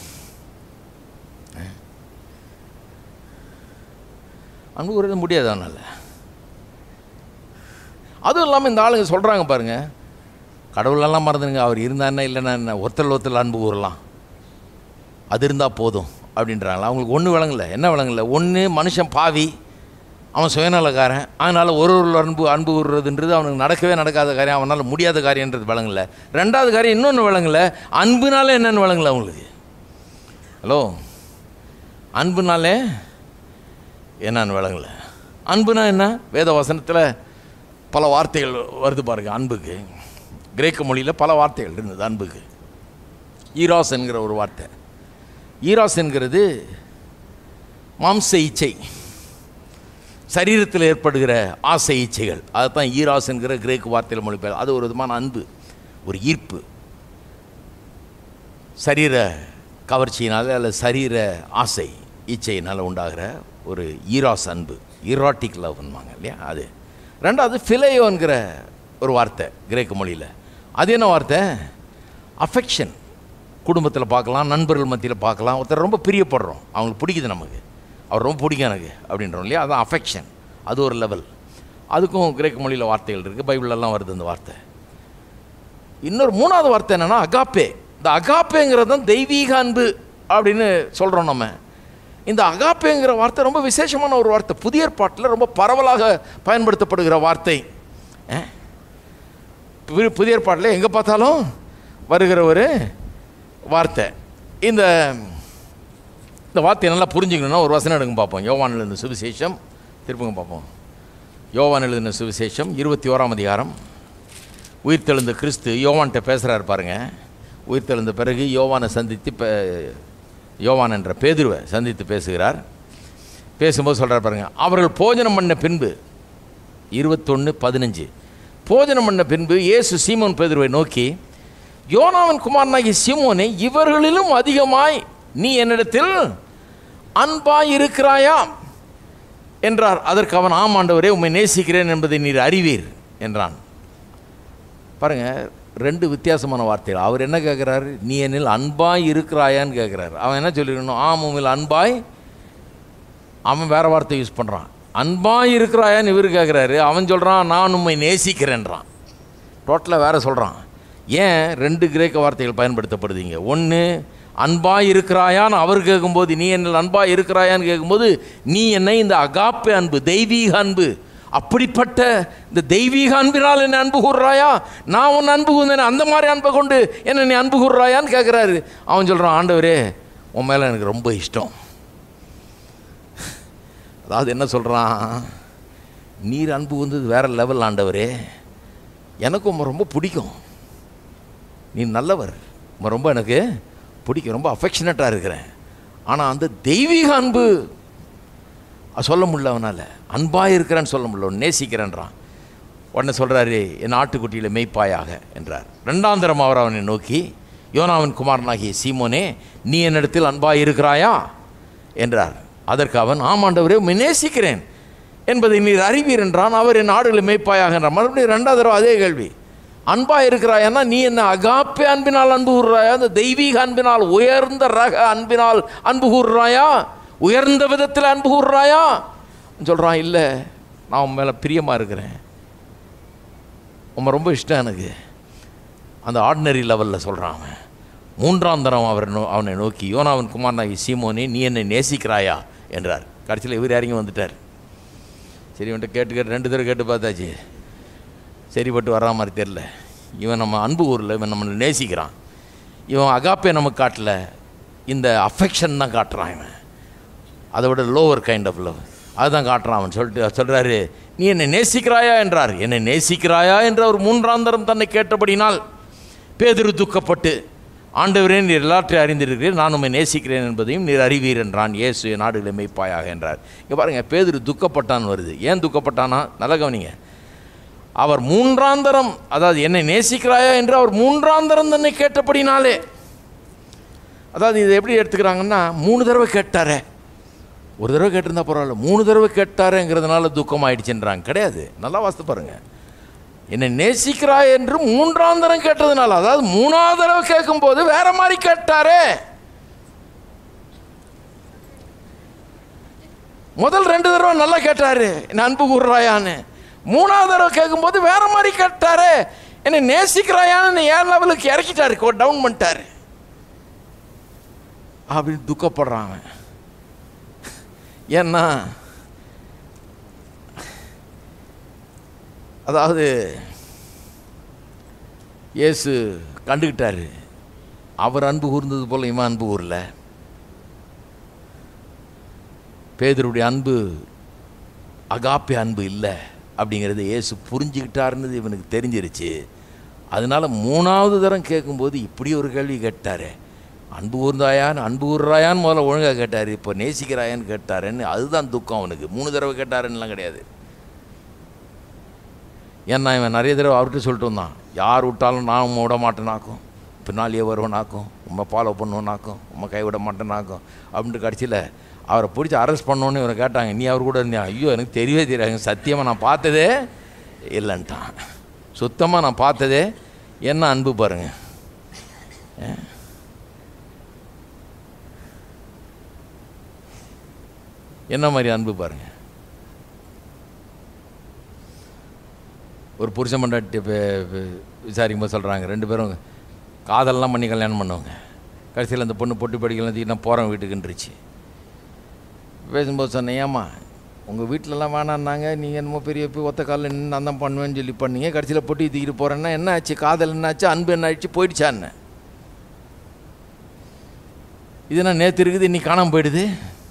Speaker 4: அன்பு கூறுறது முடியாது அவனால் அதுவும் இல்லாமல் இந்த ஆளுங்க சொல்கிறாங்க பாருங்க கடவுளெல்லாம் மறந்துடுங்க அவர் இருந்தாருன்னா இல்லைன்னா என்ன ஒருத்தல் ஒருத்தல் அன்பு கூறலாம் அது இருந்தால் போதும் அப்படின்றாங்களா அவங்களுக்கு ஒன்று விளங்கல என்ன விளங்கல ஒன்று மனுஷன் பாவி அவன் சுயநலக்காரன் அதனால் ஒரு ஒரு அன்பு அன்பு கூறுறதுன்றது அவனுக்கு நடக்கவே நடக்காத காரியம் அவனால் முடியாத காரியன்றது விளங்கல ரெண்டாவது காரியம் இன்னொன்று விளங்கல அன்புனாலே என்னென்னு விளங்கல அவங்களுக்கு ஹலோ அன்புனாலே என்னன்னு விளங்கல அன்புனா என்ன வேத வசனத்தில் பல வார்த்தைகள் வருது பாருங்க அன்புக்கு கிரேக்க மொழியில் பல வார்த்தைகள் இருந்தது அன்புக்கு ஈராஸ் என்கிற ஒரு வார்த்தை ஈராஸ் என்கிறது மாம்ச இச்சை சரீரத்தில் ஏற்படுகிற ஆசை இச்சைகள் அதுதான் ஈராஸ் என்கிற கிரேக்கு வார்த்தையில் மொழிபெயர் அது ஒரு விதமான அன்பு ஒரு ஈர்ப்பு சரீர கவர்ச்சியினால் அல்லது சரீர ஆசை இச்சையினால் உண்டாகிற ஒரு ஈராஸ் அன்பு ஈராட்டிக் லவ்ன்பாங்க இல்லையா அது ரெண்டாவது ஃபிலையோங்கிற ஒரு வார்த்தை கிரேக்க மொழியில் அது என்ன வார்த்தை அஃபெக்ஷன் குடும்பத்தில் பார்க்கலாம் நண்பர்கள் மத்தியில் பார்க்கலாம் ஒருத்தர் ரொம்ப பிரியப்படுறோம் அவங்களுக்கு பிடிக்குது நமக்கு அவர் ரொம்ப பிடிக்கும் எனக்கு அப்படின்றோம் இல்லையா அதான் அஃபெக்ஷன் அது ஒரு லெவல் அதுக்கும் கிரேக்க மொழியில் வார்த்தைகள் இருக்குது பைபிளெல்லாம் வருது அந்த வார்த்தை இன்னொரு மூணாவது வார்த்தை என்னென்னா அகாப்பே இந்த அகாப்பேங்கிறது தான் தெய்வீக அன்பு அப்படின்னு சொல்கிறோம் நம்ம இந்த அகாப்பேங்கிற வார்த்தை ரொம்ப விசேஷமான ஒரு வார்த்தை புதிய ஏற்பாட்டில் ரொம்ப பரவலாக பயன்படுத்தப்படுகிற வார்த்தை அஹ்? பு- புதிய ஏற்பாட்டில் எங்கே பார்த்தாலும் வருகிற ஒரு வார்த்தை இந்த இந்த வார்த்தையை நல்லா புரிஞ்சுக்கணும்னா ஒரு வசனம் எடுங்க பார்ப்போம் யோவான் எழுதின சுவிசேஷம் திருப்புங்க பார்ப்போம் யோவான் எழுதின சுவிசேஷம் இருபத்தி ஓராம் அதிகாரம் உயிர்த்தெழுந்த கிறிஸ்து யோவான்கிட்ட பேசுகிறாரு பாருங்க உயிர்த்தெழுந்த பிறகு யோவானை சந்தித்து பே யோவான் என்ற பேதுருவை சந்தித்து பேசுகிறார் பேசும்போது சொல்கிறார் பாருங்க அவர்கள் போஜனம் பண்ண பின்பு இருபத்தொன்று பதினஞ்சு போஜனம் பண்ண பின்பு இயேசு சீமோன் பேதுருவை நோக்கி யோனாவின் குமாரனாகிய சீமோனே இவர்களிலும் அதிகமாய் நீ என்னிடத்தில் அன்பாய் இருக்கிறாயா என்றார் அதற்கு அவன் ஆம் ஆண்டவரே உம்மை நேசிக்கிறேன் என்பதை நீர் அறிவீர் என்றான் பாருங்க ரெண்டு வித்தியாசமான வார்த்தைகள் அவர் என்ன கேட்குறாரு நீ என்னில் அன்பாய் இருக்கிறாயான்னு கேட்குறாரு அவன் என்ன சொல்லிருக்கணும் ஆம் உம்மில் அன்பாய் அவன் வேற வார்த்தை யூஸ் பண்ணுறான் அன்பாய் இருக்கிறாயான்னு இவர் கேட்குறாரு அவன் சொல்கிறான் நான் உம்மை நேசிக்கிறேன்றான் டோட்டலாக வேற சொல்கிறான் ஏன் ரெண்டு கிரேக்க வார்த்தைகள் பயன்படுத்தப்படுதுங்க ஒன்று அன்பாய் இருக்கிறாயான்னு அவர் கேட்கும்போது நீ என்னில் அன்பாய் இருக்கிறாயான்னு கேட்கும்போது நீ என்னை இந்த அகாப்பே அன்பு தெய்வீக அன்பு அப்படிப்பட்ட இந்த தெய்வீக அன்பினால் என்னை அன்பு கூறுறாயா நான் உன் அன்பு கூர்ந்தேன் அந்த மாதிரி அன்பை கொண்டு என்ன நீ அன்பு கூறுறாயான்னு கேட்குறாரு அவன் சொல்கிறான் ஆண்டவரே உன் மேலே எனக்கு ரொம்ப இஷ்டம் அதாவது என்ன சொல்கிறான் நீர் அன்பு வந்து வேற லெவல் ஆண்டவரே எனக்கு உம்மை ரொம்ப பிடிக்கும் நீ நல்லவர் உம்மை ரொம்ப எனக்கு பிடிக்கும் ரொம்ப அஃபெக்ஷனட்டாக இருக்கிறேன் ஆனால் அந்த தெய்வீக அன்பு அது சொல்ல முடியல அவனால் அன்பாக இருக்கிறேன்னு சொல்ல முடியல நேசிக்கிறேன்றான் உடனே சொல்கிறாரு என் ஆட்டுக்குட்டியில் மெய்ப்பாயாக என்றார் ரெண்டாம் தரம் அவர் அவனை நோக்கி யோனாவின் குமாரனாகிய சீமோனே நீ என்னிடத்தில் அன்பாக இருக்கிறாயா என்றார் அதற்கு அவன் ஆமாண்டவரே உம்மை நேசிக்கிறேன் என்பதை நீர் அறிவீர் என்றான் அவர் என் ஆடுகளை மேய்ப்பாயாக என்றார் மறுபடியும் ரெண்டாவது தடவை அதே கேள்வி அன்பாக இருக்கிறாயன்னா நீ என்ன அகாப்பே அன்பினால் அன்பு கூறுறாயா அந்த தெய்வீக அன்பினால் உயர்ந்த ரக அன்பினால் அன்பு கூறுறாயா உயர்ந்த விதத்தில் அன்பு கூறுறாயா சொல்கிறான் இல்லை நான் உன் மேலே பிரியமாக இருக்கிறேன் உம்மை ரொம்ப இஷ்டம் எனக்கு அந்த ஆர்டினரி லெவலில் சொல்கிறான் அவன் மூன்றாம் தரம் அவர் நோ அவனை நோக்கி யோனாவின் குமாரனாகி சீமோனே நீ என்னை நேசிக்கிறாயா என்றார் கடைசியில் இவர் இறங்கி வந்துட்டார் சரி இவன்கிட்ட கேட்டு கேட்டு ரெண்டு தடவை கேட்டு பார்த்தாச்சு சரிப்பட்டு வரா மாதிரி தெரில இவன் நம்ம அன்பு ஊரில் இவன் நம்மளை நேசிக்கிறான் இவன் அகாப்பே நமக்கு காட்டல இந்த அஃபெக்ஷன் தான் காட்டுறான் இவன் அதை விட லோவர் கைண்ட் ஆஃப் லவ் அதுதான் காட்டுறான் அவன் சொல்லிட்டு சொல்கிறாரு நீ என்னை நேசிக்கிறாயா என்றார் என்னை நேசிக்கிறாயா என்று அவர் மூன்றாந்தரம் தன்னை கேட்டபடினால் பேதுரு துக்கப்பட்டு ஆண்டவரே நீர் எல்லாற்றையும் அறிந்திருக்கிறீர் நான் உம்மை நேசிக்கிறேன் என்பதையும் நீர் அறிவீர் என்றான் இயேசு நாடுகளை மெய்ப்பாயாக என்றார் இங்கே பாருங்கள் பேதுரு துக்கப்பட்டான் வருது ஏன் துக்கப்பட்டானா நல்ல கவனிங்க அவர் மூன்றாந்தரம் அதாவது என்னை நேசிக்கிறாயா என்று அவர் மூன்றாந்தரம் தன்னை கேட்டபடினாலே அதாவது இதை எப்படி எடுத்துக்கிறாங்கன்னா மூணு தடவை கேட்டாரே ஒரு தடவை கேட்டிருந்தா பரவாயில்ல மூணு தடவை கேட்டாருங்கிறதுனால துக்கம் ஆயிடுச்சுன்றாங்க கிடையாது நல்லா வாசித்து பாருங்க என்னை நேசிக்கிறாய் என்று மூன்றாம் தரம் கேட்டதுனால அதாவது மூணாவது தடவை கேட்கும்போது வேற மாதிரி கேட்டாரே முதல் ரெண்டு தடவை நல்லா கேட்டாரு என்ன அன்பு கூறுறாயான்னு மூணாவது தடவை கேட்கும்போது வேற மாதிரி கேட்டாரு என்னை நேசிக்கிறாயான்னு ஏன் லெவலுக்கு இறக்கிட்டாரு டவுன் பண்ணிட்டாரு அப்படின்னு துக்கப்படுறான் அவன் ஏன்னா அதாவது இயேசு கண்டுக்கிட்டாரு அவர் அன்பு கூர்ந்தது போல இவன் அன்பு கூறல பேதருடைய அன்பு அகாப்பே அன்பு இல்லை அப்படிங்கிறத இயேசு புரிஞ்சுக்கிட்டாருன்னு இவனுக்கு தெரிஞ்சிருச்சு அதனால மூணாவது தரம் கேட்கும்போது இப்படி ஒரு கேள்வி கேட்டாரு அன்பு கூர்ந்தாயான்னு அன்பு கூர்றாயான்னு முதல்ல ஒழுங்காக கேட்டார் இப்போ நேசிக்கிறாயான்னு கேட்டாருன்னு அதுதான் துக்கம் அவனுக்கு மூணு தடவை கேட்டாருன்னுலாம் கிடையாது ஏன்னா இவன் நிறைய தடவை அவர்கிட்ட சொல்லிட்டு வந்தான் யார் விட்டாலும் நான் உம்மை விட மாட்டேனாக்கும் பின்னாலேயே வருவனாக்கும் உம்மை ஃபாலோ பண்ணுவேனாக்கும் உம்மை கைவிட மாட்டேனாக்கும் அப்படின்ட்டு கடைசியில் அவரை பிடிச்சி அரெஸ்ட் பண்ணோன்னு இவரை கேட்டாங்க நீ அவர் கூட இருந்தியா ஐயோ எனக்கு தெரியவே தெரியாது சத்தியமாக நான் பார்த்ததே இல்லைன்ட்டான் சுத்தமாக நான் பார்த்ததே என்ன அன்பு பாருங்க என்ன மாதிரி அன்பு பாருங்க ஒரு புருஷன் மண்டாட்டி விசாரிக்கும் போது சொல்கிறாங்க ரெண்டு பேரும் காதல்லாம் பண்ணி கல்யாணம் பண்ணுவாங்க கடைசியில் அந்த பொண்ணு பொட்டு படிக்கலாம் தீ நான் போகிறேன் வீட்டுக்குன்றுச்சு பேசும்போது சொன்னேன் ஏம்மா உங்கள் வீட்டிலலாம் வேணான்னாங்க நீங்கள் என்னமோ பெரிய போய் ஒத்த காலில் நின்று நான் தான் பண்ணுவேன்னு சொல்லி பண்ணீங்க கடைசியில் பொட்டி தூக்கிட்டு போகிறேன்னா என்ன ஆச்சு காதல் என்ன ஆச்சு அன்பு என்ன ஆச்சு போயிடுச்சான்னு இது நான் நேற்று இருக்குது இன்னைக்கு காணாமல் போயிடுது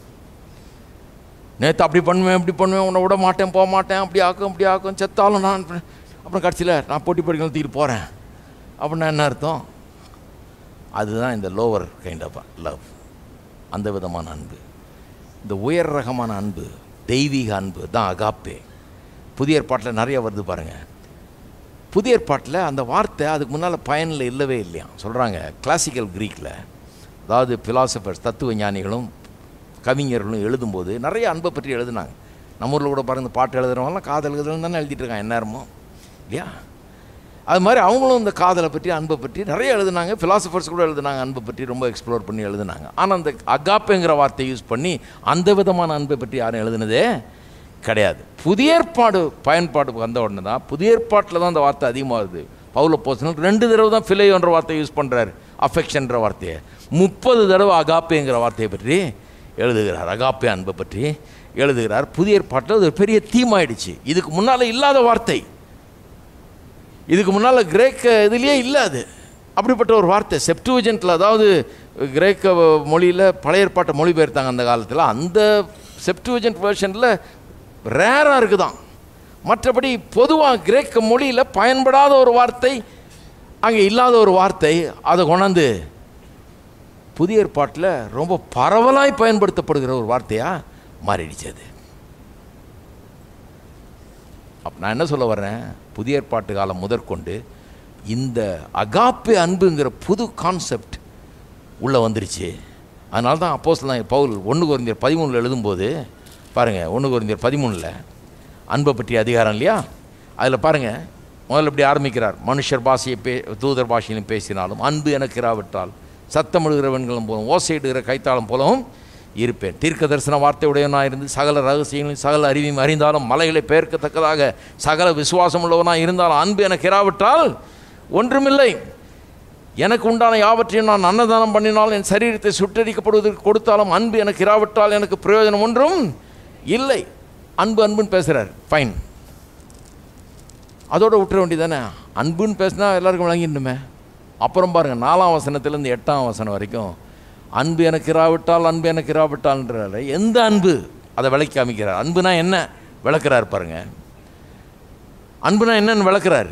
Speaker 4: நேற்று அப்படி பண்ணுவேன் இப்படி பண்ணுவேன் உன்னை விட மாட்டேன் போக மாட்டேன் அப்படி ஆக்கும் இப்படி ஆக்கும் செத்தாலும் நான் அப்புறம் கடைசியில் நான் போட்டி படிக்கணும் தூக்கிட்டு போகிறேன் அப்படின்னா என்ன அர்த்தம் அதுதான் இந்த லோவர் கைண்ட் ஆஃப் லவ் அந்த விதமான அன்பு இந்த உயர் ரகமான அன்பு தெய்வீக அன்பு தான் அகாப்பே புதிய ஏற்பாட்டில் நிறைய வருது பாருங்கள் புதிய ஏற்பாட்டில் அந்த வார்த்தை அதுக்கு முன்னால் பயனில் இல்லவே இல்லையா சொல்கிறாங்க கிளாசிக்கல் க்ரீக்கில் அதாவது ஃபிலாசபர்ஸ் தத்துவ ஞானிகளும் கவிஞர்களும் எழுதும்போது நிறைய அன்பை பற்றி எழுதுனாங்க நம்ம ஊரில் கூட பாருங்க இந்த பாட்டு எழுதுறவங்கலாம் காதல் எழுதுறவங்க தானே எழுதிட்டு இருக்காங்க எந்நேரமும் இல்லையா அது மாதிரி அவங்களும் இந்த காதலை பற்றி அன்பை பற்றி நிறைய எழுதுனாங்க ஃபிலாசபர்ஸ் கூட எழுதுனாங்க அன்பை பற்றி ரொம்ப எக்ஸ்ப்ளோர் பண்ணி எழுதுனாங்க ஆனால் அந்த அகாப்பேங்கிற வார்த்தையை யூஸ் பண்ணி அந்த விதமான அன்பை பற்றி யாரும் எழுதுனதே கிடையாது புதிய ஏற்பாடு பயன்பாடு வந்த உடனே தான் புதிய ஏற்பாட்டில் தான் அந்த வார்த்தை அதிகமாக வருது பவுல போசனல் ரெண்டு தடவை தான் ஃபிலையோன்ற வார்த்தையை யூஸ் பண்ணுறாரு அஃபெக்ஷன்ற வார்த்தையை முப்பது தடவை அகாப்பேங்கிற வார்த்தையை பற்றி எழுதுகிறார் அகாப்பே அன்பை பற்றி எழுதுகிறார் புதிய ஏற்பாட்டில் அது ஒரு பெரிய தீம் ஆயிடுச்சு இதுக்கு முன்னால் இல்லாத வார்த்தை இதுக்கு முன்னால் கிரேக்க இதுலேயே இல்லை அது அப்படிப்பட்ட ஒரு வார்த்தை செப்டூஜென்ட்டில் அதாவது கிரேக்க மொழியில் பழைய ஏற்பாட்டை மொழிபெயர்த்தாங்க அந்த காலத்தில் அந்த செப்டூஜென்ட் வேர்ஷனில் ரேராக இருக்குதான் மற்றபடி பொதுவாக கிரேக்க மொழியில் பயன்படாத ஒரு வார்த்தை அங்கே இல்லாத ஒரு வார்த்தை அதை கொண்டாந்து புதிய ஏற்பாட்டில் ரொம்ப பரவலாய் பயன்படுத்தப்படுகிற ஒரு வார்த்தையாக மாறிடுச்சு அது அப்போ நான் என்ன சொல்ல வர்றேன் புதிய ஏற்பாட்டு காலம் முதற்கொண்டு இந்த அகாப்பே அன்புங்கிற புது கான்செப்ட் உள்ளே வந்துருச்சு அதனால தான் அப்போஸ் பவுல் ஒன்று குறைந்தர் பதிமூணில் எழுதும்போது பாருங்கள் ஒன்று குறைந்தர் பதிமூணில் அன்பை பற்றி அதிகாரம் இல்லையா அதில் பாருங்கள் முதல்ல இப்படி ஆரம்பிக்கிறார் மனுஷர் பாஷையை பே தூதர் பாஷையிலும் பேசினாலும் அன்பு எனக்கு இராவிட்டால் சத்தம் எழுகிறவன்களும் போலும் ஓசையிடுகிற கைத்தாளம் போலவும் இருப்பேன் தீர்க்க தரிசன வார்த்தையுடையவனாக இருந்து சகல ரகசியங்களையும் சகல அறிவையும் அறிந்தாலும் மலைகளை பெயர்க்கத்தக்கதாக சகல விசுவாசம் உள்ளவனாக இருந்தாலும் அன்பு எனக்கு இராவிட்டால் ஒன்றுமில்லை எனக்கு உண்டான யாவற்றையும் நான் அன்னதானம் பண்ணினால் என் சரீரத்தை சுட்டரிக்கப்படுவதற்கு கொடுத்தாலும் அன்பு எனக்கு இராவிட்டால் எனக்கு பிரயோஜனம் ஒன்றும் இல்லை அன்பு அன்புன்னு பேசுகிறார் ஃபைன் அதோட விட்டுற வேண்டியதானே அன்புன்னு பேசினா எல்லாருக்கும் விளங்கிடணுமே அப்புறம் பாருங்கள் நாலாம் வசனத்துலேருந்து எட்டாம் வசனம் வரைக்கும் அன்பு எனக்கு இராவிட்டால் அன்பு எனக்கு இராவிட்டால்ன்றாரு எந்த அன்பு அதை விளக்கி காமிக்கிறார் அன்புனா என்ன விளக்குறார் பாருங்க அன்புனா என்னன்னு விளக்குறாரு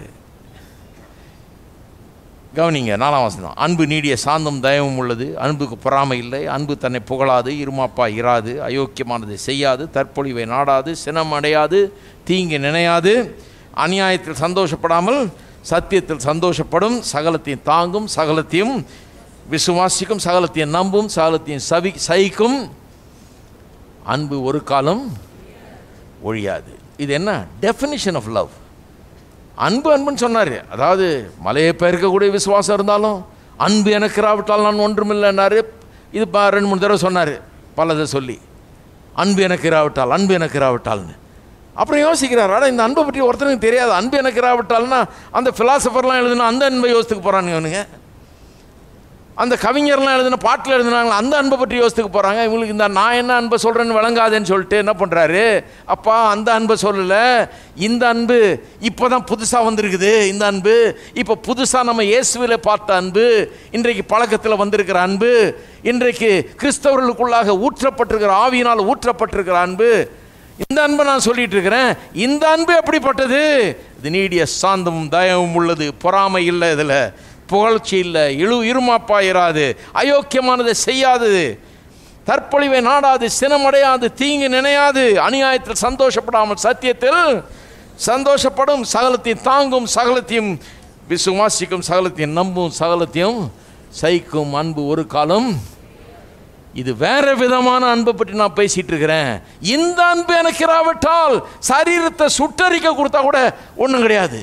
Speaker 4: கவனிங்க நாலாம் வசனம் அன்பு நீடிய சாந்தம் தயவும் உள்ளது அன்புக்கு பொறாமை இல்லை அன்பு தன்னை புகழாது இருமாப்பா இராது அயோக்கியமானதை செய்யாது தற்பொழிவை நாடாது சினம் அடையாது தீங்கு நினையாது அநியாயத்தில் சந்தோஷப்படாமல் சத்தியத்தில் சந்தோஷப்படும் சகலத்தையும் தாங்கும் சகலத்தையும் விசுவாசிக்கும் சகலத்தையும் நம்பும் சகலத்தையும் சவி சகிக்கும் அன்பு ஒரு காலம் ஒழியாது இது என்ன டெஃபினிஷன் ஆஃப் லவ் அன்பு அன்புன்னு சொன்னார் அதாவது மலையை பெயர்க்கக்கூடிய விசுவாசம் இருந்தாலும் அன்பு எனக்கு இராவிட்டால் நான் ஒன்றுமில்லைன்னாரு இது பா ரெண்டு மூணு தடவை சொன்னார் பலதை சொல்லி அன்பு எனக்கு இராவிட்டால் அன்பு எனக்கு இராவிட்டால்னு அப்புறம் யோசிக்கிறார் ஆனால் இந்த அன்பை பற்றி ஒருத்தனுக்கு தெரியாது அன்பு எனக்கு இராவிட்டால்னா அந்த ஃபிலாசபர்லாம் எழுதுனா அந்த அன்பை யோசித்துக்கு போகிறானுங்க இவனுங்க அந்த கவிஞர்லாம் எழுதின பாட்டில் எழுதினாங்களா அந்த அன்பை பற்றி யோசித்துக்கு போகிறாங்க இவங்களுக்கு இந்த நான் என்ன அன்பை சொல்கிறேன்னு விளங்காதேன்னு சொல்லிட்டு என்ன பண்ணுறாரு அப்பா அந்த அன்பை சொல்லலை இந்த அன்பு இப்போ தான் புதுசாக வந்திருக்குது இந்த அன்பு இப்போ புதுசாக நம்ம இயேசுவில் பார்த்த அன்பு இன்றைக்கு பழக்கத்தில் வந்திருக்கிற அன்பு இன்றைக்கு கிறிஸ்தவர்களுக்குள்ளாக ஊற்றப்பட்டிருக்கிற ஆவியினால் ஊற்றப்பட்டிருக்கிற அன்பு இந்த அன்பை நான் சொல்லிட்டு இருக்கிறேன் இந்த அன்பு எப்படிப்பட்டது இது நீடிய சாந்தமும் தயவும் உள்ளது பொறாமை இல்லை இதில் புகழ்ச்சி இல்லை இழு இருமாப்பா இராது அயோக்கியமானதை செய்யாதது தற்பொழிவை நாடாது சினமடையாது தீங்கு நினையாது அநியாயத்தில் சந்தோஷப்படாமல் சத்தியத்தில் சந்தோஷப்படும் சகலத்தையும் தாங்கும் சகலத்தையும் விசுவாசிக்கும் சகலத்தையும் நம்பும் சகலத்தையும் சகிக்கும் அன்பு ஒரு காலம் இது வேற விதமான அன்பை பற்றி நான் பேசிட்டு இருக்கிறேன் இந்த அன்பு எனக்கு இராவிட்டால் சரீரத்தை சுட்டரிக்க கொடுத்தா கூட ஒன்றும் கிடையாது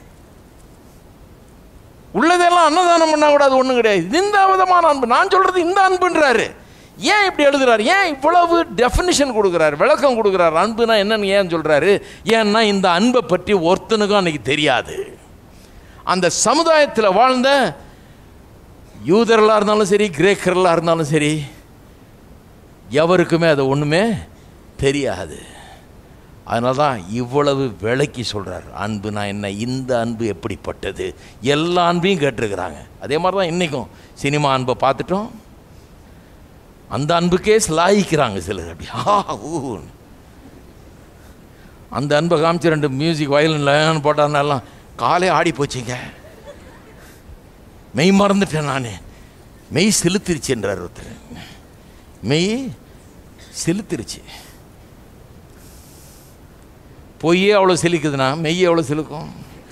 Speaker 4: உள்ளதெல்லாம் அன்னதானம் பண்ணா கூட அது ஒன்றும் கிடையாது இந்த விதமான அன்பு நான் சொல்றது இந்த அன்புன்றாரு ஏன் இப்படி எழுதுறாரு ஏன் இவ்வளவு டெஃபினிஷன் கொடுக்குறாரு விளக்கம் கொடுக்குறாரு அன்புனா என்னன்னு ஏன் சொல்றாரு ஏன்னா இந்த அன்பை பற்றி ஒருத்தனுக்கும் அன்னைக்கு தெரியாது அந்த சமுதாயத்தில் வாழ்ந்த யூதர்களாக இருந்தாலும் சரி கிரேக்கர்களாக இருந்தாலும் சரி எவருக்குமே அது ஒன்றுமே தெரியாது அதனால தான் இவ்வளவு விலைக்கு சொல்கிறார் அன்புனா என்ன இந்த அன்பு எப்படிப்பட்டது எல்லா அன்பையும் கேட்டிருக்கிறாங்க அதே மாதிரி தான் இன்றைக்கும் சினிமா அன்பை பார்த்துட்டோம் அந்த அன்புக்கே சிலாயிக்கிறாங்க சிலர் அப்படி ஆ ஊன்னு அந்த அன்பை காமிச்சு ரெண்டு மியூசிக் வயலின் போட்டாருனாலாம் காலே ஆடி போச்சுங்க மெய் மறந்துட்டேன் நான் மெய் செலுத்திருச்சுன்றார் ஒருத்தர் மெய் செலுத்திருச்சு பொய்யே அவ்வளோ செலுக்குதுன்னா மெய் எவ்வளோ செலுக்கும்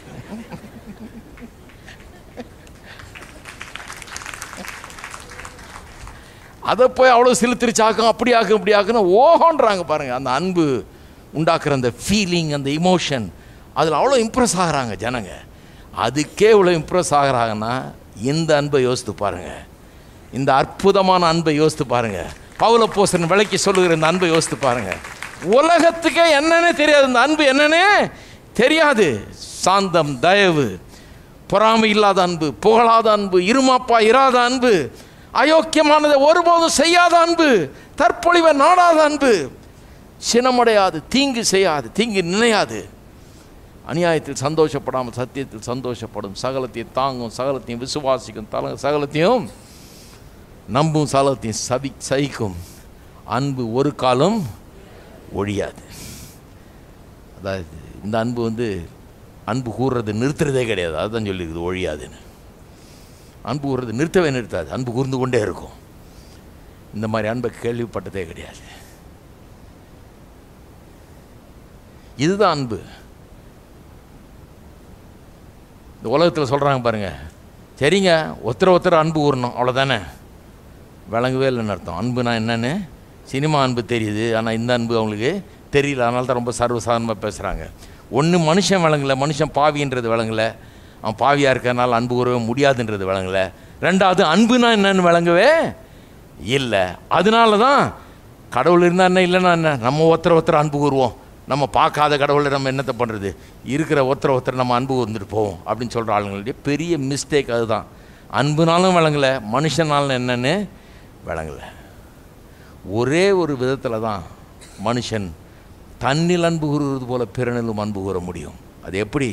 Speaker 4: அதை போய் அவ்வளோ செலுத்திருச்சாக்கும் அப்படி ஆக்கும் இப்படி ஆக்குன்னு ஓஹோன்றாங்க பாருங்கள் அந்த அன்பு உண்டாக்குற அந்த ஃபீலிங் அந்த இமோஷன் அதில் அவ்வளோ இம்ப்ரெஸ் ஆகுறாங்க ஜனங்க அதுக்கே இவ்வளோ இம்ப்ரெஸ் ஆகுறாங்கன்னா இந்த அன்பை யோசித்து பாருங்கள் இந்த அற்புதமான அன்பை யோசித்து பாருங்கள் பவுல போசன் விலைக்கு சொல்லுகிற இந்த அன்பை யோசித்து பாருங்கள் உலகத்துக்கே என்னன்னே தெரியாது இந்த அன்பு என்னன்னே தெரியாது சாந்தம் தயவு பொறாமை இல்லாத அன்பு புகழாத அன்பு இருமாப்பா இராத அன்பு அயோக்கியமானதை ஒருபோதும் செய்யாத அன்பு தற்பொழிவை நாடாத அன்பு சினமடையாது தீங்கு செய்யாது தீங்கு நினையாது அநியாயத்தில் சந்தோஷப்படாமல் சத்தியத்தில் சந்தோஷப்படும் சகலத்தையும் தாங்கும் சகலத்தையும் விசுவாசிக்கும் தல சகலத்தையும் நம்பும் சகலத்தையும் சதி சகிக்கும் அன்பு ஒரு காலம் ஒழியாது அதாவது இந்த அன்பு வந்து அன்பு கூறுறது நிறுத்துறதே கிடையாது அதுதான் சொல்லியிருக்குது ஒழியாதுன்னு அன்பு கூறுறது நிறுத்தவே நிறுத்தாது அன்பு கூர்ந்து கொண்டே இருக்கும் இந்த மாதிரி அன்பை கேள்விப்பட்டதே கிடையாது இதுதான் அன்பு இந்த உலகத்தில் சொல்கிறாங்க பாருங்க சரிங்க ஒருத்தர் ஒருத்தர் அன்பு கூறணும் அவ்வளோதானே விளங்கவே இல்லைன்னு அர்த்தம் அன்புனா என்னன்னு சினிமா அன்பு தெரியுது ஆனால் இந்த அன்பு அவங்களுக்கு தெரியல அதனால தான் ரொம்ப சர்வசாதாரணமாக பேசுகிறாங்க ஒன்று மனுஷன் விளங்கலை மனுஷன் பாவின்றது விளங்கலை அவன் பாவியாக இருக்கிறனால அன்பு கூறவே முடியாதுன்றது விளங்கலை ரெண்டாவது அன்புனா என்னன்னு விளங்கவே இல்லை அதனால தான் கடவுள் இருந்தால் என்ன இல்லைன்னா என்ன நம்ம ஒருத்தர் ஒருத்தர் அன்பு கூறுவோம் நம்ம பார்க்காத கடவுளை நம்ம என்னத்தை பண்ணுறது இருக்கிற ஒருத்தர் ஒருத்தர் நம்ம அன்பு வந்துட்டு போவோம் அப்படின்னு சொல்கிற ஆளுங்களுடைய பெரிய மிஸ்டேக் அதுதான் அன்புனாலும் விளங்கலை மனுஷனாலும் என்னன்னு விளங்கலை ஒரே ஒரு விதத்தில் தான் மனுஷன் தன்னில் அன்பு கூறுவது போல பிறனிலும் அன்பு கூற முடியும் அது எப்படி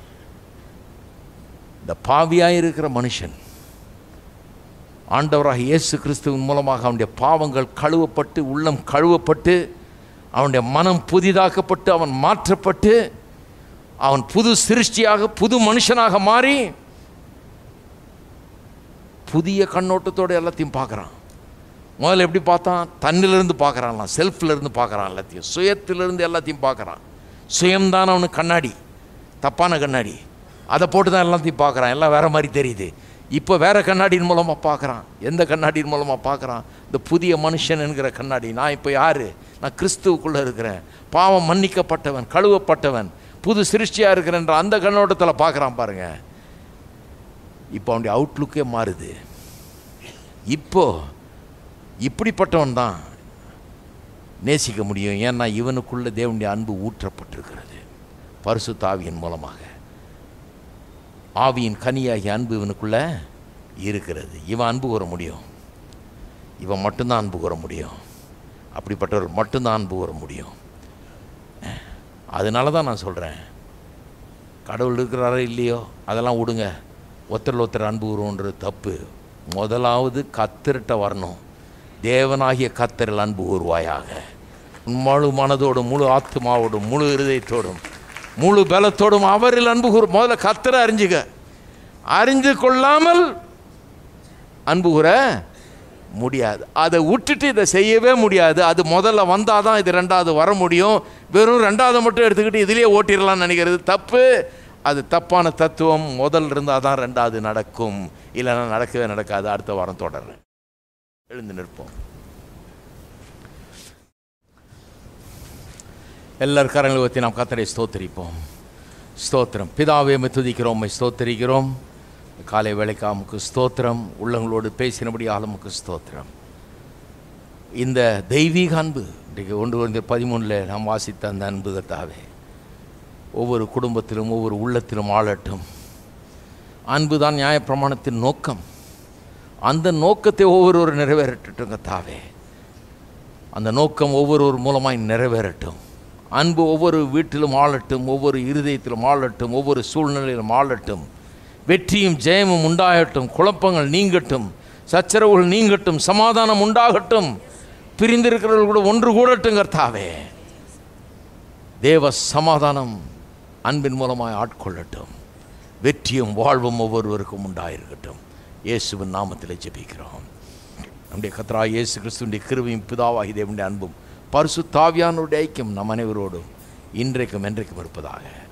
Speaker 4: இந்த பாவியாக இருக்கிற மனுஷன் ஆண்டவராக இயேசு கிறிஸ்துவின் மூலமாக அவனுடைய பாவங்கள் கழுவப்பட்டு உள்ளம் கழுவப்பட்டு அவனுடைய மனம் புதிதாக்கப்பட்டு அவன் மாற்றப்பட்டு அவன் புது சிருஷ்டியாக புது மனுஷனாக மாறி புதிய கண்ணோட்டத்தோடு எல்லாத்தையும் பார்க்குறான் முதல்ல எப்படி பார்த்தான் தன்னிலிருந்து பார்க்குறான்லாம் செல்ஃபில் இருந்து பார்க்குறான் எல்லாத்தையும் சுயத்திலிருந்து எல்லாத்தையும் பார்க்குறான் சுயம்தான் அவனுக்கு கண்ணாடி தப்பான கண்ணாடி அதை போட்டு தான் எல்லாத்தையும் பார்க்குறான் எல்லாம் வேறு மாதிரி தெரியுது இப்போ வேறு கண்ணாடியின் மூலமாக பார்க்குறான் எந்த கண்ணாடியின் மூலமாக பார்க்குறான் இந்த புதிய மனுஷன் என்கிற கண்ணாடி நான் இப்போ யார் நான் கிறிஸ்துவுக்குள்ளே இருக்கிறேன் பாவம் மன்னிக்கப்பட்டவன் கழுவப்பட்டவன் புது சிருஷ்டியாக இருக்கிறேன்ற அந்த கண்ணோட்டத்தில் பார்க்குறான் பாருங்க இப்போ அவனுடைய அவுட்லுக்கே மாறுது இப்போ இப்படிப்பட்டவன் தான் நேசிக்க முடியும் ஏன்னா இவனுக்குள்ள தேவனுடைய அன்பு ஊற்றப்பட்டிருக்கிறது பரிசுத்த ஆவியின் மூலமாக ஆவியின் கனியாகிய அன்பு இவனுக்குள்ள இருக்கிறது இவன் அன்பு கூற முடியும் இவன் மட்டும்தான் அன்பு கூற முடியும் அப்படிப்பட்டவர் மட்டும்தான் அன்பு கூற முடியும் அதனால தான் நான் சொல்கிறேன் கடவுள் இருக்கிறாரோ இல்லையோ அதெல்லாம் விடுங்க ஒருத்தர் ஒருத்தர் அன்பு கூறுன்றது தப்பு முதலாவது கத்தர்கிட்ட வரணும் தேவனாகிய கத்தரில் அன்பு கூறுவாயாக உன் முழு மனதோடும் முழு ஆத்மாவோடும் முழு இருதயத்தோடும் முழு பலத்தோடும் அவரில் அன்பு கூறு முதல்ல கத்தரை அறிஞ்சுக்க அறிந்து கொள்ளாமல் அன்பு கூற முடியாது அதை விட்டுட்டு இதை செய்யவே முடியாது அது முதல்ல வந்தால் தான் இது ரெண்டாவது வர முடியும் வெறும் ரெண்டாவது மட்டும் எடுத்துக்கிட்டு இதுலேயே ஓட்டிடலாம்னு நினைக்கிறது தப்பு அது தப்பான தத்துவம் முதல் இருந்தால் தான் ரெண்டாவது நடக்கும் இல்லைன்னா நடக்கவே நடக்காது அடுத்த வாரம் தொடர்றேன் எழுந்து நிற்போம் எல்லார் கரங்களை பற்றி நாம் கத்தரை ஸ்தோத்தரிப்போம் ஸ்தோத்திரம் பிதாவே உம்மை துதிக்கிறோம் உம்மை ஸ்தோத்தரிக்கிறோம் காலை வேலைக்கு அமுக்கு ஸ்தோத்திரம் உள்ளங்களோடு பேசினபடி ஆலமுக்கு ஸ்தோத்திரம் இந்த தெய்வீக அன்பு இன்றைக்கு ஒன்று வந்து பதிமூணில் நாம் வாசித்த அந்த அன்பு கத்தாவே ஒவ்வொரு குடும்பத்திலும் ஒவ்வொரு உள்ளத்திலும் ஆளட்டும் அன்பு தான் நியாயப்பிரமாணத்தின் நோக்கம் அந்த நோக்கத்தை ஒவ்வொருவர் நிறைவேறட்டும் கத்தாவே அந்த நோக்கம் ஒவ்வொருவர் மூலமாய் நிறைவேறட்டும் அன்பு ஒவ்வொரு வீட்டிலும் ஆளட்டும் ஒவ்வொரு இருதயத்திலும் ஆளட்டும் ஒவ்வொரு சூழ்நிலையிலும் ஆளட்டும் வெற்றியும் ஜெயமும் உண்டாகட்டும் குழப்பங்கள் நீங்கட்டும் சச்சரவுகள் நீங்கட்டும் சமாதானம் உண்டாகட்டும் பிரிந்திருக்கிறவர்கள் கூட ஒன்று கூடட்டும் கர்த்தாவே தேவ சமாதானம் அன்பின் மூலமாய் ஆட்கொள்ளட்டும் வெற்றியும் வாழ்வும் ஒவ்வொருவருக்கும் உண்டாயிருக்கட்டும் இயேசுவின் நாமத்தில் ஜெபிக்கிறோம் நம்முடைய கத்ரா இயேசு கிறிஸ்துவின் கிருவையும் பிதாவாகி தேவனுடைய அன்பும் பரிசு தாவியானுடைய ஐக்கியம் நம் அனைவரோடும் இன்றைக்கும் என்றைக்கும் இருப்பதாக